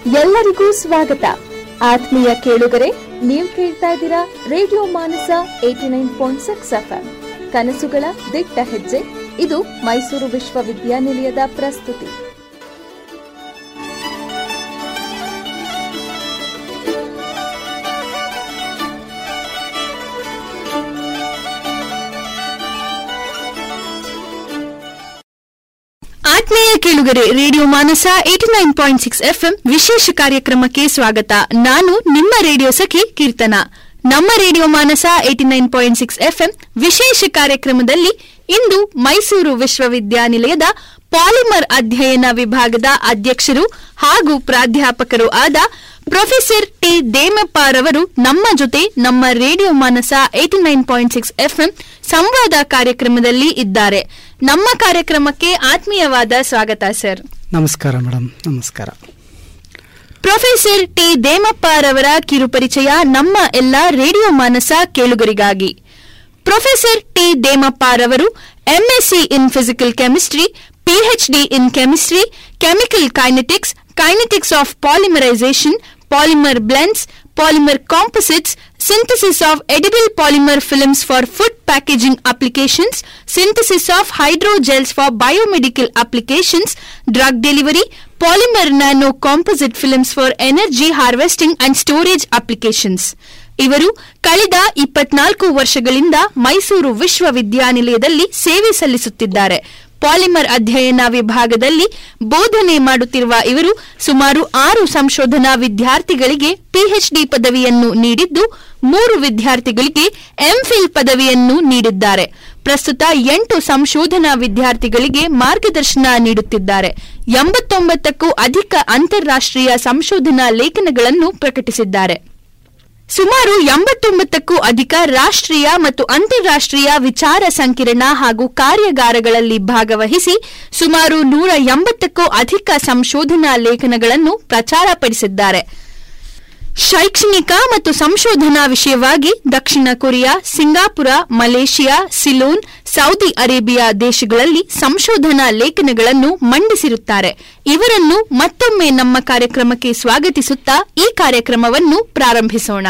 ಎಲ್ಲರಿಗೂ ಸ್ವಾಗತ ಆತ್ಮೀಯ ಕೇಳುಗರೆ ನೀವು ಕೇಳ್ತಾ ಇದ್ದೀರಾ radio Manasa eighty nine point six FM ಕನಸುಗಳ ದಿಟ್ಟ ಹೆಜ್ಜೆ ಇದು ಮೈಸೂರು ವಿಶ್ವವಿದ್ಯಾನಿಲಯದ ಪ್ರಸ್ತುತಿ ಆತ್ಮೀಯ ಕೇಳುಗರೆ radio Manasa eighty nine point six FM ವಿಶೇಷ ಕಾರ್ಯಕ್ರಮಕ್ಕೆ ಸ್ವಾಗತ ನಾನು ನಿಮ್ಮ ರೇಡಿಯೋ ಸಖಿ ಕೀರ್ತನ ನಮ್ಮ radio Manasa eighty nine point six FM ವಿಶೇಷ ಕಾರ್ಯಕ್ರಮದಲ್ಲಿ ಇಂದು ಮೈಸೂರು ವಿಶ್ವವಿದ್ಯಾನಿಲಯದ ಪಾಲಿಮರ್ ಅಧ್ಯಯನ ವಿಭಾಗದ ಅಧ್ಯಕ್ಷರು ಹಾಗೂ ಪ್ರಾಧ್ಯಾಪಕರು ಆದ ಪ್ರೊಫೆಸರ್ ಟಿ ದೇಮಪ್ಪಾರವರು ನಮ್ಮ ಜೊತೆ ನಮ್ಮ radio Manasa eighty nine point six FM ಸಂವಾದ ಕಾರ್ಯಕ್ರಮದಲ್ಲಿ ಇದ್ದಾರೆ ನಮ್ಮ ಕಾರ್ಯಕ್ರಮಕ್ಕೆ ಆತ್ಮೀಯವಾದ ಸ್ವಾಗತ ಸರ್ ನಮಸ್ಕಾರ ಮೇಡಮ್ ನಮಸ್ಕಾರ ಪ್ರೊಫೆಸರ್ ಟಿ ದೇಮಪ್ಪಾರವರ ಕಿರುಪರಿಚಯ ನಮ್ಮ ಎಲ್ಲ ರೇಡಿಯೋ ಮಾನಸ ಕೇಳುಗರಿಗಾಗಿ ಪ್ರೊಫೆಸರ್ ಟಿ ದೇಮಪ್ಪಾರವರು MSc in physical chemistry PhD in chemistry chemical kinetics kinetics of polymerisation polymer blends polymer composites, synthesis of edible polymer films for food packaging applications, synthesis of hydrogels for biomedical applications, drug delivery, polymer nano composite films for energy harvesting and storage applications. ಇವರು ಕಳೆದ ಇಪ್ಪತ್ನಾಲ್ಕು ವರ್ಷಗಳಿಂದ ಮೈಸೂರು ವಿಶ್ವವಿದ್ಯಾನಿಲಯದಲ್ಲಿ ಸೇವೆ ಸಲ್ಲಿಸುತ್ತಿದ್ದಾರೆ polymer ಅಧ್ಯಯನ ವಿಭಾಗದಲ್ಲಿ ಬೋಧನೆ ಮಾಡುತ್ತಿರುವ ಇವರು ಸುಮಾರು ಆರು ಸಂಶೋಧನಾ ವಿದ್ಯಾರ್ಥಿಗಳಿಗೆ ಪಿಎಚ್ಡಿ ಪದವಿಯನ್ನು ನೀಡಿದ್ದು ಮೂರು ವಿದ್ಯಾರ್ಥಿಗಳಿಗೆ ಎಂಫಿಲ್ ಪದವಿಯನ್ನು ನೀಡಿದ್ದಾರೆ ಪ್ರಸ್ತುತ ಎಂಟು ಸಂಶೋಧನಾ ವಿದ್ಯಾರ್ಥಿಗಳಿಗೆ ಮಾರ್ಗದರ್ಶನ ನೀಡುತ್ತಿದ್ದಾರೆ ಎಂಬತ್ತೊಂಬತ್ತಕ್ಕೂ ಅಧಿಕ ಅಂತಾರಾಷ್ಟ್ರೀಯ ಸಂಶೋಧನಾ ಲೇಖನಗಳನ್ನು ಪ್ರಕಟಿಸಿದ್ದಾರೆ ಸುಮಾರು ಎಂಬತ್ತೊಂಬತ್ತಕ್ಕೂ ಅಧಿಕ ರಾಷ್ಟ್ರೀಯ ಮತ್ತು ಅಂತಾರಾಷ್ಟ್ರೀಯ ವಿಚಾರ ಸಂಕಿರಣ ಹಾಗೂ ಕಾರ್ಯಾಗಾರಗಳಲ್ಲಿ ಭಾಗವಹಿಸಿ ಸುಮಾರು ನೂರ ಎಂಬತ್ತಕ್ಕೂ ಅಧಿಕ ಸಂಶೋಧನಾ ಲೇಖನಗಳನ್ನು ಪ್ರಚಾರಪಡಿಸಿದ್ದಾರೆ ಶೈಕ್ಷಣಿಕ ಮತ್ತು ಸಂಶೋಧನಾ ವಿಷಯವಾಗಿ ದಕ್ಷಿಣ Korea Singapore Malaysia Ceylon Saudi Arabia ದೇಶಗಳಲ್ಲಿ ಸಂಶೋಧನಾ ಲೇಖನಗಳನ್ನು ಮಂಡಿಸಿರುತ್ತಾರೆ ಇವರನ್ನು ಮತ್ತೊಮ್ಮೆ ನಮ್ಮ ಕಾರ್ಯಕ್ರಮಕ್ಕೆ ಸ್ವಾಗತಿಸುತ್ತಾ ಈ ಕಾರ್ಯಕ್ರಮವನ್ನು ಪ್ರಾರಂಭಿಸೋಣ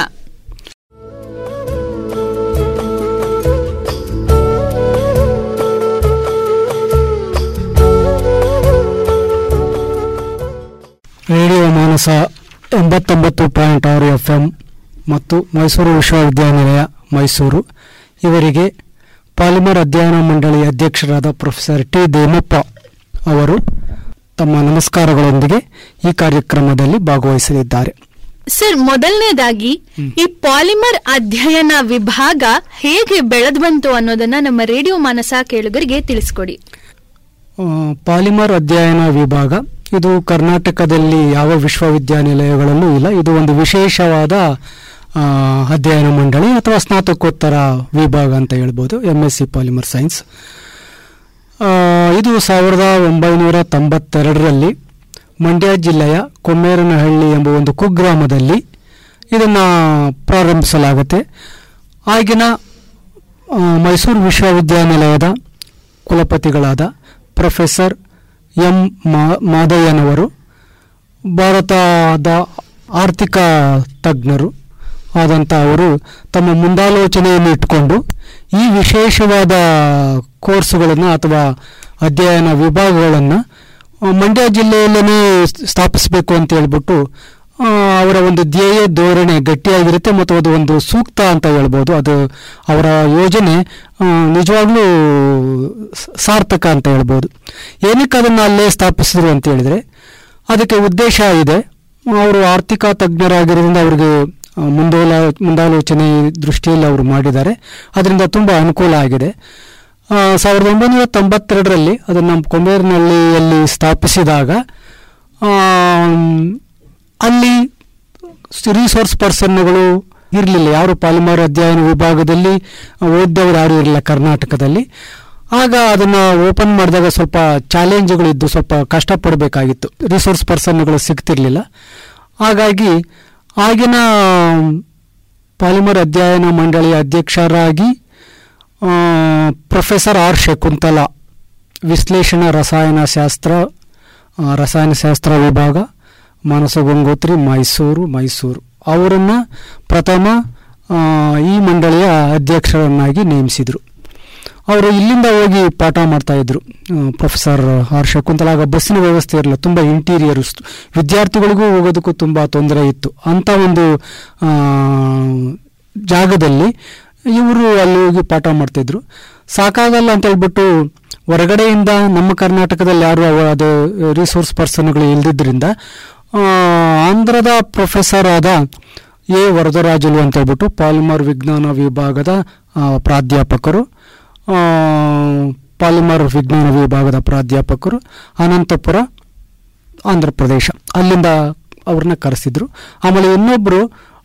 ರೇಡಿಯೋ ಮಾನಸ ಎಂಬತ್ತೊಂಬತ್ತು ಪಾಯಿಂಟ್ ಆರು ಎಫ್ ಎಂ ಮತ್ತು ಮೈಸೂರು ವಿಶ್ವವಿದ್ಯಾನಿಲಯ ಮೈಸೂರು ಇವರಿಗೆ ಪಾಲಿಮರ್ ಅಧ್ಯಯನ ಮಂಡಳಿ ಅಧ್ಯಕ್ಷರಾದ ಪ್ರೊಫೆಸರ್ ಟಿ ದೇಮಪ್ಪ ಅವರು ತಮ್ಮ ನಮಸ್ಕಾರಗಳೊಂದಿಗೆ ಈ ಕಾರ್ಯಕ್ರಮದಲ್ಲಿ ಭಾಗವಹಿಸಲಿದ್ದಾರೆ ಸರ್ ಮೊದಲನೇದಾಗಿ ಈ ಪಾಲಿಮರ್ ಅಧ್ಯಯನ ವಿಭಾಗ ಹೇಗೆ ಬೆಳೆದು ಬಂತು ಅನ್ನೋದನ್ನ ನಮ್ಮ ರೇಡಿಯೋ ಮಾನಸ ಕೇಳುಗರಿಗೆ ತಿಳಿಸ್ಕೊಡಿ ಆ, ಪಾಲಿಮರ್ ಅಧ್ಯಯನ ವಿಭಾಗ ಇದು ಕರ್ನಾಟಕದಲ್ಲಿ ಯಾವ ವಿಶ್ವವಿದ್ಯಾನಿಲಯಗಳಲ್ಲೂ ಇಲ್ಲ ಇದು ಒಂದು ವಿಶೇಷವಾದ ಆ, ಅಧ್ಯಯನ ಮಂಡಳಿ ಅಥವಾ ಸ್ನಾತಕೋತ್ತರ ವಿಭಾಗ ಅಂತ ಹೇಳ್ಬೋದು M S C polymer science ಆ, ಇದು ಸಾವಿರದ ಒಂಬೈನೂರ ತೊಂಬತ್ತೆರಡರಲ್ಲಿ ಮಂಡ್ಯ ಜಿಲ್ಲೆಯ ಕೊಮ್ಮೇರನಹಳ್ಳಿ ಎಂಬ ಒಂದು ಕುಗ್ರಾಮದಲ್ಲಿ ಇದನ್ನು ಪ್ರಾರಂಭಿಸಲಾಗುತ್ತೆ ಆಗಿನ ಆ, ಮೈಸೂರು ವಿಶ್ವವಿದ್ಯಾನಿಲಯದ ಕುಲಪತಿಗಳಾದ ಪ್ರೊಫೆಸರ್ ಎಂ ಮಾ- ಮಾದಯ್ಯನವರು ಭಾರತದ ಆರ್ಥಿಕ ತಜ್ಞರು ಆದಂಥ ಅವರು ತಮ್ಮ ಮುಂದಾಲೋಚನೆಯನ್ನು ಇಟ್ಕೊಂಡು ಈ ವಿಶೇಷವಾದ ಕೋರ್ಸುಗಳನ್ನು ಅಥವಾ ಅಧ್ಯಯನ ವಿಭಾಗಗಳನ್ನು ಮಂಡ್ಯ ಜಿಲ್ಲೆಯಲ್ಲೇ ಸ್ಥಾಪಿಸಬೇಕು ಅಂತ ಹೇಳ್ಬಿಟ್ಟು ಆ, ಅವರ ಒಂದು ಧ್ಯೇಯ ಧೋರಣೆ ಗಟ್ಟಿಯಾಗಿರುತ್ತೆ ಮತ್ತು ಅದು ಒಂದು ಸೂಕ್ತ ಅಂತ ಹೇಳ್ಬೋದು ಅದು ಅವರ ಯೋಜನೆ ಆ, ನಿಜವಾಗ್ಲೂ ಸ- ಸಾರ್ಥಕ ಅಂತ ಹೇಳ್ಬೋದು ಏನಕ್ಕೆ ಅದನ್ನು ಅಲ್ಲೇ ಸ್ಥಾಪಿಸಿದ್ರು ಅಂತ ಹೇಳಿದರೆ ಅದಕ್ಕೆ ಉದ್ದೇಶ ಇದೆ ಅವರು ಆರ್ಥಿಕ ತಜ್ಞರಾಗಿರೋದ್ರಿಂದ ಅವರಿಗೆ ಆ, ಮುಂದೋಲ ಮುಂದಾಲೋಚನೆ ದೃಷ್ಟಿಯಲ್ಲಿ ಅವರು ಮಾಡಿದ್ದಾರೆ ಅದರಿಂದ ತುಂಬ ಅನುಕೂಲ ಆಗಿದೆ ಆ, ಸಾವಿರದ ಒಂಬೈನೂರ ತೊಂಬತ್ತೆರಡರಲ್ಲಿ ಅದನ್ನು ಕೊಮೇರ್ನಹಳ್ಳಿಯಲ್ಲಿ ಸ್ಥಾಪಿಸಿದಾಗ ಆಮ್, ಅಲ್ಲಿ ರಿಸೋರ್ಸ್ ಪರ್ಸನ್ಗಳು ಇರಲಿಲ್ಲ ಯಾರು ಪಾಲಿಮರ್ ಅಧ್ಯಯನ ವಿಭಾಗದಲ್ಲಿ ಓದ್ದವರು ಯಾರು ಇರಲಿಲ್ಲ ಕರ್ನಾಟಕದಲ್ಲಿ ಆಗ ಅದನ್ನು ಓಪನ್ ಮಾಡಿದಾಗ ಸ್ವಲ್ಪ ಚಾಲೆಂಜ್ಗಳಿದ್ದು ಸ್ವಲ್ಪ ಕಷ್ಟಪಡಬೇಕಾಗಿತ್ತು ರಿಸೋರ್ಸ್ ಪರ್ಸನ್ಗಳು ಸಿಗ್ತಿರ್ಲಿಲ್ಲ ಹಾಗಾಗಿ ಆಗಿನ ಪಾಲಿಮರ್ ಅಧ್ಯಯನ ಮಂಡಳಿಯ ಅಧ್ಯಕ್ಷರಾಗಿ ಆ, ಪ್ರೊಫೆಸರ್ ಆರ್ ಶಕುಂತಲ ವಿಶ್ಲೇಷಣಾ ರಸಾಯನಶಾಸ್ತ್ರ ಆ, ರಸಾಯನಶಾಸ್ತ್ರ ವಿಭಾಗ ಮಾನಸ ಗಂಗೋತ್ರಿ ಮೈಸೂರು ಮೈಸೂರು ಅವರನ್ನು ಪ್ರಥಮ ಆ, ಈ ಮಂಡಳಿಯ ಅಧ್ಯಕ್ಷರನ್ನಾಗಿ ನೇಮಿಸಿದರು ಅವರು ಇಲ್ಲಿಂದ ಹೋಗಿ ಪಾಠ ಮಾಡ್ತಾ ಇದ್ರು ಆ, ಪ್ರೊಫೆಸರ್ ಆರ್ ಶಕುಂತಲ ಆಗ ಬಸ್ಸಿನ ವ್ಯವಸ್ಥೆ ಇರಲಿಲ್ಲ ತುಂಬ ಇಂಟೀರಿಯರ್ ವಿದ್ಯಾರ್ಥಿಗಳಿಗೂ ಹೋಗೋದಕ್ಕೂ ತುಂಬ ತೊಂದರೆ ಇತ್ತು ಅಂತ ಒಂದು ಆ, ಜಾಗದಲ್ಲಿ ಇವರು ಅಲ್ಲಿ ಹೋಗಿ ಪಾಠ ಮಾಡ್ತಿದ್ರು ಸಾಕಾಗಲ್ಲ ಅಂತ ಹೇಳ್ಬಿಟ್ಟು ಹೊರಗಡೆಯಿಂದ ನಮ್ಮ ಕರ್ನಾಟಕದಲ್ಲಿ ಯಾರು ಅವ ಅದು ರಿಸೋರ್ಸ್ ಪರ್ಸನ್ಗಳು ಇಲ್ದಿದ್ದರಿಂದ ಆ, ಆಂಧ್ರದ ಪ್ರೊಫೆಸರ್ ಆದ ಎ ವರದರಾಜುಲು ಅಂತ ಹೇಳ್ಬಿಟ್ಟು ಪಾಲಿಮರ್ ವಿಜ್ಞಾನ ವಿಭಾಗದ ಆ, ಪ್ರಾಧ್ಯಾಪಕರು ಆ, ಪಾಲಿಮರ್ ವಿಜ್ಞಾನ ವಿಭಾಗದ ಪ್ರಾಧ್ಯಾಪಕರು ಅನಂತಪುರ ಆಂಧ್ರ ಪ್ರದೇಶ ಅಲ್ಲಿಂದ ಅವ್ರನ್ನ ಕರೆಸಿದ್ರು ಆಮೇಲೆ ಇನ್ನೊಬ್ಬರು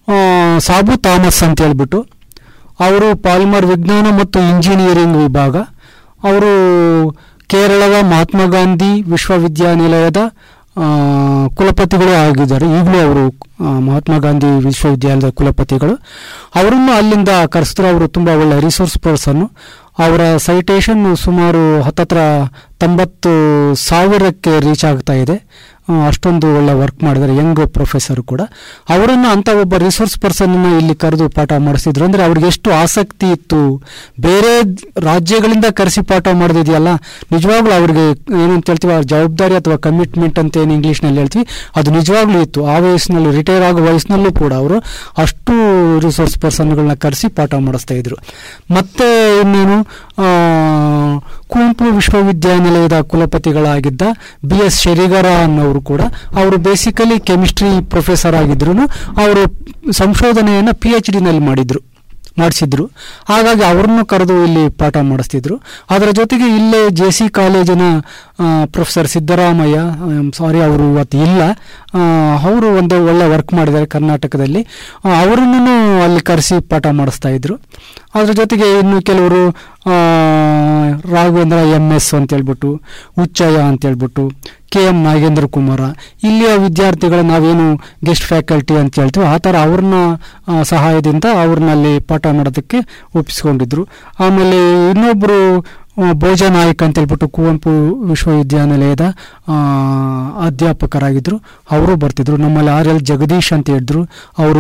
ಸಾಬು ಥಾಮಸ್ ಅಂತ ಹೇಳ್ಬಿಟ್ಟು ಅವರು ಪಾಲಿಮರ್ ವಿಜ್ಞಾನ ಮತ್ತು ಇಂಜಿನಿಯರಿಂಗ್ ವಿಭಾಗ ಅವರು ಕೇರಳದ ಮಹಾತ್ಮ ಗಾಂಧಿ ವಿಶ್ವವಿದ್ಯಾನಿಲಯದ ಆ, ಕುಲಪತಿಗಳು ಆಗಿದ್ದಾರೆ ಈಗಲೂ ಅವರು ಆ, ಮಹಾತ್ಮ ಗಾಂಧಿ ವಿಶ್ವವಿದ್ಯಾಲಯದ ಕುಲಪತಿಗಳು ಅವರನ್ನು ಅಲ್ಲಿಂದ ಕರೆಸಿದ್ರು ಅವರು ತುಂಬ ಒಳ್ಳೆ ರಿಸೋರ್ಸ್ ಪರ್ಸನ್ನು ಅವರ ಸೈಟೇಷನ್ ಸುಮಾರು ಹತ್ತತ್ರ ತೊಂಬತ್ತು ಸಾವಿರಕ್ಕೆ ರೀಚ್ ಆಗ್ತಾ ಇದೆ ಆ, ಅಷ್ಟೊಂದು ಒಳ್ಳೆ ವರ್ಕ್ ಮಾಡಿದ್ದಾರೆ ಯಂಗ್ ಪ್ರೊಫೆಸರ್ ಕೂಡ ಅವರನ್ನು ಅಂತ ಒಬ್ಬ ರಿಸೋರ್ಸ್ ಪರ್ಸನ್ ಇಲ್ಲಿ ಕರೆದು ಪಾಠ ಮಾಡಿಸಿದ್ರು ಅಂದ್ರೆ ಅವ್ರಿಗೆ ಎಷ್ಟು ಆಸಕ್ತಿ ಇತ್ತು ಬೇರೆ ರಾಜ್ಯಗಳಿಂದ ಕರೆಸಿ ಪಾಠ ಮಾಡೋದಿದೆಯಲ್ಲ ನಿಜವಾಗ್ಲೂ ಅವ್ರಿಗೆ ಏನಂತ ಹೇಳ್ತೀವಿ ಆ ಜವಾಬ್ದಾರಿ ಅಥವಾ ಕಮಿಟ್ಮೆಂಟ್ ಅಂತ ಏನು ಇಂಗ್ಲೀಷ್ನಲ್ಲಿ ಹೇಳ್ತೀವಿ ಅದು ನಿಜವಾಗ್ಲೂ ಇತ್ತು ಆ ವಯಸ್ಸಿನಲ್ಲಿ ರಿಟೈರ್ ಆಗೋ ವಯಸ್ಸಿನಲ್ಲೂ ಕೂಡ ಅವರು ಅಷ್ಟು ರಿಸೋರ್ಸ್ ಪರ್ಸನ್ಗಳನ್ನ ಕರೆಸಿ ಪಾಠ ಮಾಡಿಸ್ತಾ ಇದ್ರು ಮತ್ತೆ ಇನ್ನೇನು ಆ, ಕುವೆಂಪು ವಿಶ್ವವಿದ್ಯಾನಿಲಯದ ಕುಲಪತಿಗಳಾಗಿದ್ದ ಬಿ ಎಸ್ ಶೆರಿಗರ ಅನ್ನೋರು ಕೂಡ ಅವರು ಬೇಸಿಕಲಿ ಕೆಮಿಸ್ಟ್ರಿ ಪ್ರೊಫೆಸರ್ ಆಗಿದ್ರು ಅವರು ಸಂಶೋಧನೆಯನ್ನು ಪಿ ಎಚ್ ಡಿನಲ್ಲಿ ಮಾಡಿದ್ರು ಮಾಡಿಸಿದ್ರು ಹಾಗಾಗಿ ಅವ್ರನ್ನು ಕರೆದು ಇಲ್ಲಿ ಪಾಠ ಮಾಡಿಸ್ತಿದ್ರು ಅದರ ಜೊತೆಗೆ ಇಲ್ಲೇ ಜೆ ಸಿ ಕಾಲೇಜಿನ ಪ್ರೊಫೆಸರ್ ಸಿದ್ದರಾಮಯ್ಯ ಸಾರಿ ಅವರು ಇವತ್ತು ಇಲ್ಲ ಅವರು ಒಂದು ಒಳ್ಳೆ ವರ್ಕ್ ಮಾಡಿದ್ದಾರೆ ಕರ್ನಾಟಕದಲ್ಲಿ ಆ, ಅವರನ್ನು ಅಲ್ಲಿ ಕರೆಸಿ ಪಾಠ ಮಾಡಿಸ್ತಾ ಇದ್ರು ಅದ್ರ ಜೊತೆಗೆ ಇನ್ನು ಕೆಲವರು ಆ, ರಾಘವೇಂದ್ರ ಎಂ ಎಸ್ ಅಂತ ಹೇಳ್ಬಿಟ್ಟು ಉಚ್ಚಯ್ಯ ಅಂತ ಹೇಳ್ಬಿಟ್ಟು ಕೆ ಎಂ ನಾಗೇಂದ್ರ ಕುಮಾರ ಇಲ್ಲಿಯ ವಿದ್ಯಾರ್ಥಿಗಳು ನಾವೇನು ಗೆಸ್ಟ್ ಫ್ಯಾಕಲ್ಟಿ ಅಂತ ಹೇಳ್ತೀವಿ ಆ ಥರ ಅವ್ರನ್ನ ಆ, ಸಹಾಯದಿಂದ ಅವ್ರನ್ನ ಅಲ್ಲಿ ಪಾಠ ಮಾಡೋದಕ್ಕೆ ಒಪ್ಪಿಸ್ಕೊಂಡಿದ್ರು ಆಮೇಲೆ ಇನ್ನೊಬ್ಬರು ಭೋಜ ನಾಯಕ್ ಅಂತ ಹೇಳ್ಬಿಟ್ಟು ಕುವೆಂಪು ವಿಶ್ವವಿದ್ಯಾನಿಲಯದ ಆ, ಅಧ್ಯಾಪಕರಾಗಿದ್ದರು ಅವರು ಬರ್ತಿದ್ರು ನಮ್ಮಲ್ಲಿ ಆರ್ ಎಲ್ ಜಗದೀಶ್ ಅಂತ ಹೇಳಿದ್ರು ಅವರು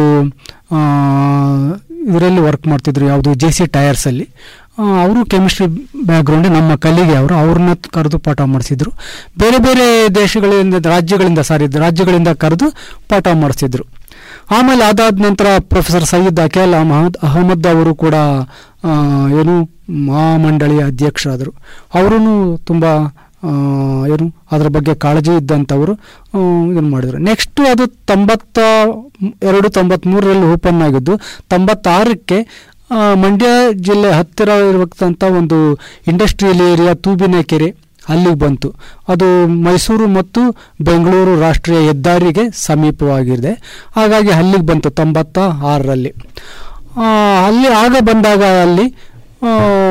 ಇದರಲ್ಲಿ ವರ್ಕ್ ಮಾಡ್ತಿದ್ರು ಯಾವುದು ಜೆ ಸಿ ಟೈರ್ಸಲ್ಲಿ ಅವರು ಕೆಮಿಸ್ಟ್ರಿ ಬ್ಯಾಕ್ಗ್ರೌಂಡ್ ನಮ್ಮ ಕಲ್ಲಿಗೆ ಅವರು ಅವ್ರನ್ನ ಕರೆದು ಪಾಠ ಮಾಡಿಸಿದ್ರು ಬೇರೆ ಬೇರೆ ದೇಶಗಳಿಂದ ರಾಜ್ಯಗಳಿಂದ ಸಾರಿ ರಾಜ್ಯಗಳಿಂದ ಕರೆದು ಪಾಠ ಮಾಡಿಸಿದ್ರು ಆಮೇಲೆ ಅದಾದ ನಂತರ ಪ್ರೊಫೆಸರ್ ಸಯ್ಯದ್ ಅಖಿಲ್ ಅಹಮದ್ ಅಹಮದ್ ಅವರು ಕೂಡ ಆ, ಏನು ಮಹಾಮಂಡಳಿಯ ಅಧ್ಯಕ್ಷರಾದರು ಅವರೂ ತುಂಬ ಆ, ಏನು ಅದರ ಬಗ್ಗೆ ಕಾಳಜಿ ಇದ್ದಂಥವರು ಇದನ್ನು ಮಾಡಿದರು ನೆಕ್ಸ್ಟು ಅದು ತೊಂಬತ್ತ ಎರಡು ತೊಂಬತ್ತ್ಮೂರರಲ್ಲಿ ಓಪನ್ ಆಗಿದ್ದು ತೊಂಬತ್ತಾರಕ್ಕೆ ಆ, ಮಂಡ್ಯ ಜಿಲ್ಲೆ ಹತ್ತಿರ ಇರತಕ್ಕಂಥ ಒಂದು ಇಂಡಸ್ಟ್ರಿಯಲ್ ಏರಿಯಾ ತೂಬಿನ ಕೆರೆ ಅಲ್ಲಿಗೆ ಬಂತು ಅದು ಮೈಸೂರು ಮತ್ತು ಬೆಂಗಳೂರು ರಾಷ್ಟ್ರೀಯ ಹೆದ್ದಾರಿಗೆ ಸಮೀಪವಾಗಿದೆ ಹಾಗಾಗಿ ಅಲ್ಲಿಗೆ ಬಂತು ತೊಂಬತ್ತ ಆರರಲ್ಲಿ ಆ, ಅಲ್ಲಿ ಆಗ ಬಂದಾಗ ಅಲ್ಲಿ ಆ,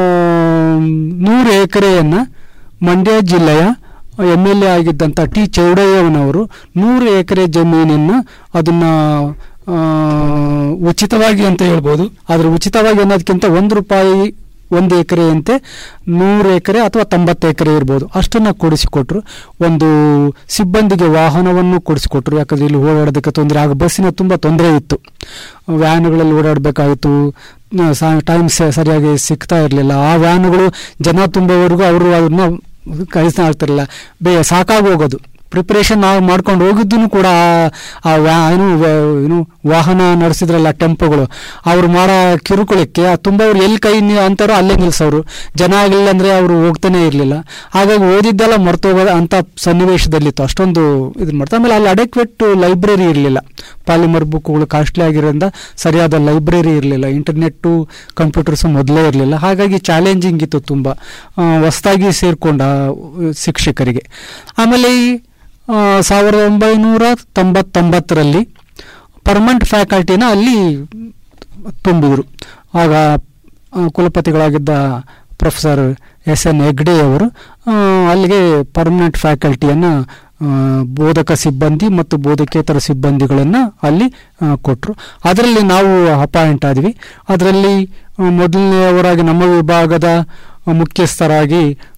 ನೂರು ಎಕರೆಯನ್ನು ಮಂಡ್ಯ ಜಿಲ್ಲೆಯ ಎಮ್ ಎಲ್ ಎ ಆಗಿದ್ದಂಥ ಟಿ ಚೌಡಯ್ಯನವರು ನೂರು ಎಕರೆ ಜಮೀನನ್ನು ಅದನ್ನು ಆ, ಉಚಿತವಾಗಿ ಅಂತ ಹೇಳ್ಬೋದು ಆದರೆ ಉಚಿತವಾಗಿ ಅನ್ನೋದಕ್ಕಿಂತ ಒಂದು ರೂಪಾಯಿ ಒಂದು ಎಕರೆಯಂತೆ ನೂರು ಎಕರೆ ಅಥವಾ ತೊಂಬತ್ತು ಎಕರೆ ಇರ್ಬೋದು ಅಷ್ಟನ್ನು ಕೊಡಿಸಿಕೊಟ್ರು ಒಂದು ಸಿಬ್ಬಂದಿಗೆ ವಾಹನವನ್ನು ಕೊಡಿಸಿಕೊಟ್ರು ಯಾಕಂದರೆ ಇಲ್ಲಿ ಓಡಾಡೋದಕ್ಕೆ ತೊಂದರೆ ಆಗ ಬಸ್ಸಿನ ತುಂಬ ತೊಂದರೆ ಇತ್ತು ವ್ಯಾನುಗಳಲ್ಲಿ ಓಡಾಡಬೇಕಾಗಿತ್ತು ಟೈಮ್ ಸರಿಯಾಗಿ ಸಿಗ್ತಾ ಇರಲಿಲ್ಲ ಆ ವ್ಯಾನುಗಳು ಜನ ತುಂಬುವವರೆಗೂ ಅವರು ಅದನ್ನ ಕಳಿಸ್ತಾ ಇರ್ತಿರಲಿಲ್ಲ ಬೇ ಸಾಕಾಗಿ ಹೋಗೋದು ಪ್ರಿಪ್ರೇಷನ್ ನಾವು ಮಾಡ್ಕೊಂಡು ಹೋಗಿದ್ದೂ ಕೂಡ ಆ- ಆ ವ್ಯಾ ಏನು ವ್ಯ- ಏನು ವಾಹನ ನಡೆಸಿದ್ರಲ್ಲ ಟೆಂಪೋಗಳು ಅವ್ರು ಮಾಡೋ ಕಿರುಕುಳಕ್ಕೆ ಆ ತುಂಬ ಅವ್ರು ಎಲ್ಲಿ ಕೈ ನಿ- ಅಂತಾರೋ ಅಲ್ಲೇ ನಿಲ್ಸೋರು ಜನ ಆಗಲಿಲ್ಲ ಅಂದರೆ ಅವರು ಹೋಗ್ತಾನೆ ಇರಲಿಲ್ಲ ಹಾಗಾಗಿ ಓದಿದ್ದೆಲ್ಲ ಮರ್ತೋಗೋದು ಅಂತ ಸನ್ನಿವೇಶದಲ್ಲಿತ್ತು ಅಷ್ಟೊಂದು ಇದನ್ನ ಮಾಡ್ತಾರೆ ಆಮೇಲೆ ಅಲ್ಲಿ ಅಡೆಕ್ವೆಟ್ ಲೈಬ್ರರಿ ಇರಲಿಲ್ಲ ಪಾಲಿಮರ್ ಬುಕ್ಗಳು ಕಾಸ್ಟ್ಲಿ ಆಗಿರೋದ್ರಿಂದ ಸರಿಯಾದ ಲೈಬ್ರರಿ ಇರಲಿಲ್ಲ ಇಂಟರ್ನೆಟ್ಟು ಕಂಪ್ಯೂಟರ್ಸ್ ಮೊದಲೇ ಇರಲಿಲ್ಲ ಹಾಗಾಗಿ ಚಾಲೆಂಜಿಂಗ್ ಇತ್ತು ತುಂಬ ಹೊಸದಾಗಿ ಸೇರಿಕೊಂಡ ಶಿಕ್ಷಕರಿಗೆ ಆಮೇಲೆ ಈ ಆ, ಸಾವಿರದ ಒಂಬೈನೂರ ತೊಂಬತ್ತೊಂಬತ್ತರಲ್ಲಿ ಪರ್ಮನೆಂಟ್ ಫ್ಯಾಕಲ್ಟಿನ ಅಲ್ಲಿ ತುಂಬಿದರು ಆಗ ಆ, ಕುಲಪತಿಗಳಾಗಿದ್ದ ಪ್ರೊಫೆಸರ್ ಎಸ್ ಎನ್ ಹೆಗ್ಡೆ ಅವರು ಆ, ಅಲ್ಲಿಗೆ ಪರ್ಮನೆಂಟ್ ಫ್ಯಾಕಲ್ಟಿಯನ್ನು ಬೋಧಕ ಸಿಬ್ಬಂದಿ ಮತ್ತು ಬೋಧಕೇತರ ಸಿಬ್ಬಂದಿಗಳನ್ನು ಅಲ್ಲಿ ಕೊಟ್ಟರು ಅದರಲ್ಲಿ ನಾವು ಅಪಾಯಿಂಟ್ ಆದ್ವಿ ಅದರಲ್ಲಿ ಮೊದಲನೆಯವರಾಗಿ ನಮ್ಮ ವಿಭಾಗದ ಮುಖ್ಯಸ್ಥರಾಗಿ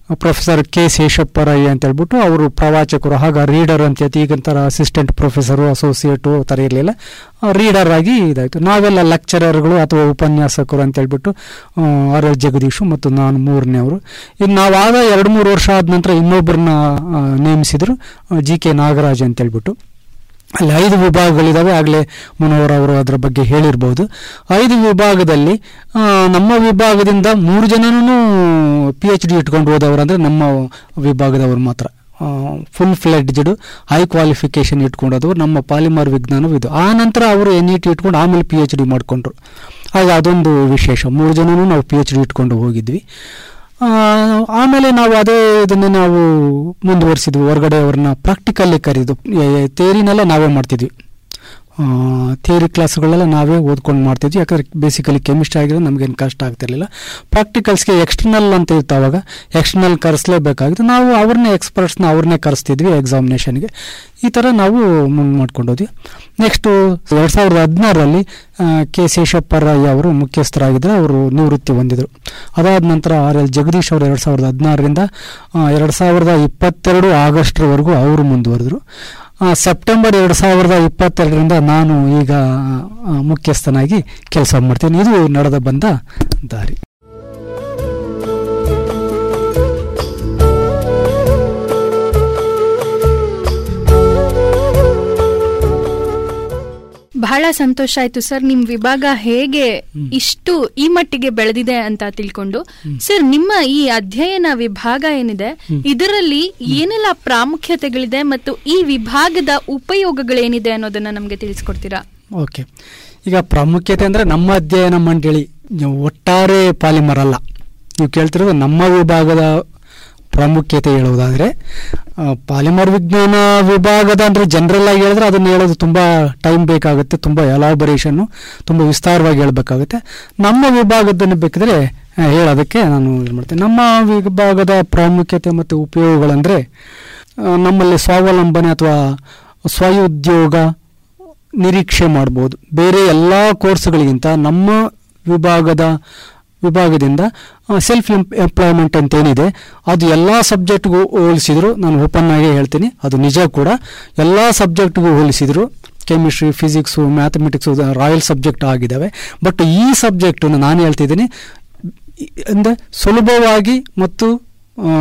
ಪ್ರೊಫೆಸರ್ ಕೆ ಶೇಷಪ್ಪರಯ್ಯ ಅಂತ ಹೇಳ್ಬಿಟ್ಟು ಅವರು ಪ್ರವಾಚಕರು ಆಗ ರೀಡರ್ ಅಂತ ಹೇಳ್ತಿ ಈಗಂತರ ಅಸಿಸ್ಟೆಂಟ್ ಪ್ರೊಫೆಸರು ಅಸೋಸಿಯೇಟು ಆ ಥರ ಇರಲಿಲ್ಲ ರೀಡರ್ ಆಗಿ ಇದಾಯಿತು ನಾವೆಲ್ಲ ಲೆಕ್ಚರರ್ಗಳು ಅಥವಾ ಉಪನ್ಯಾಸಕರು ಅಂತ ಹೇಳ್ಬಿಟ್ಟು ಆರ್ ಎಲ್ ಜಗದೀಶು ಮತ್ತು ನಾನು ಮೂರನೇವರು ಇನ್ನು ನಾವಾದ ಎರಡು ಮೂರು ವರ್ಷ ಆದ ನಂತರ ಇನ್ನೊಬ್ಬರನ್ನ ಆ, ನೇಮಿಸಿದ್ರು ಜಿ ಕೆ ನಾಗರಾಜ್ ಅಂತ ಹೇಳ್ಬಿಟ್ಟು ಅಲ್ಲಿ ಐದು ವಿಭಾಗಗಳಿದಾವೆ ಆಗಲೇ ಮನೋಹರ್ ಅವರು ಅದರ ಬಗ್ಗೆ ಹೇಳಿರ್ಬೋದು ಐದು ವಿಭಾಗದಲ್ಲಿ ಆ, ನಮ್ಮ ವಿಭಾಗದಿಂದ ಮೂರು ಜನನೂ ಪಿ ಎಚ್ ಡಿ ಇಟ್ಕೊಂಡು ಹೋದವರು ಅಂದರೆ ನಮ್ಮ ವಿಭಾಗದವರು ಮಾತ್ರ ಫುಲ್ ಫ್ಲೆಡ್ಜ್ಡ್ ಹೈ ಕ್ವಾಲಿಫಿಕೇಶನ್ ಇಟ್ಕೊಂಡೋದವರು ನಮ್ಮ ಪಾಲಿಮರ್ ವಿಜ್ಞಾನವಿದು ಆ ನಂತರ ಅವರು ಎನ್ ಇ ಟಿ ಇಟ್ಕೊಂಡು ಆಮೇಲೆ ಪಿ ಎಚ್ ಡಿ ಮಾಡಿಕೊಂಡ್ರು ಆಗ ಅದೊಂದು ವಿಶೇಷ ಮೂರು ಜನನೂ ನಾವು ಪಿ ಎಚ್ ಡಿ ಇಟ್ಕೊಂಡು ಹೋಗಿದ್ವಿ ಆ, ಆಮೇಲೆ ನಾವು ಅದೇ ಇದನ್ನೇ ನಾವು ಮುಂದುವರಿಸಿದ್ವಿ ಹೊರಗಡೆ ಅವ್ರನ್ನ ಪ್ರಾಕ್ಟಿಕಲ್ಲಿ ಕರೆದು ತೇರಿನೆಲ್ಲ ನಾವೇ ಮಾಡ್ತಿದ್ವಿ ಥಿಯರಿ ಕ್ಲಾಸ್ಗಳೆಲ್ಲ ನಾವೇ ಓದ್ಕೊಂಡು ಮಾಡ್ತಿದ್ವಿ ಯಾಕಂದರೆ ಬೇಸಿಕಲಿ ಕೆಮಿಸ್ಟ್ರಿ ಆಗಿರೋ ನಮಗೇನು ಕಷ್ಟ ಆಗ್ತಿರ್ಲಿಲ್ಲ ಪ್ರಾಕ್ಟಿಕಲ್ಸ್ಗೆ ಎಕ್ಸ್ಟರ್ನಲ್ ಅಂತ ಇತ್ತು ಅವಾಗ ಎಕ್ಸ್ಟರ್ನಲ್ ಕರೆಸಲೇಬೇಕಾಗಿತ್ತು ನಾವು ಅವ್ರನ್ನೇ ಎಕ್ಸ್ಪರ್ಟ್ಸ್ನ ಅವ್ರನ್ನೇ ಕರೆಸ್ತಿದ್ವಿ ಎಕ್ಸಾಮಿನೇಷನ್ಗೆ ಈ ಥರ ನಾವು ಮುಂದೆ ಮಾಡ್ಕೊಂಡೋದ್ವಿ ನೆಕ್ಸ್ಟು ಎರಡು ಸಾವಿರದ ಹದಿನಾರರಲ್ಲಿ ಕೆ ಶೇಷಪ್ಪರಯ್ಯ ಅವರು ಮುಖ್ಯಸ್ಥರಾಗಿದ್ದರು ಅವರು ನಿವೃತ್ತಿ ಹೊಂದಿದರು ಅದಾದ ನಂತರ ಆರ್ ಎಲ್ ಜಗದೀಶ್ ಅವರು ಎರಡು ಸಾವಿರದ ಹದಿನಾರರಿಂದ ಎರಡು ಸಾವಿರದ ಇಪ್ಪತ್ತೆರಡು ಆಗಸ್ಟ್ರವರೆಗೂ ಅವರು ಮುಂದುವರೆದರು ಆ, ಸೆಪ್ಟೆಂಬರ್ ಎರಡು ಸಾವಿರದ ಇಪ್ಪತ್ತೆರಡರಿಂದ ನಾನು ಈಗ ಆ, ಮುಖ್ಯಸ್ಥನಾಗಿ ಕೆಲಸ ಮಾಡ್ತೀನಿ ಇದು ನಡೆದ ಬಂದ ದಾರಿ ಬಹಳ ಸಂತೋಷ ಆಯ್ತು ಸರ್ ನಿಮ್ ವಿಭಾಗ ಹೇಗೆ ಇಷ್ಟು ಈ ಮಟ್ಟಿಗೆ ಬೆಳೆದಿದೆ ಅಂತ ತಿಳ್ಕೊಂಡು ಸರ್ ನಿಮ್ಮ ಈ ಅಧ್ಯಯನ ವಿಭಾಗ ಏನಿದೆ ಇದರಲ್ಲಿ ಏನೆಲ್ಲ ಪ್ರಾಮುಖ್ಯತೆಗಳಿದೆ ಮತ್ತು ಈ ವಿಭಾಗದ ಉಪಯೋಗಗಳೇನಿದೆ ಅನ್ನೋದನ್ನ ನಮ್ಗೆ ತಿಳಿಸ್ಕೊಡ್ತೀರಾ ಓಕೆ ಈಗ ಪ್ರಾಮುಖ್ಯತೆ ಅಂದರೆ ನಮ್ಮ ಅಧ್ಯಯನ ಮಂಡಳಿ ಒಟ್ಟಾರೆ ಪಾಲಿಮರ್ ಅಲ್ಲ ನೀವು ಕೇಳ್ತಿರೋದು ನಮ್ಮ ವಿಭಾಗದ ಪ್ರಾಮುಖ್ಯತೆ ಹೇಳುವುದಾದರೆ ಆ, ಪಾಲಿಮರ್ ವಿಜ್ಞಾನ ವಿಭಾಗದ ಅಂದರೆ ಜನರಲ್ ಆಗಿ ಹೇಳಿದ್ರೆ ಅದನ್ನು ಹೇಳೋದು ತುಂಬ ಟೈಮ್ ಬೇಕಾಗುತ್ತೆ ತುಂಬ ಎಲಾಬರೇಷನ್ನು ತುಂಬ ವಿಸ್ತಾರವಾಗಿ ಹೇಳಬೇಕಾಗುತ್ತೆ ನಮ್ಮ ವಿಭಾಗದನ್ನು ಬೇಕಿದ್ರೆ ಆ, ಹೇಳೋದಕ್ಕೆ ನಾನು ಇದು ಮಾಡ್ತೇನೆ ನಮ್ಮ ವಿಭಾಗದ ಪ್ರಾಮುಖ್ಯತೆ ಮತ್ತು ಉಪಯೋಗಗಳಂದರೆ ಆ, ನಮ್ಮಲ್ಲಿ ಸ್ವಾವಲಂಬನೆ ಅಥವಾ ಸ್ವಉದ್ಯೋಗ ನಿರೀಕ್ಷೆ ಮಾಡ್ಬೋದು ಬೇರೆ ಎಲ್ಲ ಕೋರ್ಸ್ಗಳಿಗಿಂತ ನಮ್ಮ ವಿಭಾಗದ ವಿಭಾಗದಿಂದ ಸೆಲ್ಫ್ ಎಂಪ್ಲಾಯ್ಮೆಂಟ್ ಅಂತ ಏನಿದೆ ಅದು ಎಲ್ಲ ಸಬ್ಜೆಕ್ಟ್ಗೂ ಹೋಲಿಸಿದ್ರು ನಾನು ಓಪನ್ ಆಗಿ ಹೇಳ್ತೀನಿ ಅದು ನಿಜ ಕೂಡ ಎಲ್ಲ ಸಬ್ಜೆಕ್ಟ್ಗೂ ಹೋಲಿಸಿದ್ರು chemistry physics mathematics royal subject ಆಗಿದ್ದಾವೆ ಬಟ್ ಈ ಸಬ್ಜೆಕ್ಟನ್ನು ನಾನು ಹೇಳ್ತಿದ್ದೀನಿ ಅಂದರೆ ಸುಲಭವಾಗಿ ಮತ್ತು ಆ,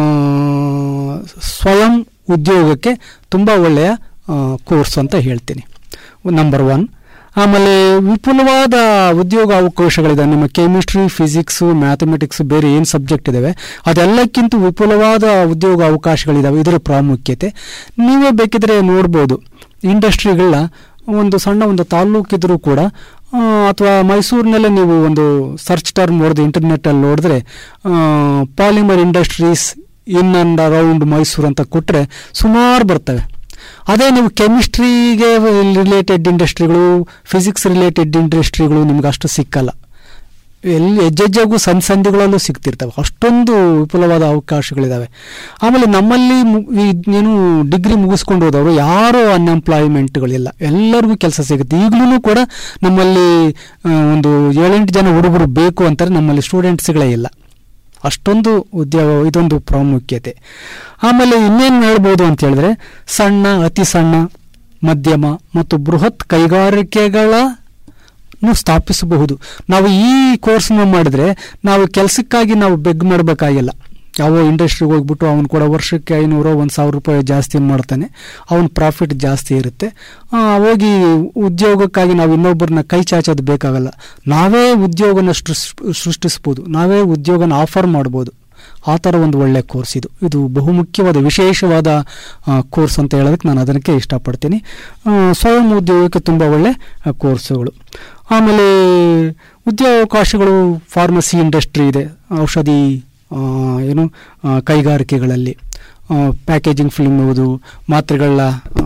ಸ್ವಯಂ ಉದ್ಯೋಗಕ್ಕೆ ತುಂಬ ಒಳ್ಳೆಯ ಕೋರ್ಸ್ ಅಂತ ಹೇಳ್ತೀನಿ ನಂಬರ್ ಒನ್ ಆಮೇಲೆ ವಿಪುಲವಾದ ಉದ್ಯೋಗ ಅವಕಾಶಗಳಿದೆ ನಿಮ್ಮ ಕೆಮಿಸ್ಟ್ರಿ ಫಿಸಿಕ್ಸು ಮ್ಯಾಥಮೆಟಿಕ್ಸ್ ಬೇರೆ ಏನು ಸಬ್ಜೆಕ್ಟ್ ಇದ್ದಾವೆ ಅದೆಲ್ಲಕ್ಕಿಂತ ವಿಪುಲವಾದ ಉದ್ಯೋಗ ಅವಕಾಶಗಳಿದ್ದಾವೆ ಇದರ ಪ್ರಾಮುಖ್ಯತೆ ನೀವೇ ಬೇಕಿದ್ರೆ ನೋಡ್ಬೋದು ಇಂಡಸ್ಟ್ರಿಗಳನ್ನ ಒಂದು ಸಣ್ಣ ಒಂದು ತಾಲ್ಲೂಕಿದ್ರೂ ಕೂಡ ಅಥವಾ ಮೈಸೂರಿನಲ್ಲೇ ನೀವು ಒಂದು ಸರ್ಚ್ ಟರ್ಮ್ ಹೊಡೆದು ಇಂಟರ್ನೆಟ್ಟಲ್ಲಿ ನೋಡಿದ್ರೆ polymer industries in and around Mysuru ಅಂತ ಕೊಟ್ಟರೆ ಸುಮಾರು ಬರ್ತವೆ ಅದೇ ನೀವು ಕೆಮಿಸ್ಟ್ರಿಗೆ ರಿಲೇಟೆಡ್ ಇಂಡಸ್ಟ್ರಿಗಳು ಫಿಸಿಕ್ಸ್ ರಿಲೇಟೆಡ್ ಇಂಡಸ್ಟ್ರಿಗಳು ನಿಮ್ಗೆ ಅಷ್ಟು ಸಿಕ್ಕಲ್ಲ ಎಲ್ಲಿ ಹೆಜ್ಜೆಜ್ಜೆಗೂ ಸಣ್ಣ ಸಂಧಿಗಳಲ್ಲೂ ಸಿಗ್ತಿರ್ತವೆ ಅಷ್ಟೊಂದು ವಿಪುಲವಾದ ಅವಕಾಶಗಳಿದ್ದಾವೆ ಆಮೇಲೆ ನಮ್ಮಲ್ಲಿ ಮು- ಈ ಏನು ಡಿಗ್ರಿ ಮುಗಿಸ್ಕೊಂಡು ಹೋದವರು ಯಾರೂ ಅನ್ಎಂಪ್ಲಾಯ್ಮೆಂಟ್ಗಳಿಲ್ಲ ಎಲ್ಲರಿಗೂ ಕೆಲಸ ಸಿಗುತ್ತೆ ಈಗಲೂ ಕೂಡ ನಮ್ಮಲ್ಲಿ ಆ, ಒಂದು ಏಳೆಂಟು ಜನ ಹುಡುಗರು ಬೇಕು ಅಂತಾರೆ ನಮ್ಮಲ್ಲಿ ಸ್ಟೂಡೆಂಟ್ಸ್ಗಳೇ ಇಲ್ಲ ಅಷ್ಟೊಂದು ಉದ್ಯೋಗ ಇದೊಂದು ಪ್ರಾಮುಖ್ಯತೆ ಆಮೇಲೆ ಇನ್ನೇನು ಹೇಳ್ಬೋದು ಅಂತ ಹೇಳಿದ್ರೆ ಸಣ್ಣ ಅತಿ ಸಣ್ಣ ಮಧ್ಯಮ ಮತ್ತು ಬೃಹತ್ ಕೈಗಾರಿಕೆಗಳ ನು ಸ್ಥಾಪಿಸಬಹುದು ನಾವು ಈ ಕೋರ್ಸ್ನ ಮಾಡಿದ್ರೆ ನಾವು ಕೆಲಸಕ್ಕಾಗಿ ನಾವು ಬೆಗ್ ಮಾಡಬೇಕಾಗಿಲ್ಲ ಯಾವ ಇಂಡಸ್ಟ್ರಿಗೆ ಹೋಗ್ಬಿಟ್ಟು ಅವನು ಕೂಡ ವರ್ಷಕ್ಕೆ ಐನೂರು ಒಂದು ಸಾವಿರ ರೂಪಾಯಿ ಜಾಸ್ತಿ ಮಾಡ್ತಾನೆ ಅವನ ಪ್ರಾಫಿಟ್ ಜಾಸ್ತಿ ಇರುತ್ತೆ ಆ, ಹೋಗಿ ಉದ್ಯೋಗಕ್ಕಾಗಿ ನಾವು ಇನ್ನೊಬ್ಬರನ್ನ ಕೈ ಚಾಚೋದು ಬೇಕಾಗಲ್ಲ ನಾವೇ ಉದ್ಯೋಗನ ಸೃಷ್- ಸೃಷ್ಟಿಸ್ಬೋದು ನಾವೇ ಉದ್ಯೋಗನ ಆಫರ್ ಮಾಡ್ಬೋದು ಆ ಥರ ಒಂದು ಒಳ್ಳೆಯ ಕೋರ್ಸ್ ಇದು ಇದು ಬಹುಮುಖ್ಯವಾದ ವಿಶೇಷವಾದ ಕೋರ್ಸ್ ಅಂತ ಹೇಳೋದಕ್ಕೆ ನಾನು ಅದಕ್ಕೆ ಇಷ್ಟಪಡ್ತೀನಿ ಆ, ಸ್ವಯಂ ಉದ್ಯೋಗಕ್ಕೆ ತುಂಬ ಒಳ್ಳೆ ಆ, ಕೋರ್ಸುಗಳು ಆಮೇಲೆ ಉದ್ಯೋಗಾವಕಾಶಗಳು ಫಾರ್ಮಸಿ ಇಂಡಸ್ಟ್ರಿ ಇದೆ ಔಷಧಿ ಆ, ಏನು ಆ, ಕೈಗಾರಿಕೆಗಳಲ್ಲಿ ಪ್ಯಾಕೇಜಿಂಗ್ ಫಿಲ್ಮ್ ಇರ್ಬೋದು ಮಾತ್ರೆಗಳ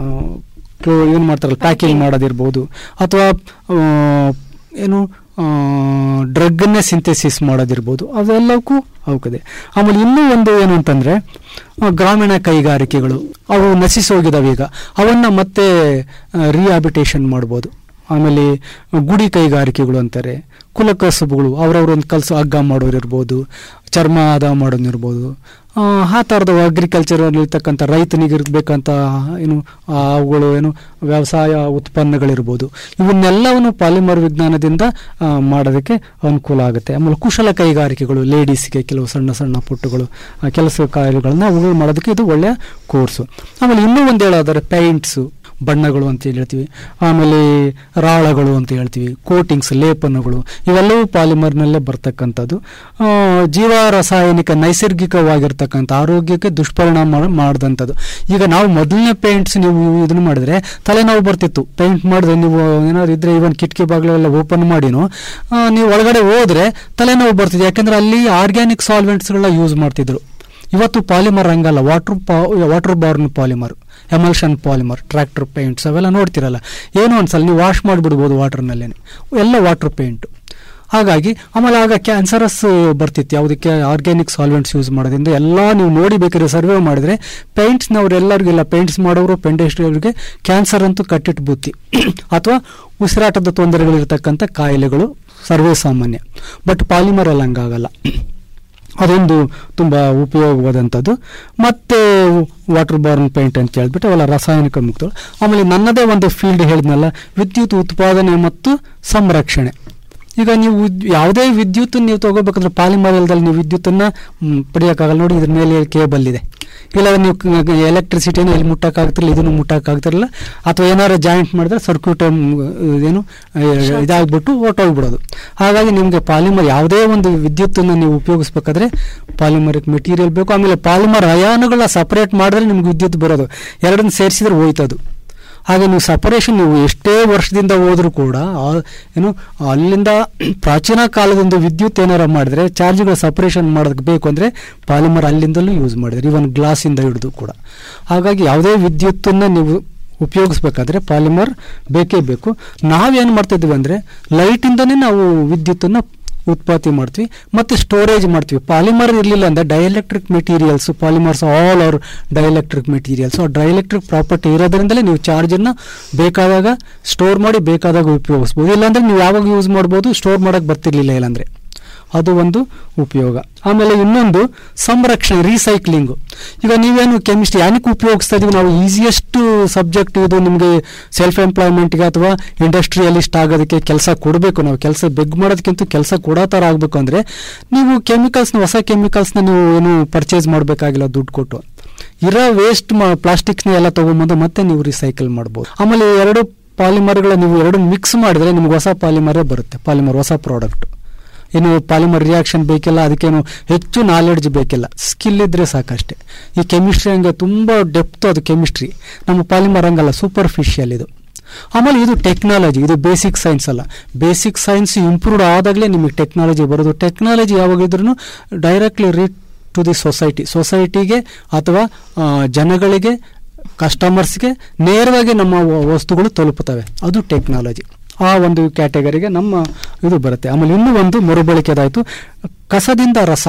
ಏನು ಮಾಡ್ತಾರಲ್ಲ ಪ್ಯಾಕಿಂಗ್ ಮಾಡೋದಿರ್ಬೋದು ಅಥವಾ ಆ, ಏನು ಡ್ರಗ್ಗನ್ನೇ ಸಿಂಥೆಸಿಸ್ ಮಾಡೋದಿರ್ಬೋದು ಅವೆಲ್ಲಕ್ಕೂ ಅವಕದೆ ಆಮೇಲೆ ಇನ್ನೂ ಒಂದು ಏನು ಅಂತಂದರೆ ಗ್ರಾಮೀಣ ಕೈಗಾರಿಕೆಗಳು ಅವು ನಶಿಸಿ ಹೋಗಿದಾವೆ ಈಗ ಅವನ್ನು ಮತ್ತೆ ರಿಹ್ಯಾಬಿಟೇಷನ್ ಮಾಡ್ಬೋದು ಆಮೇಲೆ ಗುಡಿ ಕೈಗಾರಿಕೆಗಳು ಅಂತಾರೆ ಕುಲಕಸುಬುಗಳು ಅವ್ರವ್ರ ಒಂದು ಕಲಸು ಹಗ್ಗ ಮಾಡೋರಿರ್ಬೋದು ಚರ್ಮ ಹದ ಮಾಡೋನಿರ್ಬೋದು ಆ, ಆ ಥರದ ಅಗ್ರಿಕಲ್ಚರ್ ಇರ್ತಕ್ಕಂಥ ರೈತನಿಗೆ ಇರಬೇಕಂತ ಏನು ಆ, ಅವುಗಳು ಏನು ವ್ಯವಸಾಯ ಉತ್ಪನ್ನಗಳಿರ್ಬೋದು ಇವನ್ನೆಲ್ಲವನ್ನು ಪಾಲಿಮರ್ ವಿಜ್ಞಾನದಿಂದ ಆ, ಮಾಡೋದಕ್ಕೆ ಅನುಕೂಲ ಆಗುತ್ತೆ ಆಮೇಲೆ ಕುಶಲ ಕೈಗಾರಿಕೆಗಳು ಲೇಡೀಸ್ಗೆ ಕೆಲವು ಸಣ್ಣ ಸಣ್ಣ ಪುಟ್ಟಗಳು ಆ, ಕೆಲಸ ಕಾರ್ಯಗಳನ್ನ ಅವುಗಳು ಮಾಡೋದಕ್ಕೆ ಇದು ಒಳ್ಳೆಯ ಕೋರ್ಸು ಆಮೇಲೆ ಇನ್ನೂ ಒಂದು ಹೇಳೋದಾದ್ರೆ ಪೇಂಟ್ಸು ಬಣ್ಣಗಳು ಅಂತ ಹೇಳ್ತೀವಿ ಆಮೇಲೆ ರಾಳಗಳು ಅಂತ ಹೇಳ್ತೀವಿ ಕೋಟಿಂಗ್ಸ್ ಲೇಪನಗಳು ಇವೆಲ್ಲವೂ ಪಾಲಿಮರ್ನಲ್ಲೇ ಬರ್ತಕ್ಕಂಥದ್ದು ಆ, ಜೀವ ರಾಸಾಯನಿಕ ನೈಸರ್ಗಿಕವಾಗಿರ್ತಕ್ಕಂಥ ಆರೋಗ್ಯಕ್ಕೆ ದುಷ್ಪರಿಣಾಮ ಮಾಡಿದಂಥದ್ದು ಈಗ ನಾವು ಮೊದಲನೇ ಪೇಂಟ್ಸ್ ನೀವು ಇದನ್ನು ಮಾಡಿದ್ರೆ ತಲೆನೋವು ಬರ್ತಿತ್ತು ಪೇಂಟ್ ಮಾಡಿದ್ರೆ ನೀವು ಏನಾದ್ರು ಇದ್ರೆ ಇವನ್ ಕಿಟಕಿ ಬಾಗಿಲೆಲ್ಲ ಓಪನ್ ಮಾಡಿನೂ ಆ, ನೀವು ಒಳಗಡೆ ಹೋದ್ರೆ ತಲೆನೋವು ಬರ್ತಿದೆ ಯಾಕಂದ್ರೆ ಅಲ್ಲಿ ಆರ್ಗ್ಯಾನಿಕ್ ಸಾಲ್ವೆಂಟ್ಸ್ಗಳನ್ನ ಯೂಸ್ ಮಾಡ್ತಿದ್ರು ಇವತ್ತು ಪಾಲಿಮರ್ ಹಂಗಲ್ಲ water water borne polymer emulsion polymer tractor paints ಅವೆಲ್ಲ ನೋಡ್ತಿರಲ್ಲ ಏನೋ ಒಂದ್ಸಲ ನೀವು ವಾಶ್ ಮಾಡಿಬಿಡ್ಬೋದು ವಾಟರ್ನಲ್ಲೇ ಎಲ್ಲ ವಾಟರ್ ಪೇಂಟ್ ಹಾಗಾಗಿ ಆಮೇಲೆ ಆಗ ಕ್ಯಾನ್ಸರಸ್ ಬರ್ತಿತ್ತು ಯಾವುದಕ್ಕೆ ಆರ್ಗ್ಯಾನಿಕ್ ಸಾಲ್ವೆಂಟ್ಸ್ ಯೂಸ್ ಮಾಡೋದ್ರಿಂದ ಎಲ್ಲ ನೀವು ನೋಡಿ ಬೇಕಾದ್ರೆ ಸರ್ವೆ ಮಾಡಿದ್ರೆ ಪೇಂಟ್ಸ್ನವ್ರೆಲ್ಲರಿಗೆಲ್ಲ ಪೇಂಟ್ಸ್ ಮಾಡೋರು ಪೇಂಟ್ ಅವರಿಗೆ ಕ್ಯಾನ್ಸರ್ ಅಂತೂ ಕಟ್ಟಿಟ್ಟು ಬುತ್ತಿ ಅಥವಾ ಉಸಿರಾಟದ ತೊಂದರೆಗಳಿರ್ತಕ್ಕಂಥ ಕಾಯಿಲೆಗಳು ಸರ್ವೇ ಸಾಮಾನ್ಯ ಬಟ್ ಪಾಲಿಮರ್ ಎಲ್ಲ ಹಂಗಾಗಲ್ಲ ಅದೊಂದು ತುಂಬ ಉಪಯೋಗವಾದಂಥದ್ದು ಮತ್ತೆ ವಾಟರ್ ಬಾರ್ನ್ ಪೇಂಟ್ ಅಂತ ಹೇಳ್ಬಿಟ್ಟು ಅವೆಲ್ಲ ರಾಸಾಯನಿಕ ಮುಕ್ತಗಳು ಆಮೇಲೆ ನನ್ನದೇ ಒಂದು ಫೀಲ್ಡ್ ಹೇಳಿದ್ನಲ್ಲ ವಿದ್ಯುತ್ ಉತ್ಪಾದನೆ ಮತ್ತು ಸಂರಕ್ಷಣೆ ಈಗ ನೀವು ವಿದ್- ಯಾವುದೇ ವಿದ್ಯುತ್ ನೀವು ತಗೋಬೇಕಂದ್ರೆ ಪಾಲಿಮರ್ ಇಲ್ದಲ್ಲಿ ನೀವು ವಿದ್ಯುತ್ತನ್ನ ಮ್, ಪಡೆಯೋಕ್ಕಾಗಲ್ಲ ನೋಡಿ ಇದ್ರ ಮೇಲೆ ಕೇಬಲ್ ಇದೆ ಇಲ್ಲ ನೀವು ಎಲೆಕ್ಟ್ರಿಸಿಟಿನ ಇಲ್ಲಿ ಮುಟ್ಟಕ್ಕಾಗ್ತಿರಲಿಲ್ಲ ಇದನ್ನು ಮುಟ್ಟಕ್ಕಾಗ್ತಿರಲಿಲ್ಲ ಅಥವಾ ಏನಾದ್ರು ಜಾಯಿಂಟ್ ಮಾಡಿದ್ರೆ ಸರ್ಕ್ಯೂಟ್ ಏನು ಆ, ಇದಾಗ್ಬಿಟ್ಟು ಹೊರ್ಟೋಗ್ಬಿಡೋದು ಹಾಗಾಗಿ ನಿಮಗೆ ಪಾಲಿಮರ್ ಯಾವುದೇ ಒಂದು ವಿದ್ಯುತ್ತನ್ನು ನೀವು ಉಪಯೋಗಿಸ್ಬೇಕಾದ್ರೆ ಪಾಲಿಮರಿಕ್ ಮೆಟೀರಿಯಲ್ ಬೇಕು ಆಮೇಲೆ ಪಾಲಿಮರ್ ಅಯಾನುಗಳನ್ನ ಸಪರೇಟ್ ಮಾಡಿದ್ರೆ ನಿಮ್ಗೆ ವಿದ್ಯುತ್ ಬರೋದು ಎರಡನ್ನ ಸೇರಿಸಿದ್ರೆ ಹೋಯ್ತದು ಹಾಗೆ ನೀವು ಸಪರೇಷನ್ ನೀವು ಎಷ್ಟೇ ವರ್ಷದಿಂದ ಹೋದ್ರೂ ಕೂಡ ಆ- ಏನು ಅಲ್ಲಿಂದ ಪ್ರಾಚೀನ ಕಾಲದಿಂದ ವಿದ್ಯುತ್ ಏನಾರ ಮಾಡಿದ್ರೆ ಚಾರ್ಜ್ಗಳ ಸಪರೇಷನ್ ಮಾಡೋದಕ್ಕೆ ಬೇಕು ಅಂದರೆ ಪಾಲಿಮರ್ ಅಲ್ಲಿಂದಲೂ ಯೂಸ್ ಮಾಡಿದ್ರೆ ಇವನ್ ಗ್ಲಾಸಿಂದ ಹಿಡಿದು ಕೂಡ ಹಾಗಾಗಿ ಯಾವುದೇ ವಿದ್ಯುತ್ತನ್ನು ನೀವು ಉಪಯೋಗಿಸ್ಬೇಕಾದ್ರೆ ಪಾಲಿಮರ್ ಬೇಕೇ ಬೇಕು ನಾವೇನು ಮಾಡ್ತಿದ್ವಿ ಅಂದರೆ ಲೈಟಿಂದನೇ ನಾವು ವಿದ್ಯುತ್ತನ್ನು ಉತ್ಪತ್ತಿ ಮಾಡ್ತೀವಿ ಮತ್ತು ಸ್ಟೋರೇಜ್ ಮಾಡ್ತೀವಿ ಪಾಲಿಮರ್ ಇರಲಿಲ್ಲ ಅಂದರೆ dielectric materials polymers all are dielectric materials ಆ ಡೈಎಲೆಕ್ಟ್ರಿಕ್ ಪ್ರಾಪರ್ಟಿ ಇರೋದ್ರಿಂದಲೇ ನೀವು ಚಾರ್ಜನ್ನು ಬೇಕಾದಾಗ ಸ್ಟೋರ್ ಮಾಡಿ ಬೇಕಾದಾಗ ಉಪಯೋಗಿಸ್ಬೋದು ಇಲ್ಲಾಂದ್ರೆ ನೀವು ಯಾವಾಗ ಯೂಸ್ ಮಾಡ್ಬೋದು ಸ್ಟೋರ್ ಮಾಡೋಕ್ಕೆ ಬರ್ತಿರ್ಲಿಲ್ಲ ಇಲ್ಲಾಂದ್ರೆ ಅದು ಒಂದು ಉಪಯೋಗ ಆಮೇಲೆ ಇನ್ನೊಂದು ಸಂರಕ್ಷಣೆ ರೀಸೈಕ್ಲಿಂಗು ಈಗ ನೀವೇನು ಕೆಮಿಸ್ಟ್ರಿ ಏನಕ್ಕೆ ಉಪಯೋಗಿಸ್ತಾ ಇದೀವಿ ನಾವು ಈಸಿಯೆಸ್ಟ್ ಸಬ್ಜೆಕ್ಟ್ ಇದು ನಿಮಗೆ ಸೆಲ್ಫ್ ಎಂಪ್ಲಾಯ್ಮೆಂಟ್ಗೆ ಅಥವಾ ಇಂಡಸ್ಟ್ರಿಯಲಿಸ್ಟ್ ಆಗೋದಕ್ಕೆ ಕೆಲಸ ಕೊಡಬೇಕು ನಾವು ಕೆಲಸ ಬೆಗ್ ಮಾಡೋದಕ್ಕಿಂತ ಕೆಲಸ ಕೊಡೋ ಥರ ಆಗಬೇಕು ಅಂದರೆ ನೀವು ಕೆಮಿಕಲ್ಸ್ನ ಹೊಸ ಕೆಮಿಕಲ್ಸ್ನ ನೀವು ಏನು ಪರ್ಚೇಸ್ ಮಾಡಬೇಕಾಗಿಲ್ಲ ದುಡ್ಡು ಕೊಟ್ಟು ಇರೋ ವೇಸ್ಟ್ ಪ್ಲಾಸ್ಟಿಕ್ಸ್ನ ಎಲ್ಲ ತೊಗೊಂಬಂದು ಮತ್ತೆ ನೀವು ರಿಸೈಕಲ್ ಮಾಡ್ಬೋದು ಆಮೇಲೆ ಈ ಎರಡು ಪಾಲಿಮರ್ಗಳ ನೀವು ಎರಡು ಮಿಕ್ಸ್ ಮಾಡಿದ್ರೆ ನಿಮ್ಗೆ ಹೊಸ ಪಾಲಿಮರೇ ಬರುತ್ತೆ ಪಾಲಿಮರ್ ಹೊಸ ಪ್ರಾಡಕ್ಟ್ ಏನು ಪಾಲಿಮರ್ ರಿಯಾಕ್ಷನ್ ಬೇಕಿಲ್ಲ ಅದಕ್ಕೇನು ಹೆಚ್ಚು ನಾಲೆಡ್ಜ್ ಬೇಕಿಲ್ಲ ಸ್ಕಿಲ್ ಇದ್ರೆ ಸಾಕಷ್ಟೇ ಈ ಕೆಮಿಸ್ಟ್ರಿ ಹಂಗೆ ತುಂಬ ಡೆಪ್ತ್ ಅದು ಕೆಮಿಸ್ಟ್ರಿ ನಮ್ಮ ಪಾಲಿಮರ್ ಹಂಗಲ್ಲ ಸೂಪರ್ಫಿಷಿಯಲ್ ಇದು ಆಮೇಲೆ ಇದು ಟೆಕ್ನಾಲಜಿ ಇದು ಬೇಸಿಕ್ ಸೈನ್ಸ್ ಅಲ್ಲ ಬೇಸಿಕ್ ಸೈನ್ಸ್ ಇಂಪ್ರೂವ್ಡ್ ಆದಾಗಲೇ ನಿಮಗೆ ಟೆಕ್ನಾಲಜಿ ಬರೋದು ಟೆಕ್ನಾಲಜಿ ಯಾವಾಗಿದ್ರೂ directly lead to the society ಸೊಸೈಟಿಗೆ ಅಥವಾ ಆ, ಜನಗಳಿಗೆ ಕಸ್ಟಮರ್ಸ್ಗೆ ನೇರವಾಗಿ ನಮ್ಮ ವ- ವಸ್ತುಗಳು ತಲುಪುತ್ತವೆ ಅದು ಟೆಕ್ನಾಲಜಿ ಆ ಒಂದು ಕ್ಯಾಟಗರಿಗೆ ನಮ್ಮ ಇದು ಬರುತ್ತೆ ಆಮೇಲೆ ಇನ್ನೂ ಒಂದು ಮರುಬಳಕೆದಾಯಿತು ಕಸದಿಂದ ರಸ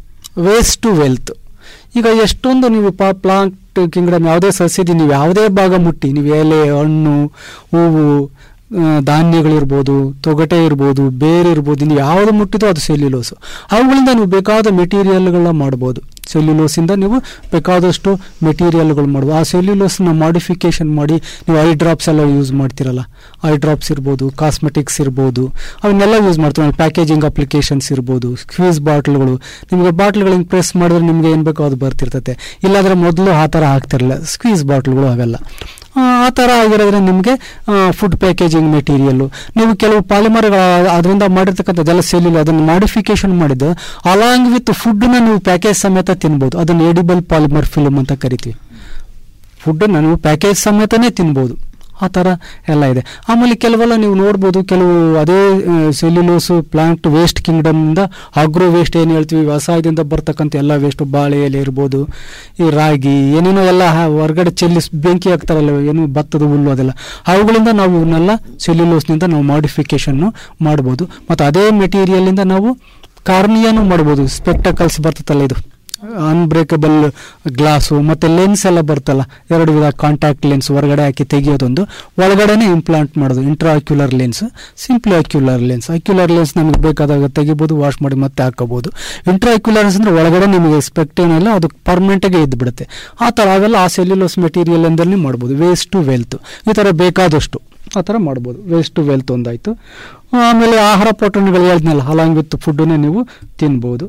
ವೇಸ್ಟ್ ಟು ವೆಲ್ತ್ ಈಗ ಎಷ್ಟೊಂದು ನೀವು ಪಾ ಪ್ಲಾಂಟ್ ಕಿಂಗ್ಡಮ್ ಯಾವುದೇ ಸಸ್ಯದಿ ನೀವು ಯಾವುದೇ ಭಾಗ ಮುಟ್ಟಿ ನೀವು ಎಲೆ ಹಣ್ಣು ಹೂವು ಆ, ಧಾನ್ಯಗಳಿರ್ಬೋದು ತೊಗಟೆ ಇರ್ಬೋದು ಬೇರೆ ಇರ್ಬೋದು ನೀವು ಯಾವುದು ಮುಟ್ಟಿದೋ ಅದು ಸೆಲ್ಯುಲೋಸು ಅವುಗಳಿಂದ ನೀವು ಬೇಕಾದ ಮೆಟೀರಿಯಲ್ಗಳನ್ನ ಮಾಡ್ಬೋದು ಸೆಲ್ಯುಲೋಸಿಂದ ನೀವು ಬೇಕಾದಷ್ಟು ಮೆಟೀರಿಯಲ್ಗಳು ಮಾಡ್ಬೋದು ಆ ಸೆಲ್ಯುಲೋಸ್ನ ಮಾಡಿಫಿಕೇಶನ್ ಮಾಡಿ ನೀವು ಐ ಡ್ರಾಪ್ಸ್ ಎಲ್ಲ ಯೂಸ್ ಮಾಡ್ತಿರಲ್ಲ ಐ ಡ್ರಾಪ್ಸ್ ಇರ್ಬೋದು ಕಾಸ್ಮೆಟಿಕ್ಸ್ ಇರ್ಬೋದು ಅವನ್ನೆಲ್ಲ ಯೂಸ್ ಮಾಡ್ತೀವಿ ಪ್ಯಾಕೇಜಿಂಗ್ ಅಪ್ಲಿಕೇಶನ್ಸ್ ಇರ್ಬೋದು ಸ್ಕ್ವೀಸ್ ಬಾಟ್ಲ್ಗಳು ನಿಮಗೆ ಬಾಟ್ಲ್ಗಳಿಗೆ ಪ್ರೆಸ್ ಮಾಡಿದ್ರೆ ನಿಮಗೆ ಏನು ಬೇಕೋ ಅದು ಬರ್ತಿರ್ತತೆ ಇಲ್ಲಾಂದ್ರೆ ಮೊದಲು ಆ ಥರ ಆಗ್ತಿರಲಿಲ್ಲ ಸ್ಕ್ವೀಸ್ ಬಾಟ್ಲ್ಗಳು ಅವೆಲ್ಲ ಆ ಆ ಥರ ಆಗಿರೋದ್ರೆ ನಿಮಗೆ ಫುಡ್ ಪ್ಯಾಕೇಜಿಂಗ್ ಮೆಟೀರಿಯಲ್ಲು ನೀವು ಕೆಲವು ಪಾಲಿಮರ್ಗಳ ಅದರಿಂದ ಮಾಡಿರ್ತಕ್ಕಂಥದ್ದೆಲ್ಲ ಸೆಲ್ಯುಲ್ ಅದನ್ನು ಮಾಡಿಫಿಕೇಶನ್ ಮಾಡಿದ್ದು ಅಲಾಂಗ್ ವಿತ್ ಫುಡ್ನ ನೀವು ಪ್ಯಾಕೇಜ್ ಸಮೇತ ತಿನ್ಬೋದು ಅದನ್ನು ಎಡಿಬಲ್ ಪಾಲಿಮರ್ ಫಿಲ್ಮ್ ಅಂತ ಕರಿತೀವಿ ಫುಡ್ಡನ್ನು ನೀವು ಪ್ಯಾಕೇಜ್ ಸಮೇತನೇ ತಿನ್ಬೋದು ಆ ಥರ ಎಲ್ಲ ಇದೆ ಆಮೇಲೆ ಕೆಲವೆಲ್ಲ ನೀವು ನೋಡ್ಬೋದು ಕೆಲವು ಅದೇ ಸೆಲ್ಯುಲೋಸು ಪ್ಲಾಂಟ್ ವೇಸ್ಟ್ ಕಿಂಗ್ಡಮ್ನಿಂದ ಅಗ್ರೋ ವೇಸ್ಟ್ ಏನು ಹೇಳ್ತೀವಿ ವ್ಯವಸಾಯದಿಂದ ಬರ್ತಕ್ಕಂಥ ಎಲ್ಲ ವೇಸ್ಟ್ ಬಾಳೆ ಎಲೆ ಇರ್ಬೋದು ಈ ರಾಗಿ ಏನೇನೋ ಎಲ್ಲ ಹ- ಹೊರ್ಗಡೆ ಚೆಲ್ಲಿ ಬೆಂಕಿ ಹಾಕ್ತಾರಲ್ಲ ಏನು ಭತ್ತದ ಹುಲ್ಲು ಅದೆಲ್ಲ ಅವುಗಳಿಂದ ನಾವು ಇವನ್ನೆಲ್ಲ ಸೆಲ್ಯುಲೋಸ್ನಿಂದ ನಾವು ಮಾಡಿಫಿಕೇಶನ್ನು ಮಾಡ್ಬೋದು ಮತ್ತು ಅದೇ ಮೆಟೀರಿಯಲಿಂದ ನಾವು ಕಾರ್ನಿಯಾನು ಮಾಡ್ಬೋದು ಸ್ಪೆಕ್ಟಕಲ್ಸ್ ಬರ್ತದಲ್ಲ ಇದು ಅನ್ಬ್ರೇಕಬಲ್ ಗ್ಲಾಸು ಮತ್ತು ಲೆನ್ಸ್ ಎಲ್ಲ ಬರ್ತಲ್ಲ ಎರಡು ವಿಧ ಕಾಂಟ್ಯಾಕ್ಟ್ ಲೆನ್ಸ್ ಹೊರಗಡೆ ಹಾಕಿ ತೆಗೆಯೋದೊಂದು ಒಳಗಡೆನೆ ಇಂಪ್ಲಾಂಟ್ ಮಾಡೋದು intra ocular lens simply ocular lens ocular lens ನಮಗೆ ಬೇಕಾದಾಗ ತೆಗಿಬೋದು ವಾಶ್ ಮಾಡಿ ಮತ್ತೆ ಹಾಕೋಬಹುದು ಇಂಟ್ರಾ ಅಕ್ಯುಲರ್ ಲೆನ್ಸ್ ಅಂದ್ರೆ ಒಳಗಡೆ ನಿಮಗೆ ಸ್ಪೆಕ್ಟ್ ಏನಿಲ್ಲ ಅದು ಪರ್ಮನೆಂಟಾಗಿ ಇದ್ದು ಬಿಡುತ್ತೆ ಆ ಥರ ಅವೆಲ್ಲ ಆ ಸೆಲ್ಯುಲೋಸ್ ಮೆಟೀರಿಯಲ್ ಎಂದಲ್ಲಿ ಮಾಡ್ಬೋದು ವೇಸ್ಟ್ ಟು ವೆಲ್ತ್ ಈ ಥರ ಬೇಕಾದಷ್ಟು ಆ ಥರ ಮಾಡ್ಬೋದು ವೇಸ್ಟ್ ಟು ವೆಲ್ತ್ ಒಂದಾಯಿತು ಆಮೇಲೆ ಆಹಾರ ಪೋಟಣಗಳು ಹೇಳಿದ್ನಲ್ಲ ಅಲಾಂಗ್ ವಿತ್ ಫುಡ್ಡನ್ನೇ ನೀವು ತಿನ್ಬೋದು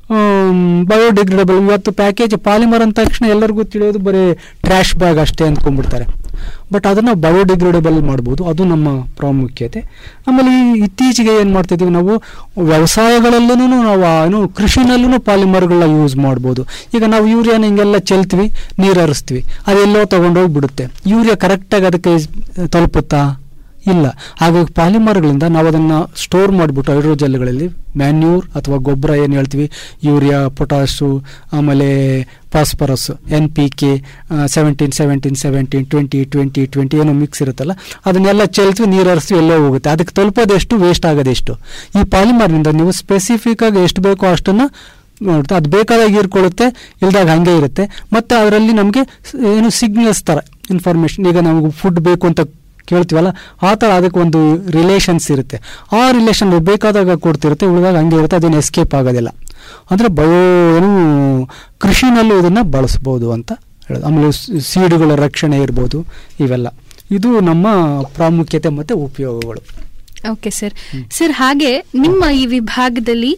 ಬಯೋಡಿಗ್ರೇಡಬಲ್ ಇವತ್ತು ಪ್ಯಾಕೇಜ್ ಪಾಲಿಮರ್ ಅಂದ ತಕ್ಷಣ ಎಲ್ಲರಿಗೂ ತಿಳಿಯೋದು ಬರೀ ಟ್ರ್ಯಾಶ್ ಬ್ಯಾಗ್ ಅಷ್ಟೇ ಅಂದ್ಕೊಂಡ್ಬಿಡ್ತಾರೆ ಬಟ್ ಅದನ್ನು ಬಯೋಡಿಗ್ರೇಡಬಲ್ ಮಾಡ್ಬೋದು ಅದು ನಮ್ಮ ಪ್ರಾಮುಖ್ಯತೆ ಆಮೇಲೆ ಈ ಇತ್ತೀಚೆಗೆ ಏನು ಮಾಡ್ತಿದ್ದೀವಿ ನಾವು ವ್ಯವಸಾಯಗಳಲ್ಲೂ ನಾವು ಆ ಏನು ಕೃಷಿನಲ್ಲೂ ಪಾಲಿಮರ್ಗಳನ್ನ ಯೂಸ್ ಮಾಡ್ಬೋದು ಈಗ ನಾವು ಯೂರಿಯಾನ ಹಿಂಗೆಲ್ಲ ಚೆಲ್ತೀವಿ ನೀರು ಹರಿಸ್ತೀವಿ ಅದೆಲ್ಲೋ ತೊಗೊಂಡೋಗಿ ಬಿಡುತ್ತೆ ಯೂರಿಯಾ ಕರೆಕ್ಟಾಗಿ ಅದಕ್ಕೆ ತಲುಪುತ್ತಾ ಇಲ್ಲ ಹಾಗಾಗಿ ಪಾಲಿಮರ್ಗಳಿಂದ ನಾವು ಅದನ್ನು ಸ್ಟೋರ್ ಮಾಡಿಬಿಟ್ಟು ಹೈಡ್ರೋಜೆಲ್ಗಳಲ್ಲಿ ಮ್ಯಾನ್ಯೂರ್ ಅಥವಾ ಗೊಬ್ಬರ ಏನು ಹೇಳ್ತೀವಿ ಯೂರಿಯಾ ಪೊಟಾಶು ಆಮೇಲೆ phosphorus N P K seventeen seventeen seventeen twenty twenty twenty ಏನೋ ಮಿಕ್ಸ್ ಇರುತ್ತಲ್ಲ ಅದನ್ನೆಲ್ಲ ಚೆಲ್ತೀವಿ ನೀರು ಹರಿಸ್ತೀವಿ ಎಲ್ಲೋ ಹೋಗುತ್ತೆ ಅದಕ್ಕೆ ತಲುಪೋದೆಷ್ಟು ವೇಸ್ಟ್ ಆಗೋದೆಷ್ಟು ಈ ಪಾಲಿಮರ್ನಿಂದ ನೀವು ಸ್ಪೆಸಿಫಿಕ್ ಆಗಿ ಎಷ್ಟು ಬೇಕೋ ಅಷ್ಟನ್ನು ನೋಡುತ್ತೆ ಅದು ಬೇಕಾದಾಗ ಹೀರ್ಕೊಳ್ಳುತ್ತೆ ಇಲ್ದಾಗ ಹಾಗೆ ಇರುತ್ತೆ ಮತ್ತು ಅದರಲ್ಲಿ ನಮಗೆ ಏನು ಸಿಗ್ನಲ್ಸ್ ಥರ ಇನ್ಫಾರ್ಮೇಷನ್ ಈಗ ನಮಗೆ ಫುಡ್ ಬೇಕು ಅಂತ ಕೇಳ್ತೀವಲ್ಲ ಆ ಥರ ಅದಕ್ಕೆ ಒಂದು ರಿಲೇಷನ್ಸ್ ಇರುತ್ತೆ ಆ ರಿಲೇಷನ್ ಬೇಕಾದಾಗ ಕೊಡ್ತಿರುತ್ತೆ ಉಳಿದಾಗ ಹಂಗೆ ಇರುತ್ತೆ ಅದೇನು ಎಸ್ಕೇಪ್ ಆಗೋದಿಲ್ಲ ಅಂದರೆ ಬಯೋ ಏನು ಕೃಷಿನಲ್ಲೂ ಇದನ್ನು ಬಳಸ್ಬೋದು ಅಂತ ಹೇಳೋದು ಆಮೇಲೆ ಸೀಡುಗಳ ರಕ್ಷಣೆ ಇರ್ಬೋದು ಇವೆಲ್ಲ ಇದು ನಮ್ಮ ಪ್ರಾಮುಖ್ಯತೆ ಮತ್ತು ಉಪಯೋಗಗಳು ಓಕೆ ಸರ್ ಸರ್ ಹಾಗೆ ನಿಮ್ಮ ಈ ವಿಭಾಗದಲ್ಲಿ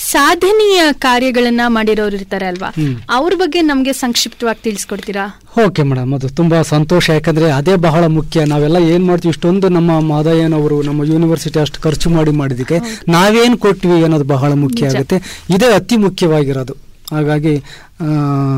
ಸಾಧನೀಯ ಕಾರ್ಯಗಳನ್ನ ಮಾಡಿರೋರು ಇರ್ತಾರೆ ಅಲ್ವಾ ಹ್ಮ್. ಅವ್ರ ಬಗ್ಗೆ ನಮ್ಗೆ ಸಂಕ್ಷಿಪ್ತವಾಗಿ ತಿಳಿಸ್ಕೊಡ್ತೀರಾ ಓಕೆ ಮೇಡಮ್ ಅದು ತುಂಬ ಸಂತೋಷ ಯಾಕಂದರೆ ಅದೇ ಬಹಳ ಮುಖ್ಯ ನಾವೆಲ್ಲ ಏನು ಮಾಡ್ತೀವಿ ಇಷ್ಟೊಂದು ನಮ್ಮ ಮಾದಯ್ಯನವರು ನಮ್ಮ ಯೂನಿವರ್ಸಿಟಿ ಅಷ್ಟು ಖರ್ಚು ಮಾಡಿ ಮಾಡಿದ್ದಕ್ಕೆ ನಾವೇನು ಕೊಟ್ವಿ ಅನ್ನೋದು ಬಹಳ ಮುಖ್ಯ ನಿಜ. ಆಗುತ್ತೆ ಇದೇ ಅತಿ ಮುಖ್ಯವಾಗಿರೋದು ಹಾಗಾಗಿ ಆ,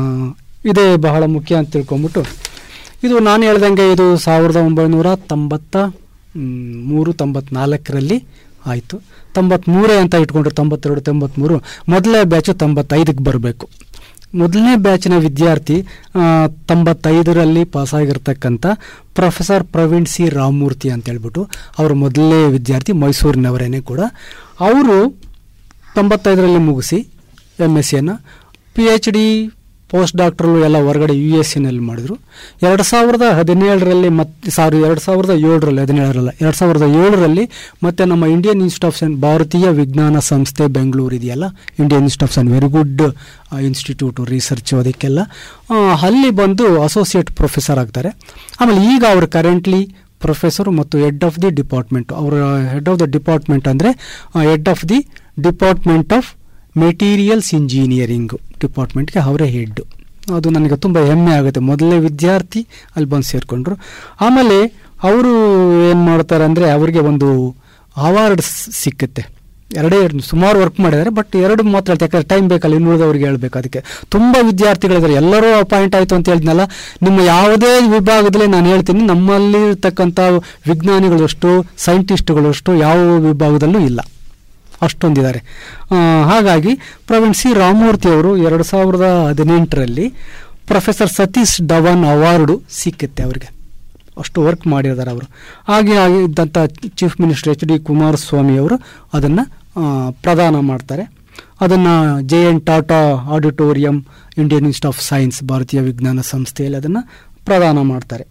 ಇದೇ ಬಹಳ ಮುಖ್ಯ ಅಂತ ತಿಳ್ಕೊಂಬಿಟ್ಟು ಇದು ನಾನು ಹೇಳ್ದಂಗೆ ಇದು ಸಾವಿರದ ಒಂಬೈನೂರ ತೊಂಬತ್ತ ಮ್, ಮೂರು ತೊಂಬತ್ನಾಲ್ಕರಲ್ಲಿ ಆಯಿತು ತೊಂಬತ್ಮೂರೇ ಅಂತ ಇಟ್ಕೊಂಡ್ರೆ ತೊಂಬತ್ತೆರಡು ತೊಂಬತ್ಮೂರು ಮೊದಲನೇ ಬ್ಯಾಚು ತೊಂಬತ್ತೈದಕ್ಕೆ ಬರಬೇಕು ಮೊದಲನೇ ಬ್ಯಾಚಿನ ವಿದ್ಯಾರ್ಥಿ ಆ, ತೊಂಬತ್ತೈದರಲ್ಲಿ ಪಾಸಾಗಿರ್ತಕ್ಕಂಥ ಪ್ರೊಫೆಸರ್ ಪ್ರವೀಣ್ ಸಿ ರಾಮಮೂರ್ತಿ ಅಂತ ಹೇಳ್ಬಿಟ್ಟು ಅವರು ಮೊದಲನೇ ವಿದ್ಯಾರ್ಥಿ ಮೈಸೂರಿನವರೇನೆ ಕೂಡ ಅವರು ತೊಂಬತ್ತೈದರಲ್ಲಿ ಮುಗಿಸಿ ಎಮ್ ಎಸ್ ಸಿಯನ್ನು ಪಿ ಎಚ್ ಡಿ ಪೋಸ್ಟ್ ಡಾಕ್ಟ್ರಲ್ಲು ಎಲ್ಲ ಹೊರಗಡೆ ಯು ಎಸ್ ಸಿನಲ್ಲಿ ಮಾಡಿದ್ರು ಎರಡು ಸಾವಿರದ ಹದಿನೇಳರಲ್ಲಿ ಮತ್ತೆ ಸಾರಿ ಎರಡು ಸಾವಿರದ ಏಳರಲ್ಲಿ ಹದಿನೇಳರಲ್ಲ ಎರಡು ಸಾವಿರದ ಏಳರಲ್ಲಿ ಮತ್ತೆ ನಮ್ಮ ಇಂಡಿಯನ್ ಇನ್ಸ್ಟಿಟ್ಯೂಟ್ ಆಫ್ ಸೈನ್ಸ್ ಭಾರತೀಯ ವಿಜ್ಞಾನ ಸಂಸ್ಥೆ ಬೆಂಗಳೂರು ಇದೆಯಲ್ಲ Indian Institute of Science very good institute research ಅದಕ್ಕೆಲ್ಲ ಆ, ಅಲ್ಲಿ ಬಂದು ಅಸೋಸಿಯೇಟ್ ಪ್ರೊಫೆಸರ್ ಆಗ್ತಾರೆ ಆಮೇಲೆ ಈಗ ಅವರು ಕರೆಂಟ್ಲಿ ಪ್ರೊಫೆಸರ್ ಮತ್ತು ಹೆಡ್ ಆಫ್ ದಿ ಡಿಪಾರ್ಟ್ಮೆಂಟ್ ಅವರ ಹೆಡ್ ಆಫ್ ದ ಡಿಪಾರ್ಟ್ಮೆಂಟ್ ಅಂದರೆ head of the department of materials engineering ಡಿಪಾರ್ಟ್ಮೆಂಟ್ಗೆ ಅವರೇ ಹೆಡ್ ಅದು ನನಗೆ ತುಂಬ ಹೆಮ್ಮೆ ಆಗುತ್ತೆ ಮೊದಲನೇ ವಿದ್ಯಾರ್ಥಿ ಅಲ್ಲಿ ಬಂದು ಸೇರಿಕೊಂಡ್ರು ಆಮೇಲೆ ಅವರು ಏನು ಮಾಡ್ತಾರೆ ಅಂದರೆ ಅವರಿಗೆ ಒಂದು ಅವಾರ್ಡ್ ಸಿಕ್ಕುತ್ತೆ ಎರಡೇ ಎರಡು ಸುಮಾರು ವರ್ಕ್ ಮಾಡಿದ್ದಾರೆ ಬಟ್ ಎರಡು ಮಾತ್ರ ಹೇಳ್ತಾರೆ ಯಾಕಂದ್ರೆ ಟೈಮ್ ಬೇಕಲ್ಲ ಇನ್ನುಳಿದವ್ರಿಗೆ ಹೇಳ್ಬೇಕು ಅದಕ್ಕೆ ತುಂಬ ವಿದ್ಯಾರ್ಥಿಗಳಿದ್ದಾರೆ ಎಲ್ಲರೂ ಅಪಾಯಿಂಟ್ ಆಯಿತು ಅಂತ ಹೇಳಿದ್ನಲ್ಲ ನಿಮ್ಮ ಯಾವುದೇ ವಿಭಾಗದಲ್ಲಿ ನಾನು ಹೇಳ್ತೀನಿ ನಮ್ಮಲ್ಲಿ ಇರ್ತಕ್ಕಂಥ ವಿಜ್ಞಾನಿಗಳಷ್ಟು ಸೈಂಟಿಸ್ಟ್ಗಳಷ್ಟು ಯಾವ ವಿಭಾಗದಲ್ಲೂ ಇಲ್ಲ ಅಷ್ಟೊಂದಿದ್ದಾರೆ ಆ, ಹಾಗಾಗಿ ಪ್ರವೀಣ್ ಸಿ ರಾಮಮೂರ್ತಿ ಅವರು ಎರಡು ಸಾವಿರದ ಹದಿನೆಂಟರಲ್ಲಿ ಪ್ರೊಫೆಸರ್ ಸತೀಶ್ ಧವನ್ ಅವಾರ್ಡು ಸಿಕ್ಕುತ್ತೆ ಅವರಿಗೆ ಅಷ್ಟು ವರ್ಕ್ ಮಾಡಿದ್ದಾರೆ ಅವರು ಹಾಗೆ ಆಗಿದ್ದಂಥ chief minister H D Kumaraswamy ಅವರು ಅದನ್ನು ಪ್ರದಾನ ಮಾಡ್ತಾರೆ ಅದನ್ನು J N Tata auditorium Indian Institute of Science ಭಾರತೀಯ ವಿಜ್ಞಾನ ಸಂಸ್ಥೆಯಲ್ಲಿ ಅದನ್ನು ಪ್ರದಾನ ಮಾಡ್ತಾರೆ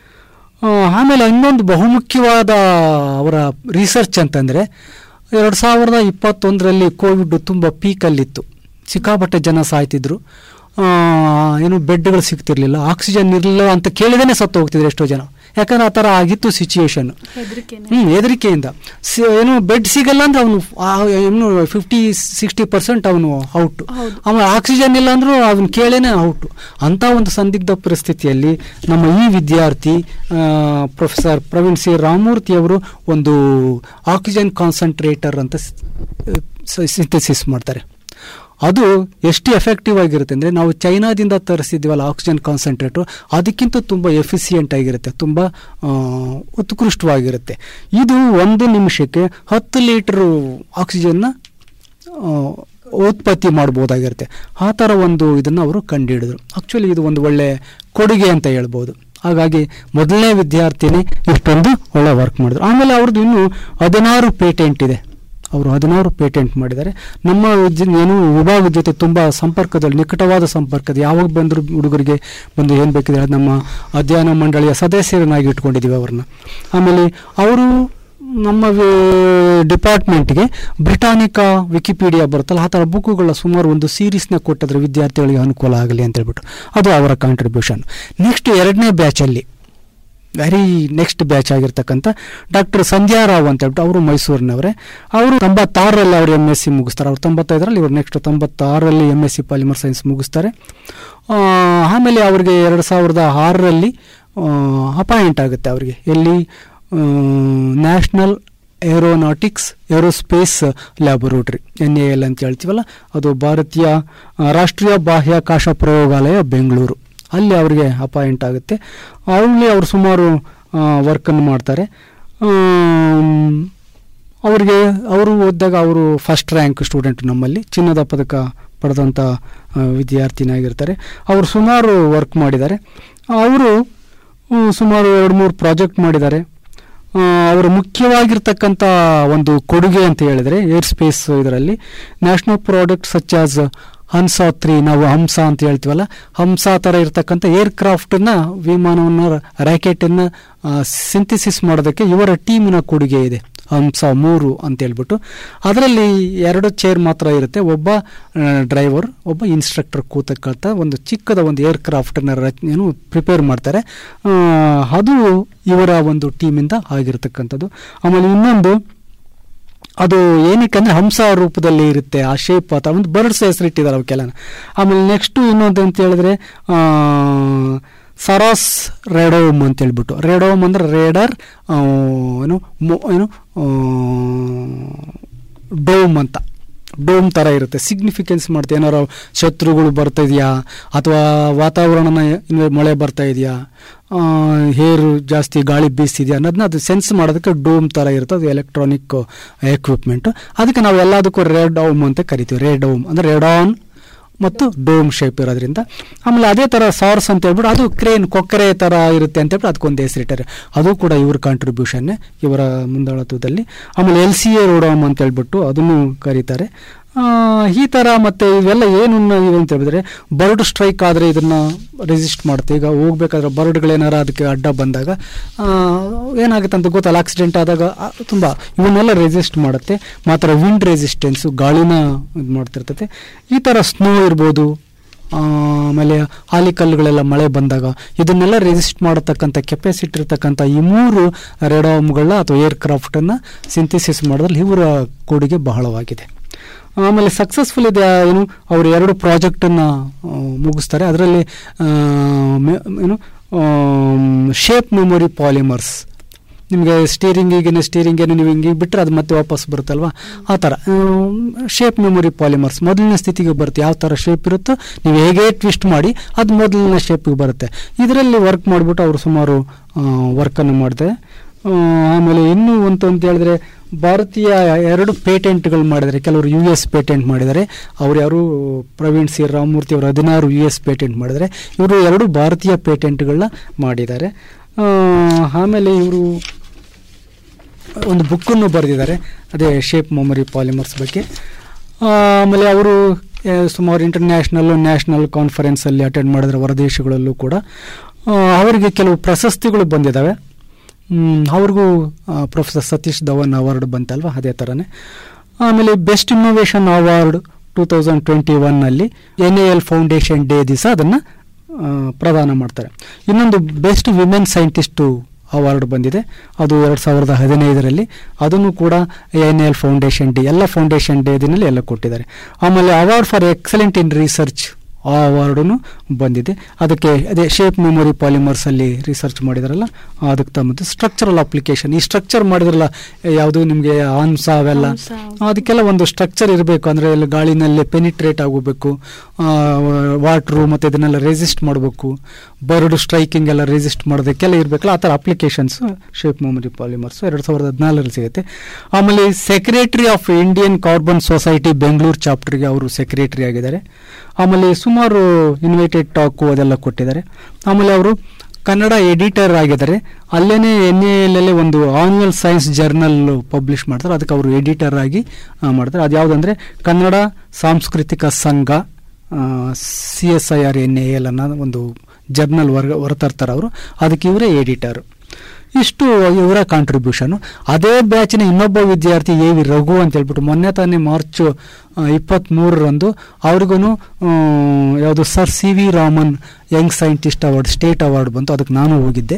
ಆ, ಆಮೇಲೆ ಇನ್ನೊಂದು ಬಹುಮುಖ್ಯವಾದ ಅವರ ರಿಸರ್ಚ್ ಅಂತಂದರೆ ಎರಡು ಸಾವಿರದ ಇಪ್ಪತ್ತೊಂದರಲ್ಲಿ ಕೋವಿಡ್ ತುಂಬ ಪೀಕಲ್ಲಿತ್ತು ಸಿಕ್ಕಾಪಟ್ಟೆ ಜನ ಸಾಯ್ತಿದ್ರು ಆ, ಏನು ಬೆಡ್ಗಳು ಸಿಗ್ತಿರ್ಲಿಲ್ಲ ಆಕ್ಸಿಜನ್ ಇರಲಿಲ್ಲ ಅಂತ ಕೇಳಿದೇನೆ ಸತ್ತು ಹೋಗ್ತಿದ್ರು ಎಷ್ಟೋ ಜನ ಯಾಕಂದ್ರೆ ಆ ಥರ ಆಗಿತ್ತು ಸಿಚುಯೇಷನ್ ಹ್ಮ್ ಹೆದರಿಕೆಯಿಂದ ಸಿ- ಏನು ಬೆಡ್ ಸಿಗಲ್ಲ ಅಂದ್ರೆ ಅವನು ಏನು ಫಿಫ್ಟಿ ಸಿಕ್ಸ್ಟಿ ಪರ್ಸೆಂಟ್ ಅವನು ಔಟ್ ಹೌದು. ಆಮೇಲೆ ಆಕ್ಸಿಜನ್ ಇಲ್ಲ ಅಂದ್ರೂ ಅವನು ಕೇಳೇನೆ ಔಟ್ ಅಂತ ಒಂದು ಸಂದಿಗ್ಧ ಪರಿಸ್ಥಿತಿಯಲ್ಲಿ ನಮ್ಮ ಈ ವಿದ್ಯಾರ್ಥಿ ಪ್ರೊಫೆಸರ್ ಪ್ರವೀಣ್ ಸಿ ರಾಮಮೂರ್ತಿ ಅವರು ಒಂದು ಆಕ್ಸಿಜನ್ ಕಾನ್ಸಂಟ್ರೇಟರ್ ಅಂತ ಸಿಂಥಸಿಸ್ ಮಾಡ್ತಾರೆ ಅದು ಎಷ್ಟು ಎಫೆಕ್ಟಿವ್ ಆಗಿರುತ್ತೆ ಅಂದರೆ ನಾವು ಚೈನಾದಿಂದ ತರಿಸಿದ್ವಲ್ಲ ಆಕ್ಸಿಜನ್ ಕಾನ್ಸಂಟ್ರೇಟು ಅದಕ್ಕಿಂತ ತುಂಬ ಎಫಿಸಿಯೆಂಟ್ ಆಗಿರುತ್ತೆ ತುಂಬ ಆ, ಉತ್ಕೃಷ್ಟವಾಗಿರುತ್ತೆ ಇದು ಒಂದು ನಿಮಿಷಕ್ಕೆ ಹತ್ತು ಲೀಟ್ರು ಆಕ್ಸಿಜನ್ನ ಆ, ಉತ್ಪತ್ತಿ ಮಾಡ್ಬೋದಾಗಿರುತ್ತೆ ಆ ಥರ ಒಂದು ಇದನ್ನು ಅವರು ಕಂಡುಹಿಡಿದ್ರು ಆ್ಯಕ್ಚುಲಿ ಇದು ಒಂದು ಒಳ್ಳೆ ಕೊಡುಗೆ ಅಂತ ಹೇಳ್ಬೋದು ಹಾಗಾಗಿ ಮೊದಲನೇ ವಿದ್ಯಾರ್ಥಿನಿ ಇಷ್ಟೊಂದು ಒಳ್ಳೆ ವರ್ಕ್ ಮಾಡಿದ್ರು ಆಮೇಲೆ ಅವ್ರದ್ದು ಇನ್ನೂ ಹದಿನಾರು ಪೇಟೆಂಟ್ ಇದೆ ಅವರು ಹದಿನಾರು ಪೇಟೆಂಟ್ ಮಾಡಿದ್ದಾರೆ ನಮ್ಮ ಜ- ಏನು ವಿಭಾಗದ ಜೊತೆ ತುಂಬ ಸಂಪರ್ಕದಲ್ಲಿ ನಿಕಟವಾದ ಸಂಪರ್ಕದ ಯಾವಾಗ ಬಂದರೂ ಹುಡುಗರಿಗೆ ಬಂದು ಏನು ಬೇಕಿದೆ ಅದು ನಮ್ಮ ಅಧ್ಯಯನ ಮಂಡಳಿಯ ಸದಸ್ಯರನ್ನಾಗಿ ಇಟ್ಕೊಂಡಿದ್ದೀವಿ ಅವ್ರನ್ನ ಆಮೇಲೆ ಅವರು ನಮ್ಮ ಡಿಪಾರ್ಟ್ಮೆಂಟ್ಗೆ ಬ್ರಿಟಾನಿಕಾ ವಿಕಿಪೀಡಿಯಾ ಬರುತ್ತಲ್ಲ ಆ ಥರ ಬುಕ್ಕುಗಳ ಸುಮಾರು ಒಂದು ಸೀರೀಸ್ನ ಕೊಟ್ಟಿದ್ರೆ ವಿದ್ಯಾರ್ಥಿಗಳಿಗೆ ಅನುಕೂಲ ಆಗಲಿ ಅಂತ ಹೇಳ್ಬಿಟ್ಟು ಅದು ಅವರ ಕಾಂಟ್ರಿಬ್ಯೂಷನ್ ನೆಕ್ಸ್ಟ್ ಎರಡನೇ ಬ್ಯಾಚಲ್ಲಿ ವೆರಿ ನೆಕ್ಸ್ಟ್ ಬ್ಯಾಚ್ ಆಗಿರ್ತಕ್ಕಂಥ ಡಾಕ್ಟರ್ ಸಂಧ್ಯಾ ರಾವ್ ಅಂತ ಹೇಳ್ಬಿಟ್ಟು ಅವರು ಮೈಸೂರಿನವರೇ ಅವರು ತೊಂಬತ್ತಾರರಲ್ಲಿ ಅವರು ಎಮ್ ಎಸ್ ಸಿ ಮುಗಿಸ್ತಾರೆ ಅವ್ರು ತೊಂಬತ್ತೈದರಲ್ಲಿ ಇವರು ನೆಕ್ಸ್ಟ್ ತೊಂಬತ್ತಾರರಲ್ಲಿ M S C polymer science ಮುಗಿಸ್ತಾರೆ ಆ, ಆಮೇಲೆ ಅವ್ರಿಗೆ ಎರಡು ಸಾವಿರದ ಆರರಲ್ಲಿ ಅಪಾಯಿಂಟ್ ಆಗುತ್ತೆ ಅವರಿಗೆ ಎಲ್ಲಿ national aeronautics aerospace laboratory N A L ಅಂತ ಹೇಳ್ತೀವಲ್ಲ ಅದು ಭಾರತೀಯ ಆ, ರಾಷ್ಟ್ರೀಯ ಬಾಹ್ಯಾಕಾಶ ಪ್ರಯೋಗಾಲಯ ಬೆಂಗಳೂರು ಅಲ್ಲಿ ಅವರಿಗೆ ಅಪಾಯಿಂಟ್ ಆಗುತ್ತೆ ಅಲ್ಲಿ ಅವರು ಸುಮಾರು ವರ್ಕನ್ನು ಮಾಡ್ತಾರೆ ಆಮ್, ಅವರಿಗೆ ಅವರು ಓದಿದಾಗ ಅವರು ಫಸ್ಟ್ ರ್ಯಾಂಕ್ ಸ್ಟೂಡೆಂಟ್ ನಮ್ಮಲ್ಲಿ ಚಿನ್ನದ ಪದಕ ಪಡೆದಂಥ ಆ, ವಿದ್ಯಾರ್ಥಿನಾಗಿರ್ತಾರೆ ಅವರು ಸುಮಾರು ವರ್ಕ್ ಮಾಡಿದ್ದಾರೆ ಅವರು ಹ್ಮ್, ಸುಮಾರು ಎರಡು ಮೂರು ಪ್ರಾಜೆಕ್ಟ್ ಮಾಡಿದ್ದಾರೆ ಆ, ಅವರ ಮುಖ್ಯವಾಗಿರ್ತಕ್ಕಂಥ ಒಂದು ಕೊಡುಗೆ ಅಂತ ಹೇಳಿದರೆ ಏರ್ ಸ್ಪೇಸ್ ಇದರಲ್ಲಿ national product such as Hansa three ನಾವು ಹಂಸ ಅಂತ ಹೇಳ್ತೀವಲ್ಲ ಹಂಸ ಥರ ಇರ್ತಕ್ಕಂಥ ಏರ್ಕ್ರಾಫ್ಟನ್ನ ವಿಮಾನವನ್ನು ರ್ಯಾಕೆಟನ್ನು ಸಿಂಥಿಸಿಸ್ ಮಾಡೋದಕ್ಕೆ ಇವರ ಟೀಮಿನ ಕೊಡುಗೆ ಇದೆ ಹಂಸ ಮೂರು ಅಂತ ಹೇಳ್ಬಿಟ್ಟು ಅದರಲ್ಲಿ ಎರಡು ಚೇರ್ ಮಾತ್ರ ಇರುತ್ತೆ ಒಬ್ಬ ಡ್ರೈವರ್ ಒಬ್ಬ ಇನ್ಸ್ಟ್ರಕ್ಟರ್ ಕೂತಕ್ಕಂಥ ಒಂದು ಚಿಕ್ಕದ ಒಂದು ಏರ್ಕ್ರಾಫ್ಟನ್ನ ರಚನೆಯನ್ನು ಪ್ರಿಪೇರ್ ಮಾಡ್ತಾರೆ ಆ, ಅದು ಇವರ ಒಂದು ಟೀಮಿಂದ ಆಗಿರ್ತಕ್ಕಂಥದ್ದು ಆಮೇಲೆ ಇನ್ನೊಂದು ಅದು ಏನಕ್ಕೆ ಅಂದ್ರೆ ಹಂಸ ರೂಪದಲ್ಲಿ ಇರುತ್ತೆ ಆ ಶೇಪ್ ಅಥವಾ ಒಂದು ಬರ್ಡ್ಸ್ ಹೆಸರಿಟ್ಟಿದ್ದಾರೆ ಅವಕ್ಕೆಲ್ಲ ಆಮೇಲೆ ನೆಕ್ಸ್ಟ್ ಇನ್ನೊಂದು ಅಂತ ಹೇಳಿದ್ರೆ ಆ, ಸರಾಸ್ ರೇಡೋಮ್ ಅಂತ ಹೇಳ್ಬಿಟ್ಟು ರೇಡೋಮ್ ಅಂದ್ರೆ ರೇಡರ್ ಆ, ಏನು ಮೊ- ಏನು ಡೋಮ್ ಅಂತ ಡೋಮ್ ಥರ ಇರುತ್ತೆ ಸಿಗ್ನಿಫಿಕೆನ್ಸ್ ಮಾಡುತ್ತೆ ಏನಾರು ಶತ್ರುಗಳು ಬರ್ತಾ ಇದೆಯಾ ಅಥವಾ ವಾತಾವರಣನ ಇನ್ನು ಮಳೆ ಬರ್ತಾ ಇದೆಯಾ ಹೇರು ಜಾಸ್ತಿ ಗಾಳಿ ಬೀಸ್ತಿದೆಯಾ ಅನ್ನೋದನ್ನ ಅದು ಸೆನ್ಸ್ ಮಾಡೋದಕ್ಕೆ ಡೋಮ್ ಥರ ಇರುತ್ತೆ ಅದು ಎಲೆಕ್ಟ್ರಾನಿಕ್ ಎಕ್ವಿಪ್ಮೆಂಟ್ ಅದಕ್ಕೆ ನಾವು ಎಲ್ಲದಕ್ಕೂ ರೆಡ್ ಡೌಮ್ ಅಂತ ಕರಿತೀವಿ ರೆಡ್ ಡೌಮ್ ಅಂದರೆ ರೆಡಾನ್ ಮತ್ತು ಡೋಮ್ ಶೇಪ್ ಇರೋದ್ರಿಂದ ಆಮೇಲೆ ಅದೇ ಥರ ಸಾರ್ಸ್ ಅಂತ ಹೇಳ್ಬಿಟ್ಟು ಅದು ಕ್ರೇನ್ ಕೊಕ್ಕರೆ ಥರ ಇರುತ್ತೆ ಅಂತ ಹೇಳ್ಬಿಟ್ಟು ಅದಕ್ಕೊಂದು ಹೆಸರಿಟ್ಟಾರೆ ಅದು ಕೂಡ ಇವ್ರ ಕಾಂಟ್ರಿಬ್ಯೂಷನ್ನೇ ಇವರ ಮುಂದಾಳತ್ವದಲ್ಲಿ ಆಮೇಲೆ ಎಲ್ ಸಿ ಎ ರೋಡಾಮ್ ಅಂತ ಹೇಳ್ಬಿಟ್ಟು ಅದನ್ನು ಕರೀತಾರೆ ಆ, ಈ ಥರ ಮತ್ತೆ ಇವೆಲ್ಲ ಏನು ಇವೆ ಅಂತ ಹೇಳಿದ್ರೆ ಬರ್ಡ್ ಸ್ಟ್ರೈಕ್ ಆದರೆ ಇದನ್ನ ರೆಸಿಸ್ಟ್ ಮಾಡುತ್ತೆ ಈಗ ಹೋಗ್ಬೇಕಾದ್ರೆ ಬರ್ಡ್ಗಳೇನಾರ ಅದಕ್ಕೆ ಅಡ್ಡ ಬಂದಾಗ ಆ, ಏನಾಗುತ್ತೆ ಅಂತ ಗೊತ್ತಲ್ಲ ಆಕ್ಸಿಡೆಂಟ್ ಆದಾಗ ಆ, ತುಂಬ ಇವನ್ನೆಲ್ಲ ರೆಸಿಸ್ಟ್ ಮಾಡುತ್ತೆ ಮಾತ್ರ ವಿಂಡ್ ರೆಸಿಸ್ಟೆನ್ಸು ಗಾಳಿನ ಇದು ಮಾಡ್ತಿರ್ತದೆ ಈ ಥರ ಸ್ನೋ ಇರ್ಬೋದು ಆ, ಆಮೇಲೆ ಆಲಿಕಲ್ಲುಗಳೆಲ್ಲ ಮಳೆ ಬಂದಾಗ ಇದನ್ನೆಲ್ಲ ರೆಸಿಸ್ಟ್ ಮಾಡತಕ್ಕಂಥ ಕೆಪಾಸಿಟಿ ಇರ್ತಕ್ಕಂಥ ಈ ಮೂರು ರೆಡಾಮ್ಗಳನ್ನ ಅಥವಾ ಏರ್ಕ್ರಾಫ್ಟನ್ನು ಸಿಂಥಿಸಿಸ್ ಮಾಡೋದ್ರಲ್ಲಿ ಇವರ ಕೊಡುಗೆ ಬಹಳವಾಗಿದೆ ಆಮೇಲೆ ಸಕ್ಸಸ್ಫುಲ್ ಇದೆ ಏನು ಅವರು ಎರಡು ಪ್ರಾಜೆಕ್ಟನ್ನು ಮುಗಿಸ್ತಾರೆ ಅದರಲ್ಲಿ ಏನು ಶೇಪ್ ಮೆಮೊರಿ ಪಾಲಿಮರ್ಸ್ ನಿಮಗೆ ಸ್ಟೀರಿಂಗಿಗೆ ಸ್ಟೀರಿಂಗ್ ಏನು ನೀವು ಹಿಂಗೆ ಬಿಟ್ಟರೆ ಅದು ಮತ್ತೆ ವಾಪಸ್ ಬರುತ್ತಲ್ವಾ ಆ ಥರ ಶೇಪ್ ಮೆಮೊರಿ ಪಾಲಿಮರ್ಸ್ ಮೊದಲನೇ ಸ್ಥಿತಿಗೆ ಬರುತ್ತೆ ಯಾವ ಥರ ಶೇಪ್ ಇರುತ್ತೋ ನೀವು ಹೇಗೆ ಟ್ವಿಸ್ಟ್ ಮಾಡಿ ಅದು ಮೊದಲನೇ ಶೇಪಿಗೆ ಬರುತ್ತೆ ಇದರಲ್ಲಿ ವರ್ಕ್ ಮಾಡಿಬಿಟ್ಟು ಅವರು ಸುಮಾರು ವರ್ಕನ್ನು ಮಾಡ್ತಾರೆ ಆ, ಆಮೇಲೆ ಇನ್ನೂ ಒಂದು ಅಂತ ಹೇಳಿದ್ರೆ ಭಾರತೀಯ ಎರಡು ಪೇಟೆಂಟ್ಗಳು ಮಾಡಿದ್ದಾರೆ ಕೆಲವರು ಯು ಎಸ್ ಪೇಟೆಂಟ್ ಮಾಡಿದ್ದಾರೆ ಅವ್ರು ಯಾರು ಪ್ರವೀಣ್ ಸಿ ರಾಮಮೂರ್ತಿ ಅವರು ಹದಿನಾರು ಯು ಎಸ್ ಪೇಟೆಂಟ್ ಮಾಡಿದ್ದಾರೆ ಇವರು ಎರಡು ಭಾರತೀಯ ಪೇಟೆಂಟ್ಗಳನ್ನ ಮಾಡಿದ್ದಾರೆ ಆ, ಆಮೇಲೆ ಇವರು ಒಂದು ಬುಕ್ಕನ್ನು ಬರೆದಿದ್ದಾರೆ ಅದೇ ಶೇಪ್ ಮೆಮೊರಿ ಪಾಲಿಮರ್ಸ್ ಬಗ್ಗೆ ಆ, ಆಮೇಲೆ ಅವರು ಆ, ಸುಮಾರು ಇಂಟರ್ನ್ಯಾಷನಲ್ ನ್ಯಾಷನಲ್ ಕಾನ್ಫರೆನ್ಸಲ್ಲಿ ಅಟೆಂಡ್ ಮಾಡಿದ್ರೆ ಹೊರದೇಶಗಳಲ್ಲೂ ಕೂಡ ಆ, ಅವರಿಗೆ ಕೆಲವು ಪ್ರಶಸ್ತಿಗಳು ಬಂದಿದ್ದಾವೆ ಮ್, ಅವ್ರಿಗೂ ಪ್ರೊಫೆಸರ್ ಸತೀಶ್ ಧವನ್ ಅವಾರ್ಡ್ ಬಂತಲ್ವ ಅದೇ ಥರನೇ ಆಮೇಲೆ best innovation award two thousand twenty ಒನ್ನಲ್ಲಿ N A L foundation day ದಿವಸ ಅದನ್ನು ಪ್ರದಾನ ಮಾಡ್ತಾರೆ ಇನ್ನೊಂದು ಬೆಸ್ಟ್ ವಿಮೆನ್ ಸೈಂಟಿಸ್ಟು ಅವಾರ್ಡ್ ಬಂದಿದೆ ಅದು ಎರಡು ಸಾವಿರದ ಹದಿನೈದರಲ್ಲಿ ಅದನ್ನು ಕೂಡ ಎನ್ ಎಲ್ ಫೌಂಡೇಶನ್ ಡೇ ಎಲ್ಲ ಫೌಂಡೇಶನ್ ಡೇ ದಿನಲ್ಲಿ ಎಲ್ಲ ಕೊಟ್ಟಿದ್ದಾರೆ ಆಮೇಲೆ award for excellent in research ಆ ಅವಾರ್ಡೂ ಬಂದಿದೆ ಅದಕ್ಕೆ ಅದೇ ಶೇಪ್ ಮೆಮೊರಿ ಪಾಲಿಮರ್ಸ್ ಅಲ್ಲಿ ರಿಸರ್ಚ್ ಮಾಡಿದಾರಲ್ಲ ಅದಕ್ಕೆ ತಮ್ಮದು ಸ್ಟ್ರಕ್ಚರಲ್ ಅಪ್ಲಿಕೇಶನ್ ಈ ಸ್ಟ್ರಕ್ಚರ್ ಮಾಡಿದ್ರಲ್ಲ ಯಾವುದು ನಿಮಗೆ ಆನ್ಸ ಅವೆಲ್ಲ ಹಂಸ. ಅದಕ್ಕೆಲ್ಲ ಒಂದು ಸ್ಟ್ರಕ್ಚರ್ ಇರಬೇಕು ಅಂದರೆ ಎಲ್ಲ ಗಾಳಿನಲ್ಲಿ ಪೆನಿಟ್ರೇಟ್ ಆಗಬೇಕು ವಾಟ್ರು ಮತ್ತು ಇದನ್ನೆಲ್ಲ ರೆಸಿಸ್ಟ್ ಮಾಡಬೇಕು ಬರ್ಡ್ ಸ್ಟ್ರೈಕಿಂಗ್ ಎಲ್ಲ ರೆಸಿಸ್ಟ್ ಮಾಡೋದಕ್ಕೆಲ್ಲ ಇರಬೇಕಲ್ಲ ಆ ಥರ ಅಪ್ಲಿಕೇಶನ್ಸ್ ಶೇಪ್ ಮೆಮೊರಿ ಪಾಲಿಮರ್ಸ್ ಎರಡು ಸಾವಿರದ ಹದಿನಾಲ್ಕರಲ್ಲಿ ಸಿಗುತ್ತೆ ಆಮೇಲೆ secretary of Indian carbon society Bengaluru ಚಾಪ್ಟರ್ಗೆ ಅವರು ಸೆಕ್ರೆಟರಿ ಆಗಿದ್ದಾರೆ ಆಮೇಲೆ ಸುಮಾರು ಇನ್ವೈಟೆಡ್ ಟಾಕು ಅದೆಲ್ಲ ಕೊಟ್ಟಿದ್ದಾರೆ ಆಮೇಲೆ ಅವರು ಕನ್ನಡ ಎಡಿಟರ್ ಆಗಿದ್ದಾರೆ ಅಲ್ಲೇನೆ ಎನ್ ಎಲ್ ಒಂದು ಆನ್ಯುವಲ್ ಸೈನ್ಸ್ ಜರ್ನಲ್ ಪಬ್ಲಿಷ್ ಮಾಡ್ತಾರೆ ಅದಕ್ಕೆ ಅವರು ಎಡಿಟರ್ ಆಗಿ ಆ, ಮಾಡ್ತಾರೆ ಅದು ಯಾವುದಂದ್ರೆ ಕನ್ನಡ ಸಾಂಸ್ಕೃತಿಕ ಸಂಘ C S I R N A L ಅನ್ನೋ ಒಂದು ಜರ್ನಲ್ ಹೊರ ಹೊರತರ್ತಾರೆ ಅವರು ಅದಕ್ಕೆ ಇವರೇ ಎಡಿಟರ್ ಇಷ್ಟು ಇವರ ಕಾಂಟ್ರಿಬ್ಯೂಷನ್ ಅದೇ ಬ್ಯಾಚಿನ ಇನ್ನೊಬ್ಬ ವಿದ್ಯಾರ್ಥಿ ಎ ವಿ ರಘು ಅಂತ ಹೇಳ್ಬಿಟ್ಟು ಮೊನ್ನೆ ತಾನೇ ಮಾರ್ಚ್ ಇಪ್ಪತ್ತ್ಮೂರರಂದು ಅವ್ರಿಗೂ ಯಾವುದು sir C V Raman young scientist award state award ಬಂತು ಅದಕ್ಕೆ ನಾನು ಹೋಗಿದ್ದೆ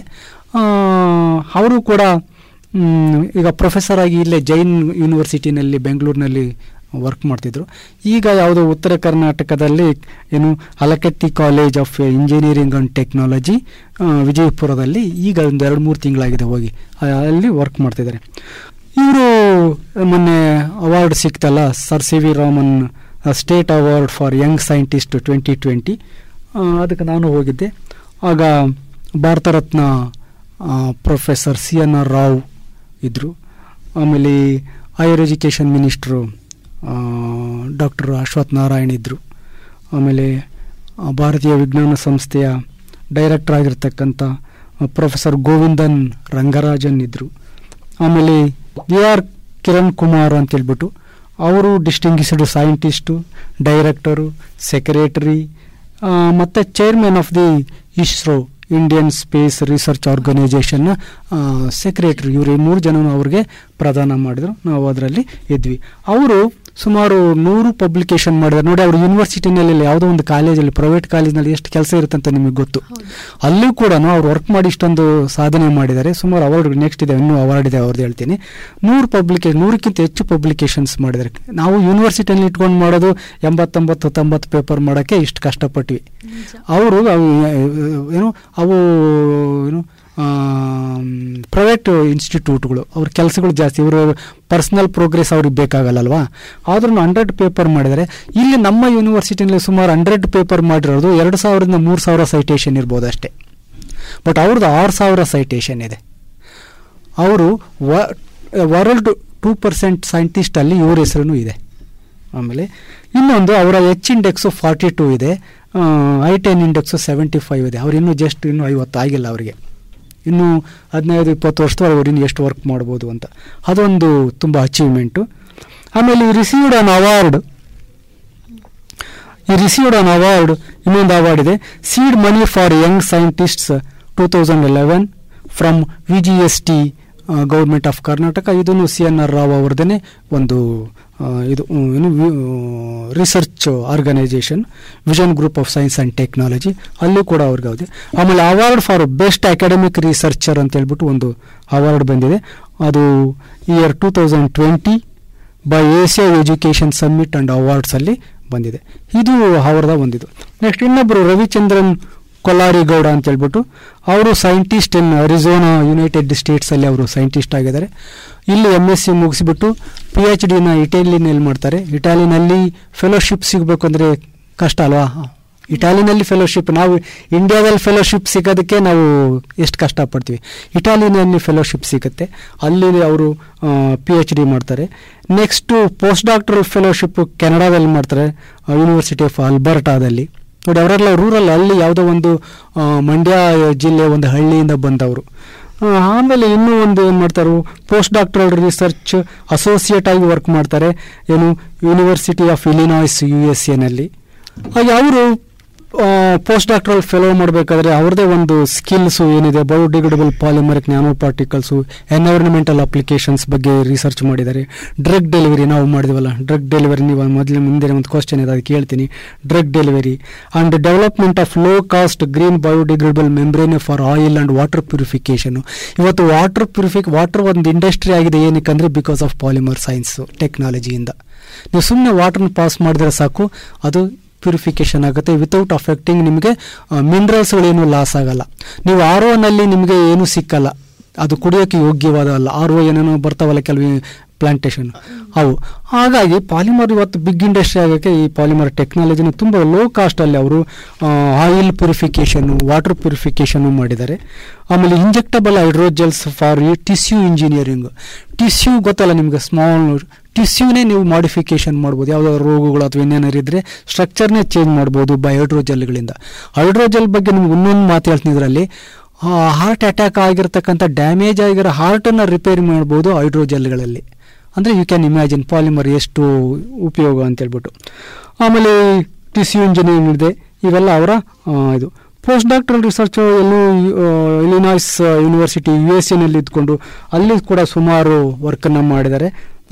ಅವರು ಕೂಡ ಮ್, ಈಗ ಪ್ರೊಫೆಸರ್ ಆಗಿ ಇಲ್ಲೇ ಜೈನ್ ಯೂನಿವರ್ಸಿಟಿನಲ್ಲಿ ಬೆಂಗಳೂರಿನಲ್ಲಿ ವರ್ಕ್ ಮಾಡ್ತಿದ್ರು ಈಗ ಯಾವುದೋ ಉತ್ತರ ಕರ್ನಾಟಕದಲ್ಲಿ ಏನು Alakatti college of engineering and technology ವಿಜಯಪುರದಲ್ಲಿ ಈಗ ಒಂದು ಎರಡು ಮೂರು ತಿಂಗಳಾಗಿದೆ ಹೋಗಿ ಆ, ಅಲ್ಲಿ ವರ್ಕ್ ಮಾಡ್ತಿದ್ದಾರೆ ಇವರು ಮೊನ್ನೆ ಅವಾರ್ಡ್ ಸಿಕ್ತಲ್ಲ sir C V Raman state award for young scientist twenty twenty ಅದಕ್ಕೆ ನಾನು ಹೋಗಿದ್ದೆ ಆಗ Bharat Ratna professor C N R Rao ಇದ್ದರು ಆಮೇಲೆ higher education minister doctor Ashwath Narayan ಇದ್ದರು ಆಮೇಲೆ ಆ, ಭಾರತೀಯ ವಿಜ್ಞಾನ ಸಂಸ್ಥೆಯ ಡೈರೆಕ್ಟರ್ ಆಗಿರ್ತಕ್ಕಂಥ ಪ್ರೊಫೆಸರ್ ಗೋವಿಂದನ್ ರಂಗರಾಜನ್ ಇದ್ದರು ಆಮೇಲೆ ವಿ ಆರ್ ಕಿರಣ್ ಕುಮಾರ್ ಅಂತ ಹೇಳ್ಬಿಟ್ಟು ಅವರು ಡಿಸ್ಟಿಂಗಿಸ್ಡ್ ಸೈಂಟಿಸ್ಟು ಡೈರೆಕ್ಟರು ಸೆಕ್ರೆಟರಿ ಮತ್ತು chairman of the ISRO Indian space research ಆರ್ಗನೈಸೇಷನ್ನ ಸೆಕ್ರೆಟರಿ ಇವರು ಈ ಮೂರು ಜನನು ಅವ್ರಿಗೆ ಪ್ರದಾನ ಮಾಡಿದ್ರು ನಾವು ಅದರಲ್ಲಿ ಇದ್ವಿ ಅವರು ಸುಮಾರು ನೂರು ಪಬ್ಲಿಕೇಶನ್ ಮಾಡಿದ್ದಾರೆ ನೋಡಿ ಅವರು ಯೂನಿವರ್ಸಿಟಿನಲ್ಲಿ ಯಾವುದೋ ಒಂದು ಕಾಲೇಜಲ್ಲಿ ಪ್ರೈವೇಟ್ ಕಾಲೇಜ್ನಲ್ಲಿ ಎಷ್ಟು ಕೆಲಸ ಇರುತ್ತೆ ಅಂತ ನಿಮಗೆ ಗೊತ್ತು ಅಲ್ಲೂ ಕೂಡ ಅವ್ರು ವರ್ಕ್ ಮಾಡಿ ಇಷ್ಟೊಂದು ಸಾಧನೆ ಮಾಡಿದ್ದಾರೆ ಸುಮಾರು ಅವಾರ್ಡ್ ನೆಕ್ಸ್ಟ್ ಇದೆ ಇನ್ನೂ ಅವಾರ್ಡ್ ಇದೆ ಅವ್ರದ್ದು ಹೇಳ್ತೀನಿ ನೂರು ಪಬ್ಲಿಕೇಶನ್ ನೂರಕ್ಕಿಂತ ಹೆಚ್ಚು ಪಬ್ಲಿಕೇಶನ್ಸ್ ಮಾಡಿದ್ದಾರೆ ನಾವು ಯೂನಿವರ್ಸಿಟಿಯಲ್ಲಿ ಇಟ್ಕೊಂಡು ಮಾಡೋದು ಎಂಬತ್ತೊಂಬತ್ತು ತೊಂಬತ್ತು ಪೇಪರ್ ಮಾಡೋಕ್ಕೆ ಇಷ್ಟು ಕಷ್ಟಪಟ್ವಿ ಅವರು ಅವು ಏನು ಅವು ಏನು ಪ್ರೈವೇಟ್ ಇನ್ಸ್ಟಿಟ್ಯೂಟ್ಗಳು ಅವ್ರ ಕೆಲಸಗಳು ಜಾಸ್ತಿ ಇವರು ಪರ್ಸನಲ್ ಪ್ರೋಗ್ರೆಸ್ ಅವ್ರಿಗೆ ಬೇಕಾಗಲ್ಲಲ್ವಾ ಆದ್ರೂ ಹಂಡ್ರೆಡ್ ಪೇಪರ್ ಮಾಡಿದರೆ ಇಲ್ಲಿ ನಮ್ಮ ಯೂನಿವರ್ಸಿಟಿನಲ್ಲಿ ಸುಮಾರು ಹಂಡ್ರೆಡ್ ಪೇಪರ್ ಮಾಡಿರೋದು ಎರಡು ಸಾವಿರದಿಂದ ಮೂರು ಸಾವಿರ ಸೈಟೇಷನ್ ಇರ್ಬೋದು ಅಷ್ಟೇ ಬಟ್ ಅವ್ರದ್ದು ಆರು ಸಾವಿರ ಸೈಟೇಷನ್ ಇದೆ ಅವರು ವರ್ಲ್ಡ್ ಟೂ ಪರ್ಸೆಂಟ್ ಸೈಂಟಿಸ್ಟಲ್ಲಿ ಇವ್ರ ಹೆಸರು ಇದೆ ಆಮೇಲೆ ಇನ್ನೊಂದು ಅವರ ಎಚ್ ಇಂಡೆಕ್ಸು ಫಾರ್ಟಿ ಟೂ ಇದೆ I ten index seventy five ಇದೆ ಅವ್ರು ಇನ್ನೂ ಜಸ್ಟ್ ಇನ್ನೂ ಐವತ್ತು ಆಗಿಲ್ಲ ಅವರಿಗೆ ಇನ್ನು ಹದಿನೈದು ಇಪ್ಪತ್ತು ವರ್ಷದವರೆಗೆ ಅವ್ರು ಇನ್ನು ಎಷ್ಟು ವರ್ಕ್ ಮಾಡ್ಬೋದು ಅಂತ ಅದೊಂದು ತುಂಬ ಅಚೀವ್ಮೆಂಟು ಆಮೇಲೆ ರಿಸೀವ್ಡ್ ಅನ್ ಅವಾರ್ಡ್ ಈ ರಿಸೀವ್ಡ್ ಅನ್ ಅವಾರ್ಡ್ ಇನ್ನೊಂದು ಅವಾರ್ಡ್ ಇದೆ seed money for young scientists two thousand eleven from V G S T government of Karnataka ಇದನ್ನು ಸಿ ಎನ್ ಆರ್ ರಾವ್ ಅವ್ರದೇ ಒಂದು ಆ, ಇದು ಉಮ್, ಏನು research organization vision group of science and technology ಅಲ್ಲೂ ಕೂಡ ಅವ್ರಿಗೆ ಇದೆ ಆಮೇಲೆ award for best academic researcher ಅಂತ ಹೇಳ್ಬಿಟ್ಟು ಒಂದು ಅವಾರ್ಡ್ ಬಂದಿದೆ ಅದು year two thousand twenty by Asia education summit and ಅವಾರ್ಡ್ಸಲ್ಲಿ ಬಂದಿದೆ ಇದು ಅವರದ ಒಂದಿದು ನೆಕ್ಸ್ಟ್ ಇನ್ನೊಬ್ಬರು ರವಿಚಂದ್ರನ್ ಕೊಲ್ಲಾರಿಗೌಡ ಅಂತ ಹೇಳ್ಬಿಟ್ಟು ಅವರು ಸೈಂಟಿಸ್ಟ್ ಇನ್ ಅರಿಜೋನಾ ಯುನೈಟೆಡ್ ಸ್ಟೇಟ್ಸಲ್ಲಿ ಅವರು ಸೈಂಟಿಸ್ಟ್ ಆಗಿದ್ದಾರೆ ಇಲ್ಲಿ ಎಮ್ ಎಸ್ ಸಿ ಮುಗಿಸ್ಬಿಟ್ಟು ಪಿ ಎಚ್ ಡಿನ ಇಟಲಿನಲ್ಲಿ ಮಾಡ್ತಾರೆ ಇಟಾಲಿನಲ್ಲಿ ಫೆಲೋಶಿಪ್ ಸಿಗಬೇಕು ಅಂದರೆ ಕಷ್ಟ ಅಲ್ವಾ ಇಟಾಲಿನಲ್ಲಿ ಫೆಲೋಶಿಪ್ ನಾವು ಇಂಡಿಯಾದಲ್ಲಿ ಫೆಲೋಶಿಪ್ ಸಿಗೋದಕ್ಕೆ ನಾವು ಎಷ್ಟು ಕಷ್ಟಪಡ್ತೀವಿ ಇಟಾಲಿನಲ್ಲಿ ಫೆಲೋಶಿಪ್ ಸಿಗುತ್ತೆ ಅಲ್ಲಿ ಅವರು ಪಿ ಎಚ್ ಡಿ ಮಾಡ್ತಾರೆ ನೆಕ್ಸ್ಟು ಪೋಸ್ಟ್ ಡಾಕ್ಟರಲ್ ಫೆಲೋಶಿಪ್ ಕೆನಡಾದಲ್ಲಿ ಮಾಡ್ತಾರೆ ಯೂನಿವರ್ಸಿಟಿ ಆಫ್ ಅಲ್ಬರ್ಟಾದಲ್ಲಿ ನೋಡಿ ಅವರೆಲ್ಲ ರೂರಲ್ ಅಲ್ಲಿ ಯಾವುದೋ ಒಂದು ಆ, ಮಂಡ್ಯ ಜಿಲ್ಲೆ ಒಂದು ಹಳ್ಳಿಯಿಂದ ಬಂದವರು ಆ, ಆಮೇಲೆ ಇನ್ನೂ ಒಂದು ಏನು ಮಾಡ್ತಾರೆ ಪೋಸ್ಟ್ ಡಾಕ್ಟರಲ್ ರಿಸರ್ಚ್ ಅಸೋಸಿಯೇಟ್ ಆಗಿ ವರ್ಕ್ ಮಾಡ್ತಾರೆ ಏನು university of Illinois U S ಎನಲ್ಲಿ ಹಾಗೆ ಅವರು ಪೋಸ್ಟ್ ಡಾಕ್ಟರಲ್ ಫೆಲೋ ಮಾಡಬೇಕಾದ್ರೆ ಅವ್ರದ್ದೇ ಒಂದು ಸ್ಕಿಲ್ಸು ಏನಿದೆ biodegradable polymeric nano particles environmental applications ಬಗ್ಗೆ ರಿಸರ್ಚ್ ಮಾಡಿದ್ದಾರೆ ಡ್ರಗ್ ಡೆಲಿವರಿ ನಾವು ಮಾಡಿದ್ವಲ್ಲ ಡ್ರಗ್ ಡೆಲಿವರಿ ನೀವು ಮೊದಲು ಮುಂದೆ ಒಂದು ಕ್ವಶನ್ ಇದೆ ಅದಕ್ಕೆ ಹೇಳ್ತೀನಿ drug delivery and development of low cost green biodegradable membrane for oil and water purification ಇವತ್ತು ವಾಟರ್ ಪ್ಯೂರಿಫಿಕ್ ವಾಟರ್ ಒಂದು ಇಂಡಸ್ಟ್ರಿ ಆಗಿದೆ ಏನಕ್ಕೆ ಅಂದರೆ ಬಿಕಾಸ್ ಆಫ್ ಪಾಲಿಮರ್ ಸೈನ್ಸ್ ಟೆಕ್ನಾಲಜಿಯಿಂದ ನೀವು ಸುಮ್ಮನೆ ವಾಟರ್ನ ಪಾಸ್ ಮಾಡಿದ್ರೆ ಸಾಕು ಅದು ಪ್ಯೂರಿಫಿಕೇಶನ್ ಆಗುತ್ತೆ ವಿತೌಟ್ ಅಫೆಕ್ಟಿಂಗ್ ನಿಮಗೆ ಮಿನರಲ್ಸ್ಗಳೇನು ಲಾಸ್ ಆಗಲ್ಲ ನೀವು ಆರ್ ನಲ್ಲಿ ನಿಮಗೆ ಏನು ಸಿಕ್ಕಲ್ಲ ಅದು ಕುಡಿಯೋಕ್ಕೆ ಯೋಗ್ಯವಾದ ಅಲ್ಲ ಆರ್ ಒ ಏನೇನೋ ಬರ್ತಾವಲ್ಲ ಕೆಲವು ಪ್ಲಾಂಟೇಶನ್ ಅವು ಹಾಗಾಗಿ ಪಾಲಿಮರ್ ಇವತ್ತು ಬಿಗ್ ಇಂಡಸ್ಟ್ರಿ ಆಗೋಕ್ಕೆ ಈ ಪಾಲಿಮರ್ ಟೆಕ್ನಾಲಜಿನ ತುಂಬ ಲೋ ಕಾಸ್ಟಲ್ಲಿ ಅವರು ಆಯಿಲ್ ಪ್ಯೂರಿಫಿಕೇಷನು ವಾಟರ್ ಪ್ಯೂರಿಫಿಕೇಷನು ಮಾಡಿದ್ದಾರೆ ಆಮೇಲೆ injectable hydrogels for tissue engineering tissue ಗೊತ್ತಲ್ಲ ನಿಮಗೆ ಸ್ಮಾಲ್ ಟಿಶ್ಯೂನೇ ನೀವು ಮಾಡಿಫಿಕೇಶನ್ ಮಾಡ್ಬೋದು ಯಾವುದಾದ್ರು ರೋಗಗಳು ಅಥವಾ ಇನ್ನೇನಾರು ಇದ್ದರೆ ಸ್ಟ್ರಕ್ಚರ್ನೇ ಚೇಂಜ್ ಮಾಡ್ಬೋದು ಬೈ ಹೈಡ್ರೋಜೆಲ್ಗಳಿಂದ ಹೈಡ್ರೋಜೆಲ್ ಬಗ್ಗೆ ನಿಮ್ಗೆ ಇನ್ನೊಂದು ಮಾತು ಹೇಳ್ತೀನಿ ಇದರಲ್ಲಿ ಹಾರ್ಟ್ ಅಟ್ಯಾಕ್ ಆಗಿರ್ತಕ್ಕಂಥ ಡ್ಯಾಮೇಜ್ ಆಗಿರೋ ಹಾರ್ಟನ್ನು ರಿಪೇರಿ ಮಾಡ್ಬೋದು ಹೈಡ್ರೋಜೆಲ್ಗಳಲ್ಲಿ ಅಂದರೆ ಯು ಕ್ಯಾನ್ ಇಮ್ಯಾಜಿನ್ ಪಾಲಿಮರ್ ಎಷ್ಟು ಉಪಯೋಗ ಅಂತ ಹೇಳ್ಬಿಟ್ಟು ಆಮೇಲೆ ಟಿಸ್ಯೂ ಇಂಜಿನಿಯರಿಂಗ್ ಇದೆ ಇವೆಲ್ಲ ಅವರ ಆ, ಇದು ಪೋಸ್ಟ್ ಡಾಕ್ಟರಲ್ ರಿಸರ್ಚ್ ಎಲ್ಲೂ ಇಲಿನಾಯ್ಸ್ ಯೂನಿವರ್ಸಿಟಿ ಯು ಎಸ್ ಎನಲ್ಲಿ ಇದ್ಕೊಂಡು ಅಲ್ಲಿ ಕೂಡ ಸುಮಾರು ವರ್ಕನ್ನು ಮಾಡಿದ್ದಾರೆ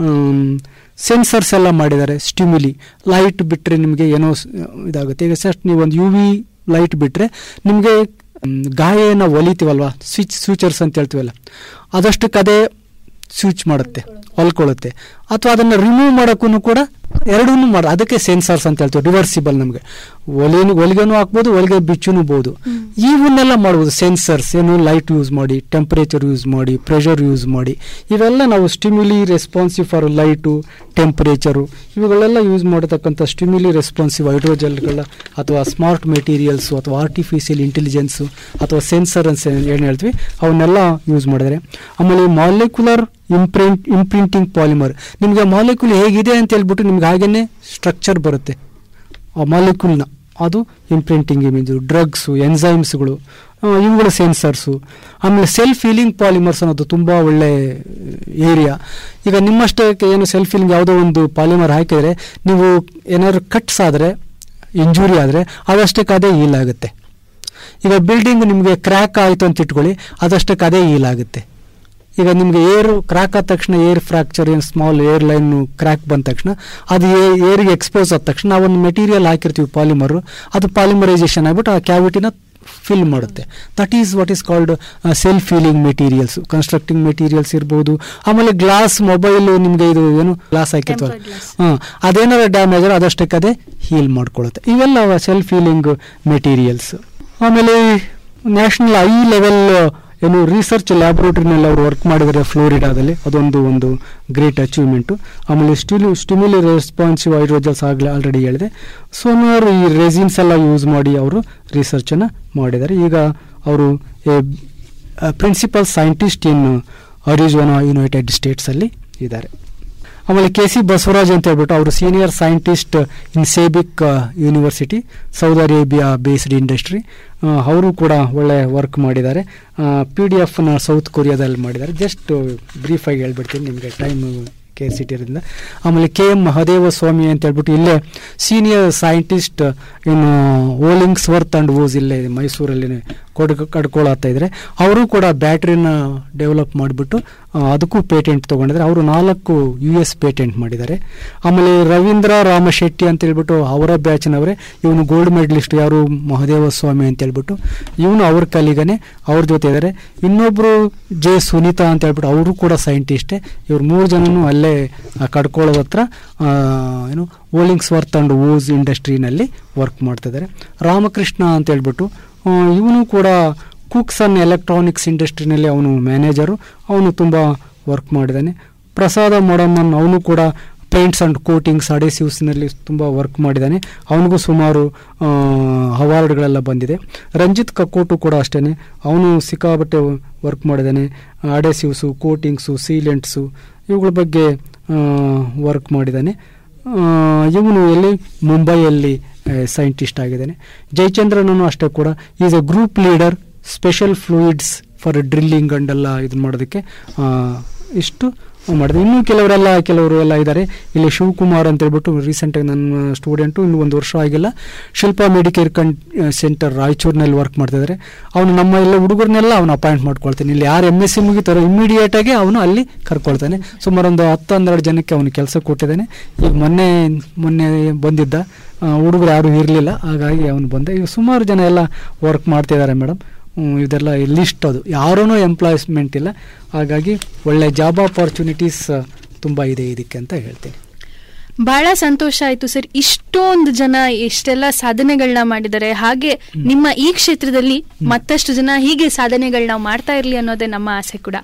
ಸೆನ್ಸರ್ಸ್ ಎಲ್ಲ ಮಾಡಿದ್ದಾರೆ ಸ್ಟಿಮ್ಯುಲಿ ಲೈಟ್ ಬಿಟ್ಟರೆ ನಿಮಗೆ ಏನೋ ಸ್- ಇದಾಗುತ್ತೆ ಈಗ ಜಸ್ಟ್ ನೀವು ಒಂದು ಯು ವಿ ಲೈಟ್ ಬಿಟ್ಟರೆ ನಿಮಗೆ ಗಾಯನ ಒಲಿತೀವಲ್ವಾ ಸ್ವಿಚ್ ಸ್ವಿಚರ್ಸ್ ಅಂತ ಹೇಳ್ತೀವಲ್ಲ ಅದಷ್ಟಕ್ಕೆ ಅದೇ ಸ್ವಿಚ್ ಮಾಡುತ್ತೆ ಹೊಲ್ಕೊಳ್ಳುತ್ತೆ ಅಥವಾ ಅದನ್ನು ರಿಮೂವ್ ಮಾಡೋಕ್ಕೂ ಕೂಡ ಎರಡೂ ಮಾಡ ಅದಕ್ಕೆ ಸೆನ್ಸರ್ಸ್ ಅಂತ ಹೇಳ್ತೀವಿ ರಿವರ್ಸಿಬಲ್ ನಮಗೆ ಒಲೆನು ಒಲಿಗೆನೂ ಹಾಕ್ಬೋದು ಒಲಿಗೆ ಬಿಚ್ಚುನೂಬಹುದು ಇವನ್ನೆಲ್ಲ ಮಾಡ್ಬೋದು ಸೆನ್ಸರ್ಸ್ ಏನು ಲೈಟ್ ಯೂಸ್ ಮಾಡಿ ಟೆಂಪರೇಚರ್ ಯೂಸ್ ಮಾಡಿ ಪ್ರೆಷರ್ ಯೂಸ್ ಮಾಡಿ ಇವೆಲ್ಲ ನಾವು stimuli responsive for light temperature ಇವುಗಳೆಲ್ಲ ಯೂಸ್ ಮಾಡತಕ್ಕಂಥ ಸ್ಟಿಮ್ಯುಲಿ ರೆಸ್ಪಾನ್ಸಿವ್ ಹೈಡ್ರೋಜೆಲ್ಗಳ ಅಥವಾ ಸ್ಮಾರ್ಟ್ ಮೆಟೀರಿಯಲ್ಸು ಅಥವಾ ಆರ್ಟಿಫಿಷಿಯಲ್ ಇಂಟೆಲಿಜೆನ್ಸು ಅಥವಾ ಸೆನ್ಸರ್ ಅಂತ ಏನು ಹೇಳ್ತೀವಿ ಅವನ್ನೆಲ್ಲ ಯೂಸ್ ಮಾಡಿದ್ದಾರೆ ಆಮೇಲೆ ಮಾಲಿಕ್ಯುಲರ್ ಇಂಪ್ರಿಂಟ್ ಇಂಪ್ರಿಂಟಿಂಗ್ ಪಾಲಿಮರ್ ನಿಮಗೆ ಮಾಲಿಕ್ಯೂಲ್ ಹೇಗಿದೆ ಅಂತ ಹೇಳ್ಬಿಟ್ಟು ನಿಮ್ಗೆ ಹಾಗೇನೆ ಸ್ಟ್ರಕ್ಚರ್ ಬರುತ್ತೆ ಆ ಮಾಲಿಕ್ಯೂಲ್ನ ಅದು ಇಂಪ್ರಿಂಟಿಂಗ್ ಇಮೇಜು ಡ್ರಗ್ಸು ಎನ್ಸೈಮ್ಸ್ಗಳು ಇವುಗಳ ಸೆನ್ಸರ್ಸು ಆಮೇಲೆ ಸೆಲ್ಫ್ ಫೀಲಿಂಗ್ ಪಾಲಿಮರ್ಸ್ ಅನ್ನೋದು ತುಂಬ ಒಳ್ಳೆ ಏರಿಯಾ ಈಗ ನಿಮ್ಮಷ್ಟಕ್ಕೆ ಏನು ಸೆಲ್ಫ್ ಫೀಲಿಂಗ್ ಯಾವುದೋ ಒಂದು ಪಾಲಿಮರ್ ಹಾಕಿದರೆ ನೀವು ಏನಾದ್ರು ಕಟ್ಸ್ ಆದರೆ ಇಂಜುರಿ ಆದರೆ ಅದಷ್ಟಕ್ಕೆ ಅದೇ ಹೀಲ್ ಆಗುತ್ತೆ ಈಗ ಬಿಲ್ಡಿಂಗ್ ನಿಮಗೆ ಕ್ರ್ಯಾಕ್ ಆಯಿತು ಅಂತ ಇಟ್ಕೊಳ್ಳಿ ಅದಷ್ಟಕ್ಕೆ ಅದೇ ಹೀಲ್ ಆಗುತ್ತೆ ಈಗ ನಿಮಗೆ ಏರ್ ಕ್ರ್ಯಾಕ್ ಆದ ತಕ್ಷಣ ಏರ್ ಫ್ರಾಕ್ಚರ್ ಏನು ಸ್ಮಾಲ್ ಏರ್ ಲೈನ್ ಕ್ರ್ಯಾಕ್ ಬಂದ ತಕ್ಷಣ ಅದು ಏರಿಗೆ ಎಕ್ಸ್ಪೋಸ್ ಆದ ತಕ್ಷಣ ನಾವು ಒಂದು ಮೆಟೀರಿಯಲ್ ಹಾಕಿರ್ತೀವಿ ಪಾಲಿಮರು ಅದು ಪಾಲಿಮರೈಸೇಷನ್ ಆಗ್ಬಿಟ್ಟು ಆ ಕ್ಯಾವಿಟಿನ ಫಿಲ್ ಮಾಡುತ್ತೆ that is what is called self feeling materials constructing materials ಇರ್ಬೋದು ಆಮೇಲೆ ಗ್ಲಾಸ್ ಮೊಬೈಲ್ ನಿಮಗೆ ಇದು ಏನು ಗ್ಲಾಸ್ ಹಾಕಿರ್ತೀವಲ್ಲ Tempered glass. ಹಾಂ ಅದೇನಾದ್ರು ಡ್ಯಾಮೇಜ್ ಆದರೆ ಅದಷ್ಟಕ್ಕೆ ಅದೇ ಹೀಲ್ ಮಾಡ್ಕೊಳ್ಳುತ್ತೆ ಇವೆಲ್ಲ ಸೆಲ್ಫ್ ಹೀಲಿಂಗ್ ಮೆಟೀರಿಯಲ್ಸ್ ಆಮೇಲೆ ನ್ಯಾಷನಲ್ ಐ ಲೆವೆಲ್ ಏನು ರಿಸರ್ಚ್ ಲ್ಯಾಬೊರೇಟರಿನಲ್ಲಿ ಅವರು ವರ್ಕ್ ಮಾಡಿದ್ದಾರೆ ಫ್ಲೋರಿಡಾದಲ್ಲಿ ಅದೊಂದು ಒಂದು ಗ್ರೇಟ್ ಅಚೀವ್ಮೆಂಟು ಆಮೇಲೆ ಸ್ಟಿಲು ಸ್ಟಿಮ್ಯುಲಿ ರೆಸ್ಪಾನ್ಸಿವ್ ಹೈಡ್ರೋಜಲ್ಸ್ ಆಗಲೇ ಆಲ್ರೆಡಿ ಹೇಳಿದೆ ಸುಮಾರು ಈ ರೆಸಿನ್ಸ್ ಎಲ್ಲ ಯೂಸ್ ಮಾಡಿ ಅವರು ರಿಸರ್ಚನ್ನು ಮಾಡಿದ್ದಾರೆ ಈಗ ಅವರು principal scientist in Arizona United ಸ್ಟೇಟ್ಸಲ್ಲಿ ಇದ್ದಾರೆ ಆಮೇಲೆ ಕೆ ಸಿ ಬಸವರಾಜ್ ಅಂತ ಹೇಳ್ಬಿಟ್ಟು ಅವರು senior scientist in SABIC university Saudi Arabia based industry ಅವರು ಕೂಡ ಒಳ್ಳೆ ವರ್ಕ್ ಮಾಡಿದ್ದಾರೆ ಪಿ ಡಿ ಎಫ್ನ ಸೌತ್ ಕೊರಿಯಾದಲ್ಲಿ ಮಾಡಿದ್ದಾರೆ ಜಸ್ಟ್ ಬ್ರೀಫಾಗಿ ಹೇಳ್ಬಿಡ್ತೀನಿ ನಿಮಗೆ ಟೈಮ್ ಕೆ ಸಿ ಟಿ ಇರೋದ್ರಿಂದ ಆಮೇಲೆ ಕೆ ಎಂ ಮಹದೇವ ಸ್ವಾಮಿ ಅಂತ ಹೇಳ್ಬಿಟ್ಟು ಇಲ್ಲೇ ಸೀನಿಯರ್ ಸೈಂಟಿಸ್ಟ್ ಇನ್ನು ಓಲಿಂಗ್ಸ್ ವರ್ತ್ ಅಂಡ್ ವೂಸ್ ಇಲ್ಲೇ ಮೈಸೂರಲ್ಲಿ ಕೊಡ್ ಕಡ್ಕೊಳತ್ತಾ ಇದ್ದಾರೆ ಅವರು ಕೂಡ ಬ್ಯಾಟ್ರಿನ ಡೆವಲಪ್ ಮಾಡಿಬಿಟ್ಟು ಅದಕ್ಕೂ ಪೇಟೆಂಟ್ ತೊಗೊಂಡಿದ್ದಾರೆ ಅವರು ನಾಲ್ಕು ಯು ಎಸ್ ಪೇಟೆಂಟ್ ಮಾಡಿದ್ದಾರೆ ಆಮೇಲೆ ರವೀಂದ್ರ ರಾಮಶೆಟ್ಟಿ ಅಂತ ಹೇಳ್ಬಿಟ್ಟು ಅವರ ಬ್ಯಾಚ್ನವರೇ ಇವನು ಗೋಲ್ಡ್ ಮೆಡಲಿಸ್ಟ್ ಯಾರು ಮಹದೇವ ಸ್ವಾಮಿ ಅಂತ ಹೇಳ್ಬಿಟ್ಟು ಇವನು ಅವ್ರ ಕಲಿಗನೆ ಅವ್ರ ಜೊತೆ ಇದ್ದಾರೆ ಇನ್ನೊಬ್ಬರು ಜೆ ಸುನೀತಾ ಅಂತ ಹೇಳ್ಬಿಟ್ಟು ಅವರು ಕೂಡ ಸೈಂಟಿಸ್ಟೇ ಇವ್ರು ಮೂರು ಜನನು ಅಲ್ಲೇ ಆ ಕಡ್ಕೊಳ್ಳೋದ ಹತ್ರ ಆ, ಏನು ಓಲಿಂಗ್ಸ್ ವರ್ತ್ ಅಂಡ್ ವೂಸ್ ಇಂಡಸ್ಟ್ರಿನಲ್ಲಿ ವರ್ಕ್ ಮಾಡ್ತಿದ್ದಾರೆ ರಾಮಕೃಷ್ಣ ಅಂತ ಹೇಳ್ಬಿಟ್ಟು ಇವನು ಕೂಡ ಕುಕ್ಸ್ ಅಂಡ್ ಎಲೆಕ್ಟ್ರಾನಿಕ್ಸ್ ಇಂಡಸ್ಟ್ರಿನಲ್ಲಿ ಅವನು ಮ್ಯಾನೇಜರು ಅವನು ತುಂಬ ವರ್ಕ್ ಮಾಡಿದ್ದಾನೆ ಪ್ರಸಾದ ಮೊಡಮ್ಮನ್ ಅವನು ಕೂಡ ಪೇಂಟ್ಸ್ ಆ್ಯಂಡ್ ಕೋಟಿಂಗ್ಸ್ ಅಡೆಸಿವ್ಸ್ನಲ್ಲಿ ತುಂಬ ವರ್ಕ್ ಮಾಡಿದ್ದಾನೆ ಅವನಿಗೂ ಸುಮಾರು ಅವಾರ್ಡ್ಗಳೆಲ್ಲ ಬಂದಿದೆ ರಂಜಿತ್ ಕಕ್ಕೋಟು ಕೂಡ ಅಷ್ಟೇ ಅವನು ಸಿಕ್ಕಾಬಟ್ಟೆ ವರ್ಕ್ ಮಾಡಿದ್ದಾನೆ ಅಡೆಸಿವ್ಸು ಕೋಟಿಂಗ್ಸು ಸೀಲೆಂಟ್ಸು ಇವುಗಳ ಬಗ್ಗೆ ವರ್ಕ್ ಮಾಡಿದ್ದಾನೆ ಇವನು ಎಲ್ಲಿ ಮುಂಬೈಯಲ್ಲಿ ಸೈಂಟಿಸ್ಟ್ ಆಗಿದ್ದಾನೆ ಜಯಚಂದ್ರನೂ ಅಷ್ಟೇ ಕೂಡ is a group leader special fluids for drilling ಅಂಡೆಲ್ಲ ಇದನ್ನ ಮಾಡೋದಕ್ಕೆ ಆ, ಇಷ್ಟು ಮಾಡಿದೆ ಇನ್ನೂ ಕೆಲವರೆಲ್ಲ ಕೆಲವರು ಎಲ್ಲ ಇದ್ದಾರೆ ಇಲ್ಲಿ ಶಿವಕುಮಾರ್ ಅಂತ ಹೇಳ್ಬಿಟ್ಟು ರೀಸೆಂಟಾಗಿ ನನ್ನ ಸ್ಟೂಡೆಂಟು ಇನ್ನು ಒಂದು ವರ್ಷ ಆಗಿಲ್ಲ ಶಿಲ್ಪಾ ಮೆಡಿಕೇರ್ ಕನ್ ಸೆಂಟರ್ ರಾಯಚೂರಿನಲ್ಲಿ ವರ್ಕ್ ಮಾಡ್ತಿದ್ದಾರೆ ಅವನು ನಮ್ಮ ಎಲ್ಲ ಹುಡುಗರನ್ನೆಲ್ಲ ಅವನು ಅಪಾಯಿಂಟ್ ಮಾಡ್ಕೊಳ್ತಾನೆ ಇಲ್ಲಿ ಯಾರು ಎಮ್ ಎಸ್ ಸಿ ಮುಗಿತಾರೋ ಇಮಿಡಿಯೇಟಾಗಿ ಅವನು ಅಲ್ಲಿ ಕರ್ಕೊಳ್ತಾನೆ ಸುಮಾರು ಒಂದು ಹತ್ತು ಹನ್ನೆರಡು ಜನಕ್ಕೆ ಅವನು ಕೆಲಸ ಕೊಟ್ಟಿದ್ದಾನೆ ಈಗ ಮೊನ್ನೆ ಮೊನ್ನೆ ಬಂದಿದ್ದ ಹುಡುಗರು ಯಾರೂ ಇರಲಿಲ್ಲ ಹಾಗಾಗಿ ಅವನು ಬಂದ ಈಗ ಸುಮಾರು ಜನ ಎಲ್ಲ ವರ್ಕ್ ಮಾಡ್ತಿದ್ದಾರೆ ಮೇಡಮ್ ಇದೆಲ್ಲ ಲಿಸ್ಟ್ ಅದು ಯಾರೂ ಎಂಪ್ಲಾಯ್ಸ್ಮೆಂಟ್ ಇಲ್ಲ ಹಾಗಾಗಿ ಒಳ್ಳೆ ಜಾಬ್ ಆಪರ್ಚುನಿಟೀಸ್ ತುಂಬ ಇದೆ ಇದಕ್ಕೆ ಅಂತ ಹೇಳ್ತೀನಿ ಬಹಳ ಸಂತೋಷ ಆಯ್ತು ಸರ್ ಇಷ್ಟೊಂದು ಜನ ಎಷ್ಟೆಲ್ಲ ಸಾಧನೆಗಳನ್ನ ಮಾಡಿದ್ದಾರೆ ಹಾಗೆ ನಿಮ್ಮ ಈ ಕ್ಷೇತ್ರದಲ್ಲಿ ಮತ್ತಷ್ಟು ಜನ ಹೀಗೆ ಸಾಧನೆಗಳನ್ನ ಮಾಡ್ತಾ ಇರ್ಲಿ ಅನ್ನೋದೇ ನಮ್ಮ ಆಸೆ ಕೂಡ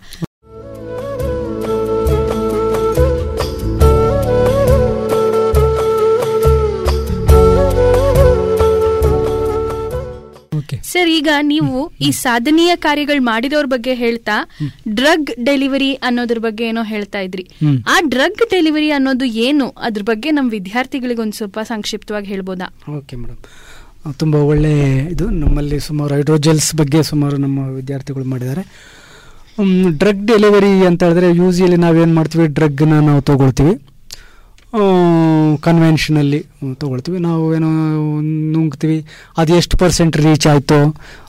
ಓಕೆ ಸರ್ ಈಗ ನೀವು ಈ ಸಾಧನೀಯ ಕಾರ್ಯಗಳು ಮಾಡಿರೋರ್ ಬಗ್ಗೆ ಹೇಳ್ತಾ ಡ್ರಗ್ ಡೆಲಿವರಿ ಅನ್ನೋದ್ರ ಬಗ್ಗೆ ಏನೋ ಹೇಳ್ತಾ ಇದ್ರಿ ಹ್ಮ್. ಆ ಡ್ರಗ್ ಡೆಲಿವರಿ ಅನ್ನೋದು ಏನು ಅದ್ರ ಬಗ್ಗೆ ನಮ್ಮ ವಿದ್ಯಾರ್ಥಿಗಳಿಗೆ ಒಂದ್ ಸ್ವಲ್ಪ ಸಂಕ್ಷಿಪ್ತವಾಗಿ ಹೇಳ್ಬೋದಾ ಓಕೆ ಮೇಡಮ್ ತುಂಬ ಒಳ್ಳೆ ಇದು ನಮ್ಮಲ್ಲಿ ಸುಮಾರು ಹೈಡ್ರೋಜೆಲ್ಸ್ ಬಗ್ಗೆ ಸುಮಾರು ನಮ್ಮ ವಿದ್ಯಾರ್ಥಿಗಳು ಮಾಡಿದ್ದಾರೆ ಡ್ರಗ್ ಡೆಲಿವರಿ ಅಂತ ಹೇಳಿದ್ರೆ ಯೂಸಿಯಲಿ ನಾವೇನು ಮಾಡ್ತೀವಿ ಡ್ರಗ್ನ ನಾವು ತೊಗೊಳ್ತೀವಿ ಕನ್ವೆನ್ಷನಲ್ಲಿ ತೊಗೊಳ್ತೀವಿ ನಾವು ಏನೋ ನುಂಗ್ತೀವಿ ಅದು ಎಷ್ಟು ಪರ್ಸೆಂಟ್ ರೀಚ್ ಆಯಿತು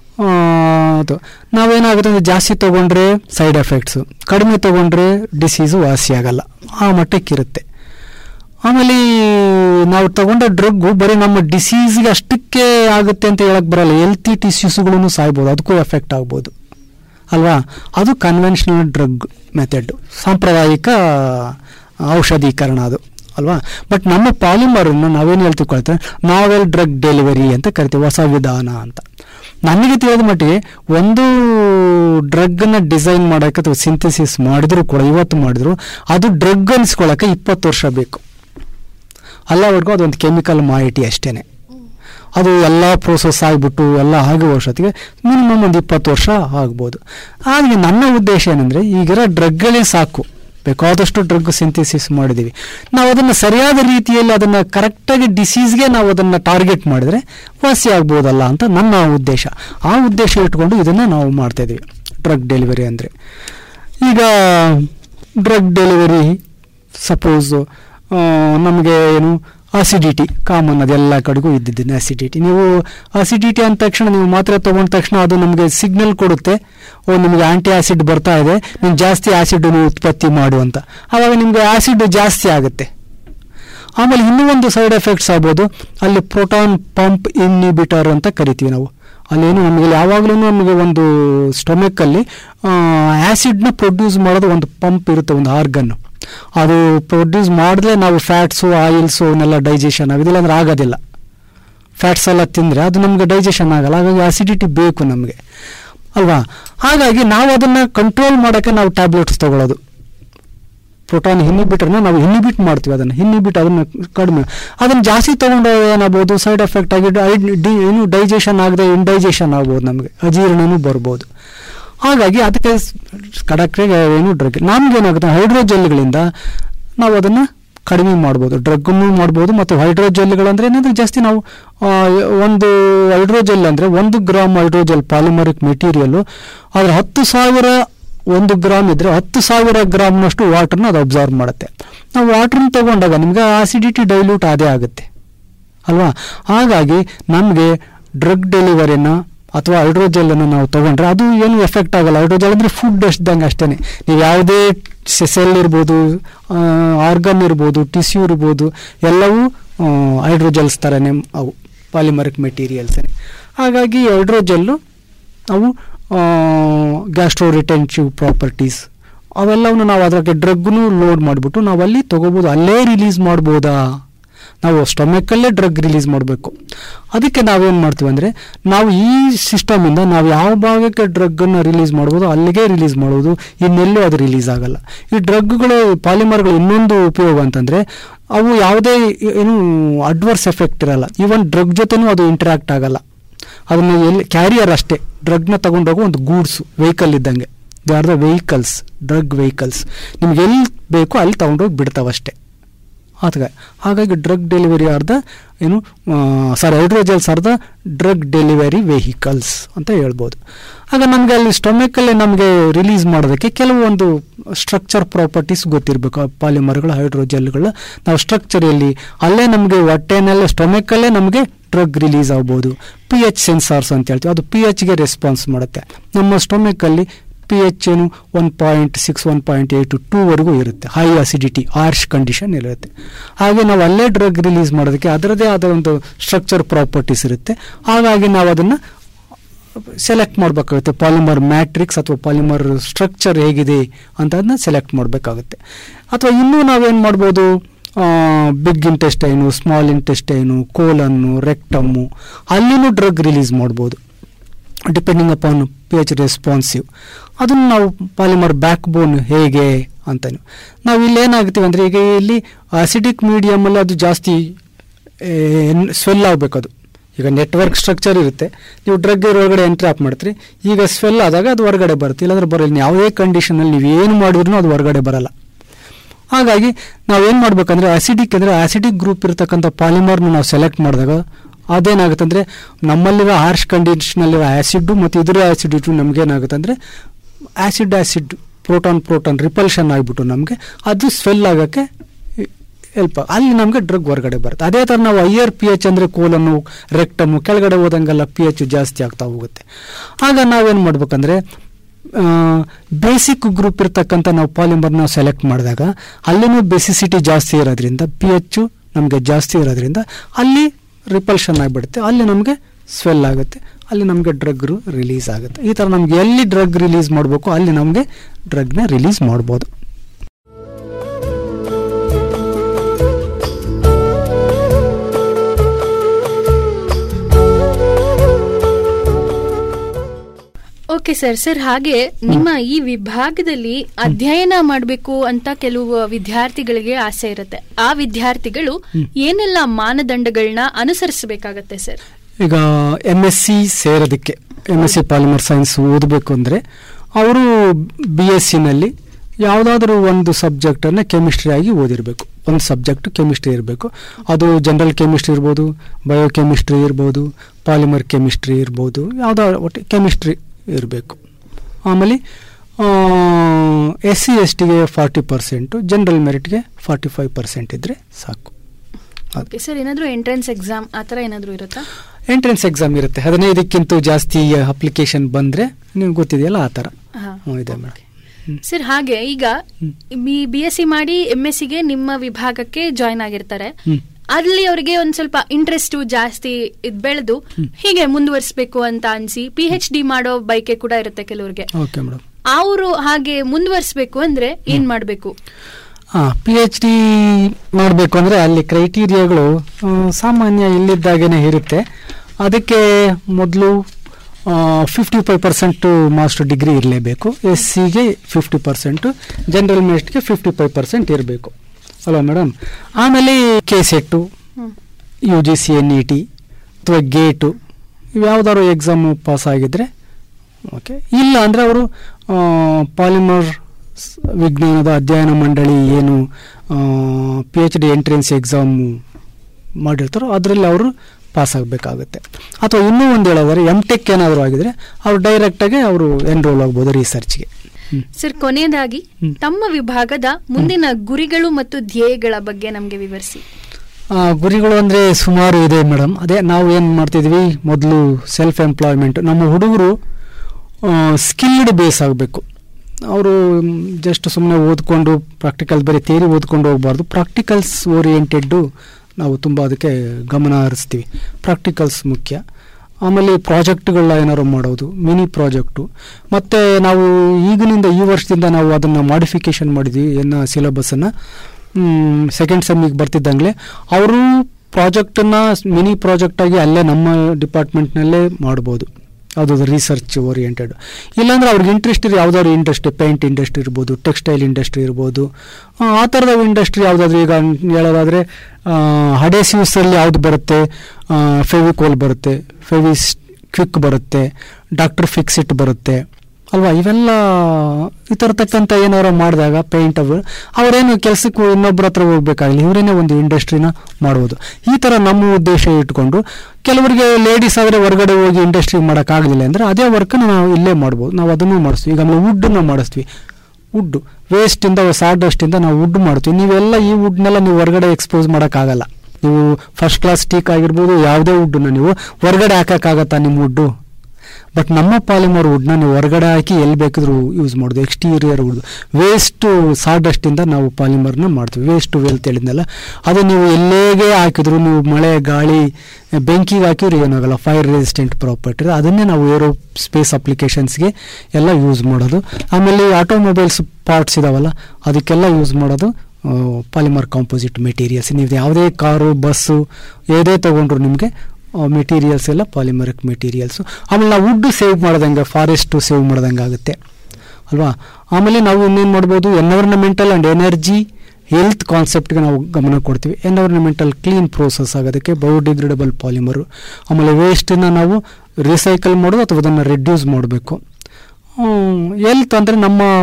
ಅದು ನಾವೇನಾಗುತ್ತೆ ಅಂದರೆ ಜಾಸ್ತಿ ತೊಗೊಂಡ್ರೆ ಸೈಡ್ ಎಫೆಕ್ಟ್ಸು ಕಡಿಮೆ ತೊಗೊಂಡ್ರೆ ಡಿಸೀಸು ವಾಸಿ ಆಗಲ್ಲ ಆ ಮಟ್ಟಕ್ಕಿರುತ್ತೆ ಆಮೇಲೆ ನಾವು ತಗೊಂಡ ಡ್ರಗ್ಗು ಬರೀ ನಮ್ಮ ಡಿಸೀಸ್ಗೆ ಅಷ್ಟಕ್ಕೆ ಆಗುತ್ತೆ ಅಂತ ಹೇಳಕ್ ಬರಲ್ಲ ಹೆಲ್ತಿ ಟಿಶ್ಯೂಸ್ಗಳನ್ನು ಸಾಯ್ಬೋದು ಅದಕ್ಕೂ ಎಫೆಕ್ಟ್ ಆಗ್ಬೋದು ಅಲ್ವಾ ಅದು ಕನ್ವೆನ್ಷನಲ್ ಡ್ರಗ್ ಮೆಥಡ್ ಸಾಂಪ್ರದಾಯಿಕ ಔಷಧೀಕರಣ ಅದು ಅಲ್ವಾ ಬಟ್ ನಮ್ಮ ಪಾಲಿಮರನ್ನು ನಾವೇನು ಹೇಳ್ತಿಕೊಳ್ತೇವೆ ನಾವೆಲ್ ಡ್ರಗ್ ಡೆಲಿವರಿ ಅಂತ ಕರಿತೀವಿ ಹೊಸ ವಿಧಾನ ಅಂತ ನನಗೆ ತಿಳಿದ ಮಟ್ಟಿಗೆ ಒಂದು ಡ್ರಗ್ನ ಡಿಸೈನ್ ಮಾಡೋಕ್ಕೆ ಅಥವಾ ಸಿಂಥಸಿಸ್ ಮಾಡಿದ್ರು ಕೂಡ ಇವತ್ತು ಮಾಡಿದ್ರು ಅದು ಡ್ರಗ್ ಅನ್ಸ್ಕೊಳ್ಳೋಕೆ ಇಪ್ಪತ್ತು ವರ್ಷ ಬೇಕು ಅಲ್ಲವರೆಗೂ ಅದೊಂದು ಕೆಮಿಕಲ್ ಮಾಹಿತಿ ಅಷ್ಟೇ ಅದು ಎಲ್ಲ ಪ್ರೋಸೆಸ್ ಆಗಿಬಿಟ್ಟು ಎಲ್ಲ ಆಗುವ ವರ್ಷತ್ತಿಗೆ ಮಿನಿಮಮ್ ಒಂದು ಇಪ್ಪತ್ತು ವರ್ಷ ಆಗ್ಬೋದು ಆದರೆ ನನ್ನ ಉದ್ದೇಶ ಏನಂದರೆ ಈಗಿರೋ ಡ್ರಗ್ಗಳೇ ಸಾಕು ಬೇಕಾದಷ್ಟು ಡ್ರಗ್ ಸಿಂಥೆಸಿಸ್ ಮಾಡಿದ್ದೀವಿ ನಾವು ಅದನ್ನು ಸರಿಯಾದ ರೀತಿಯಲ್ಲಿ ಅದನ್ನು ಕರೆಕ್ಟಾಗಿ ಡಿಸೀಸ್ಗೆ ನಾವು ಅದನ್ನು ಟಾರ್ಗೆಟ್ ಮಾಡಿದರೆ ವಾಸಿ ಆಗ್ಬೋದಲ್ಲ ಅಂತ ನನ್ನ ಉದ್ದೇಶ ಆ ಉದ್ದೇಶ ಇಟ್ಕೊಂಡು ಇದನ್ನು ನಾವು ಮಾಡ್ತಾಯಿದ್ದೀವಿ ಡ್ರಗ್ ಡೆಲಿವರಿ ಅಂದರೆ ಈಗ ಡ್ರಗ್ ಡೆಲಿವರಿ ಸಪೋಸು ನಮಗೆ ಏನು ಅಸಿಡಿಟಿ ಕಾಮನ್ ಅದೆಲ್ಲ ಕಡೆಗೂ ಇದ್ದಿದ್ದೀನಿ ಅಸಿಡಿಟಿ ನೀವು ಅಸಿಡಿಟಿ ಅಂದ ತಕ್ಷಣ ನೀವು ಮಾತ್ರೆ ತೊಗೊಂಡ ತಕ್ಷಣ ಅದು ನಮಗೆ ಸಿಗ್ನಲ್ ಕೊಡುತ್ತೆ ಓ ನಿಮಗೆ ಆಂಟಿ ಆಸಿಡ್ ಬರ್ತಾ ಇದೆ ನೀವು ಜಾಸ್ತಿ ಆಸಿಡನ್ನು ಉತ್ಪತ್ತಿ ಮಾಡು ಅಂತ ಆವಾಗ ನಿಮಗೆ ಆಸಿಡ್ ಜಾಸ್ತಿ ಆಗುತ್ತೆ ಆಮೇಲೆ ಇನ್ನೂ ಒಂದು ಸೈಡ್ ಎಫೆಕ್ಟ್ಸ್ ಆಗ್ಬೋದು ಅಲ್ಲಿ ಪ್ರೋಟಾನ್ ಪಂಪ್ ಇನ್ಹಿಬಿಟರ್ ಅಂತ ಕರಿತೀವಿ ನಾವು ಅಲ್ಲೇನು ನಮಗೆ ಯಾವಾಗಲೂ ನಮಗೆ ಒಂದು ಸ್ಟೊಮೆಕ್ಕಲ್ಲಿ ಆ್ಯಸಿಡ್ನ ಪ್ರೊಡ್ಯೂಸ್ ಮಾಡೋದು ಒಂದು ಪಂಪ್ ಇರುತ್ತೆ ಒಂದು ಆರ್ಗನ್ನು ಅದು ಪ್ರೊಡ್ಯೂಸ್ ಮಾಡಿದ್ರೆ ನಾವು ಫ್ಯಾಟ್ಸು ಆಯಿಲ್ಸು ಅವನ್ನೆಲ್ಲ ಡೈಜೆಷನ್ ಆಗೋದಿಲ್ಲ ಅಂದ್ರೆ ಆಗೋದಿಲ್ಲ ಫ್ಯಾಟ್ಸ್ ಎಲ್ಲ ತಿಂದರೆ ಅದು ನಮಗೆ ಡೈಜೆಷನ್ ಆಗಲ್ಲ ಹಾಗಾಗಿ ಅಸಿಡಿಟಿ ಬೇಕು ನಮಗೆ ಅಲ್ವಾ ಹಾಗಾಗಿ ನಾವು ಅದನ್ನು ಕಂಟ್ರೋಲ್ ಮಾಡೋಕ್ಕೆ ನಾವು ಟ್ಯಾಬ್ಲೆಟ್ಸ್ ತೊಗೊಳ್ಳೋದು ಪ್ರೋಟಾನ್ ಹಿನ್ನಿಬಿಟ್ರನ್ನ ನಾವು ಹಿನ್ನಿಬಿಟ್ ಮಾಡ್ತೀವಿ ಅದನ್ನು ಹಿನ್ನಿಬಿಟ್ ಅದನ್ನು ಕಡಿಮೆ ಅದನ್ನು ಜಾಸ್ತಿ ತೊಗೊಂಡು ಏನಾಗ್ಬೋದು ಸೈಡ್ ಎಫೆಕ್ಟ್ ಆಗಿ ಡಿ ಏನು ಡೈಜೆಷನ್ ಆಗದೆ ಇಂಡೈಜೆಷನ್ ಆಗ್ಬೋದು ನಮಗೆ ಅಜೀರ್ಣನೂ ಬರ್ಬೋದು ಹಾಗಾಗಿ ಅದಕ್ಕೆ ಕಡಕ್ಕೆ ಏನು ಡ್ರಗ್ ನಮ್ಗೇನಾಗುತ್ತೆ ಹೈಡ್ರೋಜೆಲ್ಗಳಿಂದ ನಾವು ಅದನ್ನು ಕಡಿಮೆ ಮಾಡ್ಬೋದು ಡ್ರಗ್ಗನ್ನು ಮಾಡ್ಬೋದು ಮತ್ತು ಹೈಡ್ರೋಜೆಲ್ಗಳಂದ್ರೆ ಏನಂದ್ರೆ ಜಾಸ್ತಿ ನಾವು ಒಂದು ಹೈಡ್ರೋಜೆಲ್ ಅಂದರೆ ಒಂದು ಗ್ರಾಮ್ ಹೈಡ್ರೋಜೆಲ್ ಪಾಲಿಮರಿಕ್ ಮೆಟೀರಿಯಲ್ಲು ಅದರ ಹತ್ತು ಸಾವಿರ ಒಂದು ಗ್ರಾಮ್ ಇದ್ದರೆ ಹತ್ತು ಸಾವಿರ ಗ್ರಾಮ್ನಷ್ಟು ವಾಟರ್ನ ಅದು ಅಬ್ಸರ್ವ್ ಮಾಡುತ್ತೆ ನಾವು ವಾಟ್ರನ್ನ ತೊಗೊಂಡಾಗ ನಿಮಗೆ ಆಸಿಡಿಟಿ ಡೈಲ್ಯೂಟ್ ಅದೇ ಆಗುತ್ತೆ ಅಲ್ವಾ ಹಾಗಾಗಿ ನಮಗೆ ಡ್ರಗ್ ಡೆಲಿವರಿನ ಅಥವಾ ಹೈಡ್ರೋಜೆಲ್ಲನ್ನು ನಾವು ತೊಗೊಂಡ್ರೆ ಅದು ಏನು ಎಫೆಕ್ಟ್ ಆಗಲ್ಲ ಹೈಡ್ರೋಜೆಲ್ ಅಂದರೆ ಫುಡ್ ಎಷ್ಟ್ದಂಗೆ ಅಷ್ಟೇ ನೀವು ಯಾವುದೇ ಸೆಲ್ ಇರ್ಬೋದು ಆರ್ಗನ್ ಇರ್ಬೋದು ಟಿಶ್ಯೂ ಇರ್ಬೋದು ಎಲ್ಲವೂ ಹೈಡ್ರೋಜೆಲ್ಸ್ ಥರನೇ ಅವು ಪಾಲಿಮರಿಕ್ ಮೆಟೀರಿಯಲ್ಸೇ ಹಾಗಾಗಿ ಹೈಡ್ರೋಜೆಲ್ಲು ಅವು ಗ್ಯಾಸ್ಟ್ರೋ ರಿಟೆನ್ಸಿವ್ ಪ್ರಾಪರ್ಟೀಸ್ ಅವೆಲ್ಲವನ್ನು ನಾವು ಅದಕ್ಕೆ ಡ್ರಗ್ನು ಲೋಡ್ ಮಾಡಿಬಿಟ್ಟು ನಾವು ಅಲ್ಲಿ ತೊಗೋಬೋದು ಅಲ್ಲೇ ರಿಲೀಸ್ ಮಾಡ್ಬೋದಾ ನಾವು ಸ್ಟೊಮೆಕ್ಕಲ್ಲೇ ಡ್ರಗ್ ರಿಲೀಸ್ ಮಾಡಬೇಕು ಅದಕ್ಕೆ ನಾವೇನು ಮಾಡ್ತೀವಿ ಅಂದರೆ ನಾವು ಈ ಸಿಸ್ಟಮಿಂದ ನಾವು ಯಾವ ಭಾಗಕ್ಕೆ ಡ್ರಗ್ಗನ್ನು ರಿಲೀಸ್ ಮಾಡ್ಬೋದು ಅಲ್ಲಿಗೆ ರಿಲೀಸ್ ಮಾಡೋದು ಇನ್ನೆಲ್ಲೂ ಅದು ರಿಲೀಸ್ ಆಗಲ್ಲ ಈ ಡ್ರಗ್ಗಳು ಪಾಲಿಮರ್ಗಳು ಇನ್ನೊಂದು ಉಪಯೋಗ ಅಂತಂದರೆ ಅವು ಯಾವುದೇ ಏನು ಅಡ್ವರ್ಸ್ ಎಫೆಕ್ಟ್ ಇರಲ್ಲ ಈವನ್ ಡ್ರಗ್ ಜೊತೆನೂ ಅದು ಇಂಟ್ರಾಕ್ಟ್ ಆಗಲ್ಲ ಅದನ್ನು ಎಲ್ಲಿ ಕ್ಯಾರಿಯರ್ ಅಷ್ಟೇ ಡ್ರಗ್ನ ತಗೊಂಡೋಗೋ ಒಂದು ಗೂಡ್ಸು ವೆಹಿಕಲ್ ಇದ್ದಂಗೆ they are the vehicles drug vehicles ನಿಮ್ಗೆ ಎಲ್ಲಿ ಬೇಕೋ ಅಲ್ಲಿ ತಗೊಂಡೋಗಿ ಬಿಡ್ತಾವಷ್ಟೇ ಆತಗ ಹಾಗಾಗಿ ಡ್ರಗ್ ಡೆಲಿವರಿ ಆರ್ ದ ಏನು sorry hydrogels are the drug delivery vehicles ಅಂತ ಹೇಳ್ಬೋದು ಆಗ ನಮಗೆ ಅಲ್ಲಿ ಸ್ಟೊಮೆಕಲ್ಲೇ ನಮಗೆ ರಿಲೀಸ್ ಮಾಡೋದಕ್ಕೆ ಕೆಲವೊಂದು ಸ್ಟ್ರಕ್ಚರ್ ಪ್ರಾಪರ್ಟೀಸ್ ಗೊತ್ತಿರಬೇಕು ಪಾಲಿಮರ್ಗಳು ಹೈಡ್ರೋಜೆಲ್ಗಳು ನಾವು ಸ್ಟ್ರಕ್ಚರಲ್ಲಿ ಅಲ್ಲೇ ನಮಗೆ ಹೊಟ್ಟೆನಲ್ಲೇ ಸ್ಟೊಮೆಕಲ್ಲೇ ನಮಗೆ ಡ್ರಗ್ ರಿಲೀಸ್ ಆಗ್ಬೋದು ಪಿ ಎಚ್ ಸೆನ್ಸಾರ್ಸ್ ಅಂತ ಹೇಳ್ತೀವಿ ಅದು ಪಿ ಎಚ್ಗೆ ರೆಸ್ಪಾನ್ಸ್ ಮಾಡುತ್ತೆ ನಮ್ಮ ಸ್ಟೊಮೆಕಲ್ಲಿ ಪಿ ಎಚ್ ಏನು one point six one point eight ಟೂವರೆಗೂ ಇರುತ್ತೆ ಹೈ ಅಸಿಡಿಟಿ ಆರ್ಶ್ ಕಂಡೀಷನ್ ಇರುತ್ತೆ ಹಾಗೆ ನಾವು ಅಲ್ಲೇ ಡ್ರಗ್ ರಿಲೀಸ್ ಮಾಡೋದಕ್ಕೆ ಅದರದೇ ಆದ ಒಂದು ಸ್ಟ್ರಕ್ಚರ್ ಪ್ರಾಪರ್ಟೀಸ್ ಇರುತ್ತೆ ಹಾಗಾಗಿ ನಾವು ಅದನ್ನು ಸೆಲೆಕ್ಟ್ ಮಾಡಬೇಕಾಗುತ್ತೆ ಪಾಲಿಮರ್ ಮ್ಯಾಟ್ರಿಕ್ಸ್ ಅಥವಾ ಪಾಲಿಮರ್ ಸ್ಟ್ರಕ್ಚರ್ ಹೇಗಿದೆ ಅಂತ ಅದನ್ನ ಸೆಲೆಕ್ಟ್ ಮಾಡಬೇಕಾಗುತ್ತೆ ಅಥವಾ ಇನ್ನೂ ನಾವೇನು ಮಾಡ್ಬೋದು big intestine small intestine colon rectum ಅಲ್ಲಿನೂ ಡ್ರಗ್ ರಿಲೀಸ್ ಮಾಡ್ಬೋದು depending upon P H responsive ಅದನ್ನು ನಾವು ಪಾಲಿಮರ್ ಬ್ಯಾಕ್ ಬೋನ್ ಹೇಗೆ ಅಂತಲೂ ನಾವು ಇಲ್ಲಿ ಏನಾಗ್ತೀವಿ ಅಂದರೆ ಈಗ ಇಲ್ಲಿ ಅಸಿಡಿಕ್ ಮೀಡಿಯಮಲ್ಲಿ ಅದು ಜಾಸ್ತಿ ಸ್ವೆಲ್ ಆಗಬೇಕು ಅದು ಈಗ ನೆಟ್ವರ್ಕ್ ಸ್ಟ್ರಕ್ಚರ್ ಇರುತ್ತೆ ನೀವು ಡ್ರಗ್ ಒಳಗಡೆ ಎಂಟ್ರಿ ಆಫ್ ಮಾಡ್ತೀರಿ ಈಗ ಸ್ವೆಲ್ ಆದಾಗ ಅದು ಹೊರಗಡೆ ಬರುತ್ತೆ ಇಲ್ಲಾಂದ್ರೆ ಬರಲ್ಲ ಯಾವುದೇ ಕಂಡೀಷನಲ್ಲಿ ನೀವು ಏನು ಮಾಡಿದ್ರೂ ಅದು ಹೊರಗಡೆ ಬರಲ್ಲ ಹಾಗಾಗಿ ನಾವೇನು ಮಾಡ್ಬೇಕಂದ್ರೆ ಅಸಿಡಿಕ್ ಅಂದರೆ ಆಸಿಡಿಕ್ ಗ್ರೂಪ್ ಇರತಕ್ಕಂಥ ಪಾಲಿಮರ್ನ ನಾವು ಸೆಲೆಕ್ಟ್ ಮಾಡಿದಾಗ ಅದೇನಾಗುತ್ತೆ ಅಂದರೆ ನಮ್ಮಲ್ಲಿರೋ ಹಾರ್ಶ್ ಕಂಡೀಷನಲ್ಲಿರೋ ಆ್ಯಸಿಡ್ಡು ಮತ್ತು ಇದರ ಆ್ಯಸಿಡಿಟಿ ನಮಗೇನಾಗುತ್ತೆ ಅಂದರೆ acid acid proton proton repulsion ಆಗಿಬಿಟ್ಟು ನಮಗೆ ಅದು ಸ್ವೆಲ್ ಆಗೋಕ್ಕೆ ಹೆಲ್ಪ್ ಅಲ್ಲಿ ನಮಗೆ ಡ್ರಗ್ ಹೊರಗಡೆ ಬರುತ್ತೆ ಅದೇ ಥರ ನಾವು ಐಯರ್ ಪಿ ಎಚ್ ಅಂದರೆ ಕೋಲನ್ನು ರೆಕ್ಟಮು ಕೆಳಗಡೆ ಹೋದಂಗೆಲ್ಲ ಪಿ ಎಚ್ ಜಾಸ್ತಿ ಆಗ್ತಾ ಹೋಗುತ್ತೆ ಆಗ ನಾವೇನು ಮಾಡ್ಬೇಕಂದ್ರೆ ಬೇಸಿಕ್ ಗ್ರೂಪ್ ಇರ್ತಕ್ಕಂಥ ನಾವು ಪಾಲಿಮರ್ನ ಸೆಲೆಕ್ಟ್ ಮಾಡಿದಾಗ ಅಲ್ಲಿನೂ ಬೆಸಿಸಿಟಿ ಜಾಸ್ತಿ ಇರೋದ್ರಿಂದ ಪಿ ಎಚ್ಚು ನಮಗೆ ಜಾಸ್ತಿ ಇರೋದ್ರಿಂದ ಅಲ್ಲಿ ರಿಪಲ್ಷನ್ ಆಗಿಬಿಡುತ್ತೆ ಅಲ್ಲಿ ನಮಗೆ ಸ್ವೆಲ್ ಆಗುತ್ತೆ ಅಲ್ಲಿ ನಮಗೆ ಡ್ರಗ್ ರಿಲೀಸ್ ಆಗುತ್ತೆ ಈ ಥರ ನಮಗೆ ಎಲ್ಲಿ ಡ್ರಗ್ ರಿಲೀಸ್ ಮಾಡಬೇಕು ಅಲ್ಲಿ ನಮಗೆ ಡ್ರಗ್ನ ರಿಲೀಸ್ ಮಾಡ್ಬೋದು ಓಕೆ ಸರ್ ಸರ್ ಹಾಗೆ ನಿಮ್ಮ ಈ ವಿಭಾಗದಲ್ಲಿ ಅಧ್ಯಯನ ಮಾಡಬೇಕು ಅಂತ ಕೆಲವು ವಿದ್ಯಾರ್ಥಿಗಳಿಗೆ ಆಸೆ ಇರುತ್ತೆ ಆ ವಿದ್ಯಾರ್ಥಿಗಳು ಏನೆಲ್ಲ ಮಾನದಂಡಗಳನ್ನ ಅನುಸರಿಸಬೇಕಾಗತ್ತೆ ಸರ್ ಈಗ ಎಮ್ ಎಸ್ ಸಿ ಸೇರೋದಕ್ಕೆ M S C polymer science ಓದಬೇಕು ಅಂದರೆ ಅವರು ಬಿ ಎಸ್ ಸಿನಲ್ಲಿ ಯಾವುದಾದ್ರೂ ಒಂದು ಸಬ್ಜೆಕ್ಟನ್ನು ಕೆಮಿಸ್ಟ್ರಿ ಆಗಿ ಓದಿರಬೇಕು ಒಂದು ಸಬ್ಜೆಕ್ಟ್ ಕೆಮಿಸ್ಟ್ರಿ ಇರಬೇಕು ಅದು ಜನರಲ್ ಕೆಮಿಸ್ಟ್ರಿ ಇರ್ಬೋದು ಬಯೋಕೆಮಿಸ್ಟ್ರಿ ಇರ್ಬೋದು ಪಾಲಿಮರ್ ಕೆಮಿಸ್ಟ್ರಿ ಇರ್ಬೋದು ಯಾವುದೋ ಒಟ್ಟು ಕೆಮಿಸ್ಟ್ರಿ ಇರಬೇಕು ಆಮೇಲೆ ಎಸ್ ಸಿ ಎಸ್ ಟಿಗೆ ಫಾರ್ಟಿ ಪರ್ಸೆಂಟು ಜನರಲ್ ಮೆರಿಟ್ಗೆ ಫಾರ್ಟಿ ಫೈವ್ ಪರ್ಸೆಂಟ್ ಇದ್ದರೆ ಸಾಕು ಅದು ಓಕೆ ಸರ್ ಏನಾದರೂ ಎಂಟ್ರೆನ್ಸ್ ಎಕ್ಸಾಮ್ ಆ ಥರ ಏನಾದರೂ ಇರುತ್ತಾ ಎಂಟ್ರೆನ್ಸ್ ಎಕ್ಸಾಮ್ ಇರುತ್ತೆ ಹದಿನೈದಕ್ಕಿಂತ ಜಾಸ್ತಿ ಅಪ್ಲಿಕೇಶನ್ ಬಂದರೆ ನಿಮ್ಗೆ ಗೊತ್ತಿದೆಯಲ್ಲ ಆ ಥರ ಹಾ. ಹ್ಮ್, ಇದೆ ಮೇಡಮ್ ಸರ್ ಹಾಗೆ ಈಗ ಹ್ಮ್. ಬಿ ಎಸ್ ಸಿ ಮಾಡಿ ಎಂ ಎಸ್ ಸಿಗೆ ನಿಮ್ಮ ವಿಭಾಗಕ್ಕೆ ಜಾಯ್ನ್ ಆಗಿರ್ತಾರೆ ಹ್ಮ್. ಅಲ್ಲಿ ಅವರಿಗೆ ಒಂದ್ ಸ್ವಲ್ಪ ಇಂಟ್ರೆಸ್ಟ್ ಜಾಸ್ತಿ ಇದ್ ಬೆಳೆದು ಹೀಗೆ ಮುಂದುವರಿಸಬೇಕು ಅಂತ ಅನ್ಸಿ ಪಿ ಎಚ್ ಡಿ ಮಾಡೋ ಬೈಕೆ ಕೂಡ ಇರುತ್ತೆ ಕೆಲವ್ರಿಗೆ ಓಕೆ ಮೇಡಮ್ ಅವರು ಹಾಗೆ ಮುಂದುವರಿಸಬೇಕು ಅಂದ್ರೆ ಏನ್ ಮಾಡ್ಬೇಕು ಹಾಂ ಪಿ ಎಚ್ ಡಿ ಮಾಡಬೇಕು ಅಂದರೆ ಅಲ್ಲಿ ಕ್ರೈಟೀರಿಯಾಗಳು ಆ, ಸಾಮಾನ್ಯ ಇಲ್ಲಿದ್ದಾಗೇನೆ ಇರುತ್ತೆ ಅದಕ್ಕೆ ಮೊದಲು fifty five percent master degree ಇರಲೇಬೇಕು ಎಸ್ ಸಿಗೆ ಫಿಫ್ಟಿ ಪರ್ಸೆಂಟು ಜನರಲ್ ಮೆರಿಟ್ಗೆ ಫಿಫ್ಟಿ ಫೈವ್ ಪರ್ಸೆಂಟ್ ಇರಬೇಕು ಅಲ್ವಾ ಮೇಡಮ್ ಆಮೇಲೆ ಕೆ ಸೆಟ್ಟು ಹ್ಮ್. U G C N E T ಅಥವಾ ಗೇಟು ಇವ್ಯಾವ್ದಾದ್ರು ಎಕ್ಸಾಮು ಪಾಸ್ ಆಗಿದ್ರೆ ಓಕೆ ಇಲ್ಲ ಅಂದರೆ ಅವರು ಪಾಲಿಮರ್ ವಿಜ್ಞಾನದ ಅಧ್ಯಯನ ಮಂಡಳಿ ಏನು P H D entrance exam ಮಾಡಿರ್ತಾರೋ ಅದರಲ್ಲಿ ಅವರು ಪಾಸ್ ಆಗಬೇಕಾಗುತ್ತೆ ಅಥವಾ ಇನ್ನೂ ಒಂದು ಹೇಳೋದಾದ್ರೆ ಎಮ್ ಟೆಕ್ ಏನಾದರೂ ಆಗಿದ್ರೆ ಅವ್ರು ಡೈರೆಕ್ಟಾಗಿ ಅವರು ಎನ್ರೋಲ್ ಆಗ್ಬೋದು ರಿಸರ್ಚ್ಗೆ ಸರ್ ಕೊನೆಯದಾಗಿ ಹ್ಮ್. ತಮ್ಮ ವಿಭಾಗದ ಮುಂದಿನ ಗುರಿಗಳು ಮತ್ತು ಧ್ಯೇಯಗಳ ಬಗ್ಗೆ ನಮಗೆ ವಿವರಿಸಿ ಆ, ಗುರಿಗಳು ಅಂದರೆ ಸುಮಾರು ಇದೆ ಮೇಡಮ್ ಅದೇ ನಾವು ಏನು ಮಾಡ್ತಿದ್ವಿ ಮೊದಲು ಸೆಲ್ಫ್ ಎಂಪ್ಲಾಯ್ಮೆಂಟ್ ನಮ್ಮ ಹುಡುಗರು ಸ್ಕಿಲ್ಡ್ ಬೇಸ್ ಆಗಬೇಕು ಅವರು ಜಸ್ಟ್ ಸುಮ್ಮನೆ ಓದ್ಕೊಂಡು ಪ್ರಾಕ್ಟಿಕಲ್ ಬರೀ ಥಿಯರಿ ಓದ್ಕೊಂಡು ಹೋಗ್ಬಾರ್ದು ಪ್ರಾಕ್ಟಿಕಲ್ಸ್ ಓರಿಯೆಂಟೆಡ್ಡು ನಾವು ತುಂಬ ಅದಕ್ಕೆ ಗಮನ ಹರಿಸ್ತೀವಿ ಪ್ರಾಕ್ಟಿಕಲ್ಸ್ ಮುಖ್ಯ ಆಮೇಲೆ ಪ್ರಾಜೆಕ್ಟ್ಗಳನ್ನ ಏನಾದ್ರು ಮಾಡೋದು ಮಿನಿ ಪ್ರಾಜೆಕ್ಟು ಮತ್ತು ನಾವು ಈಗಿನಿಂದ ಈ ವರ್ಷದಿಂದ ನಾವು ಅದನ್ನು ಮಾಡಿಫಿಕೇಷನ್ ಮಾಡಿದ್ವಿ ಏನು ಸಿಲೆಬಸ್ಸನ್ನು ಸೆಕೆಂಡ್ ಸೆಮ್ಮಿಗೆ ಬರ್ತಿದ್ದಂಗೆ ಅವರು ಪ್ರಾಜೆಕ್ಟನ್ನು ಮಿನಿ ಪ್ರಾಜೆಕ್ಟಾಗಿ ಅಲ್ಲೇ ನಮ್ಮ ಡಿಪಾರ್ಟ್ಮೆಂಟ್ನಲ್ಲೇ ಮಾಡ್ಬೋದು ಯಾವುದಾದ್ರು ರಿಸರ್ಚ್ ಓರಿಯೆಂಟೆಡ್ ಇಲ್ಲಾಂದ್ರೆ ಅವ್ರಿಗೆ ಇಂಟ್ರೆಸ್ಟ್ ಇರೋ ಯಾವುದಾದ್ರು ಇಂಡಸ್ಟ್ರಿ ಪೇಂಟ್ ಇಂಡಸ್ಟ್ರಿ ಇರ್ಬೋದು ಟೆಕ್ಸ್ಟೈಲ್ ಇಂಡಸ್ಟ್ರಿ ಇರ್ಬೋದು ಆ, ಆ ಥರದ ಇಂಡಸ್ಟ್ರಿ ಯಾವುದಾದ್ರು ಈಗ ಹೇಳೋದಾದರೆ ಅಡೇಸಿವ್ಸಲ್ಲಿ ಯಾವುದು ಬರುತ್ತೆ ಫೆವಿಕೋಲ್ ಬರುತ್ತೆ ಫೆವಿಸ್ ಕ್ವಿಕ್ ಬರುತ್ತೆ ಡಾಕ್ಟರ್ ಫಿಕ್ಸಿಟ್ ಬರುತ್ತೆ ಅಲ್ವಾ ಇವೆಲ್ಲ ಈ ತರತಕ್ಕಂಥ ಏನಾರು ಮಾಡಿದಾಗ ಪೇಂಟ್ ಅವು ಅವರೇನು ಕೆಲಸಕ್ಕೂ ಇನ್ನೊಬ್ಬರ ಹತ್ರ ಹೋಗ್ಬೇಕಾಗಿಲ್ಲ ಇವರೇನೆ ಒಂದು ಇಂಡಸ್ಟ್ರಿನ ಮಾಡ್ಬೋದು ಈ ಥರ ನಮ್ಮ ಉದ್ದೇಶ ಇಟ್ಕೊಂಡು ಕೆಲವರಿಗೆ ಲೇಡೀಸ್ ಆದರೆ ಹೊರಗಡೆ ಹೋಗಿ ಇಂಡಸ್ಟ್ರಿ ಮಾಡೋಕ್ಕಾಗಲಿಲ್ಲ ಅಂದರೆ ಅದೇ ವರ್ಕನ್ನು ನಾವು ಇಲ್ಲೇ ಮಾಡ್ಬೋದು ನಾವು ಅದನ್ನು ಮಾಡಿಸ್ತೀವಿ ಈಗ ಆಮೇಲೆ ವುಡ್ಡನ್ನು ಮಾಡಿಸ್ತೀವಿ ವುಡ್ ವೇಸ್ಟಿಂದ ಸಾಡಸ್ಟಿಂದ ನಾವು ವುಡ್ ಮಾಡ್ತೀವಿ ನೀವೆಲ್ಲ ಈ ವುಡ್ನೆಲ್ಲ ನೀವು ಹೊರಗಡೆ ಎಕ್ಸ್ಪೋಸ್ ಮಾಡೋಕ್ಕಾಗಲ್ಲ ನೀವು ಫಸ್ಟ್ ಕ್ಲಾಸ್ ಟೀಕ್ ಆಗಿರ್ಬೋದು ಯಾವುದೇ ವುಡ್ಡನ್ನ ನೀವು ಹೊರಗಡೆ ಹಾಕೋಕ್ಕಾಗತ್ತಾ ನಿಮ್ಮ ವುಡ್ಡು ಬಟ್ ನಮ್ಮ ಪಾಲಿಮರ್ ವುಡ್ನ ನೀವು ಹೊರಗಡೆ ಹಾಕಿ ಎಲ್ಲಿ ಬೇಕಿದ್ರು ಯೂಸ್ ಮಾಡೋದು ಎಕ್ಸ್ಟೀರಿಯರ್ ವುಡ್ ವೇಸ್ಟ್ ಸಾಡಸ್ಟಿಂದ ನಾವು ಪಾಲಿಮರ್ನ ಮಾಡ್ತೀವಿ ವೇಸ್ಟ್ ವೆಲ್ತ್ ಹೇಳಿದ್ನಲ್ಲ ಅದು ನೀವು ಎಲ್ಲೇಗೆ ಹಾಕಿದ್ರು ನೀವು ಮಳೆ ಗಾಳಿ ಬೆಂಕಿಗೆ ಹಾಕಿದ್ರು ಏನಾಗಲ್ಲ ಫೈರ್ ರೆಸಿಸ್ಟೆಂಟ್ ಪ್ರಾಪರ್ಟಿ ಅದನ್ನೇ ನಾವು ಏರೋ ಸ್ಪೇಸ್ ಅಪ್ಲಿಕೇಶನ್ಸ್ಗೆ ಎಲ್ಲ ಯೂಸ್ ಮಾಡೋದು ಆಮೇಲೆ ಆಟೋಮೊಬೈಲ್ಸ್ ಪಾರ್ಟ್ಸ್ ಇದಾವಲ್ಲ ಅದಕ್ಕೆಲ್ಲ ಯೂಸ್ ಮಾಡೋದು ಪಾಲಿಮರ್ ಕಾಂಪೋಸಿಟ್ ಮೆಟೀರಿಯಲ್ಸ್ ನೀವು ಯಾವುದೇ ಕಾರು ಬಸ್ಸು ಏದೇ ತೊಗೊಂಡ್ರು ನಿಮಗೆ ಮೆಟೀರಿಯಲ್ಸ್ ಎಲ್ಲ ಪಾಲಿಮರಿಕ್ ಮೆಟೀರಿಯಲ್ಸು ಆಮೇಲೆ ನಾವು ವುಡ್ ಸೇವ್ ಮಾಡ್ದಂಗೆ ಫಾರೆಸ್ಟು ಸೇವ್ ಮಾಡ್ದಂಗೆ ಆಗುತ್ತೆ ಅಲ್ವಾ ಆಮೇಲೆ ನಾವು ಇನ್ನೇನು ಮಾಡ್ಬೋದು ಎನ್ವೈರ್ನಮೆಂಟಲ್ ಆ್ಯಂಡ್ ಎನರ್ಜಿ ಹೆಲ್ತ್ ಕಾನ್ಸೆಪ್ಟ್ಗೆ ನಾವು ಗಮನ ಕೊಡ್ತೀವಿ ಎನ್ವೈರ್ನಮೆಂಟಲ್ ಕ್ಲೀನ್ ಪ್ರೋಸೆಸ್ ಆಗೋದಕ್ಕೆ ಬಯೋಡಿಗ್ರೇಡಬಲ್ ಪಾಲಿಮರು ಆಮೇಲೆ ವೇಸ್ಟನ್ನು ನಾವು ರಿಸೈಕಲ್ ಮಾಡೋದು ಅಥವಾ ಅದನ್ನು ರೆಡ್ಯೂಸ್ ಮಾಡಬೇಕು ಹೆಲ್ತ್ ಅಂದರೆ ನಮ್ಮ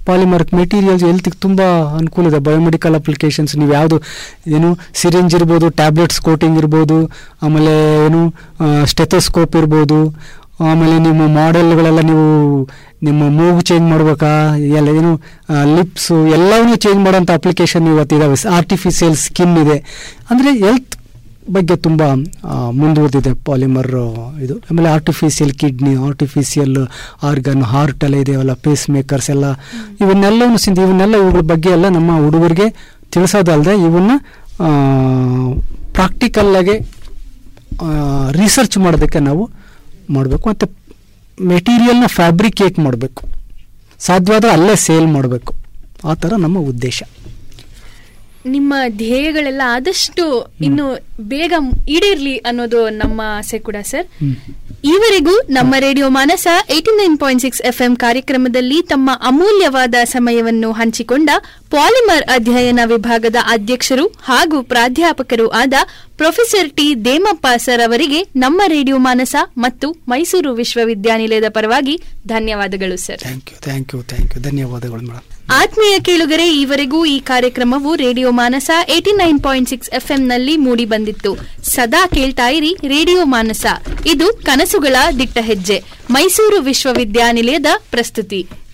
ಪಾಲಿಮರ್ ಮೆಟೀರಿಯಲ್ಸ್ ಹೆಲ್ತಿಗೆ ತುಂಬ ಅನುಕೂಲ ಇದೆ ಬಯೋಮೆಡಿಕಲ್ ಅಪ್ಲಿಕೇಶನ್ಸ್ ನೀವು ಯಾವುದು ಏನು ಸಿರಿಂಜ್ ಇರ್ಬೋದು ಟ್ಯಾಬ್ಲೆಟ್ಸ್ ಕೋಟಿಂಗ್ ಇರ್ಬೋದು ಆಮೇಲೆ ಏನು ಸ್ಟೆಥೋಸ್ಕೋಪ್ ಇರ್ಬೋದು ಆಮೇಲೆ ನಿಮ್ಮ ಮಾಡೆಲ್ಗಳೆಲ್ಲ ನೀವು ನಿಮ್ಮ ಮೂಗು ಚೇಂಜ್ ಮಾಡ್ಬೇಕಾ ಎಲ್ಲ ಏನು ಲಿಪ್ಸು ಎಲ್ಲವನ್ನೂ ಚೇಂಜ್ ಮಾಡೋಂಥ ಅಪ್ಲಿಕೇಶನ್ ಇವತ್ತು ಇದಾವೆ ಆರ್ಟಿಫಿಷಿಯಲ್ ಸ್ಕಿನ್ ಇದೆ ಅಂದರೆ ಹೆಲ್ತ್ ಬಗ್ಗೆ ತುಂಬ ಮುಂದುವರೆದಿದೆ ಪಾಲಿಮರ್ ಇದು ಆಮೇಲೆ artificial kidney artificial organ heart ಎಲ್ಲ ಇದೆಯಲ್ಲ ಪೇಸ್ ಮೇಕರ್ಸ್ ಎಲ್ಲ ಇವನ್ನೆಲ್ಲವನ್ನು ಸಿಂದ ಇವನ್ನೆಲ್ಲ ಇವುಗಳ ಬಗ್ಗೆ ಎಲ್ಲ ನಮ್ಮ ಹುಡುಗರಿಗೆ ತಿಳಿಸೋದಲ್ಲದೆ ಇವನ್ನ ಪ್ರಾಕ್ಟಿಕಲ್ಲಾಗಿ ರಿಸರ್ಚ್ ಮಾಡೋದಕ್ಕೆ ನಾವು ಮಾಡಬೇಕು ಮತ್ತು ಮೆಟೀರಿಯಲ್ನ ಫ್ಯಾಬ್ರಿಕೇಟ್ ಮಾಡಬೇಕು ಸಾಧ್ಯವಾದರೆ ಅಲ್ಲೇ ಸೇಲ್ ಮಾಡಬೇಕು ಆ ಥರ ನಮ್ಮ ಉದ್ದೇಶ ನಿಮ್ಮ ಧ್ಯೇಯಗಳೆಲ್ಲ ಆದಷ್ಟು ಇನ್ನು ಬೇಗ ಈಡೇರ್ಲಿ ಅನ್ನೋದು ನಮ್ಮ ಆಸೆ ಕೂಡ ಸರ್ ಹ್ಮ್. ಈವರೆಗೂ ನಮ್ಮ radio Manasa eighty nine point six FM ಕಾರ್ಯಕ್ರಮದಲ್ಲಿ ತಮ್ಮ ಅಮೂಲ್ಯವಾದ ಸಮಯವನ್ನು ಹಂಚಿಕೊಂಡ ಪಾಲಿಮರ್ ಅಧ್ಯಯನ ವಿಭಾಗದ ಅಧ್ಯಕ್ಷರು ಹಾಗೂ ಪ್ರಾಧ್ಯಾಪಕರು ಆದ ಪ್ರೊಫೆಸರ್ ಟಿ ದೇಮಪ್ಪ ಸರ್ ಅವರಿಗೆ ನಮ್ಮ ರೇಡಿಯೋ ಮಾನಸ ಮತ್ತು ಮೈಸೂರು ವಿಶ್ವವಿದ್ಯಾನಿಲಯದ ಪರವಾಗಿ ಧನ್ಯವಾದಗಳು sir thank you thank you thank you ಧನ್ಯವಾದಗಳು ಮೇಡಮ್ ಆತ್ಮೀಯ ಕೇಳುಗರೆ ಈವರೆಗೂ ಈ ಕಾರ್ಯಕ್ರಮವು radio Manasa eighty nine point six FM ನಲ್ಲಿ ಮೂಡಿ ಬಂದಿತ್ತು ಸದಾ ಕೇಳ್ತಾ ಇರಿ ರೇಡಿಯೋ ಮಾನಸ ಇದು ಕನಸುಗಳ ದಿಟ್ಟ ಹೆಜ್ಜೆ ಮೈಸೂರು ವಿಶ್ವವಿದ್ಯಾನಿಲಯದ ಪ್ರಸ್ತುತಿ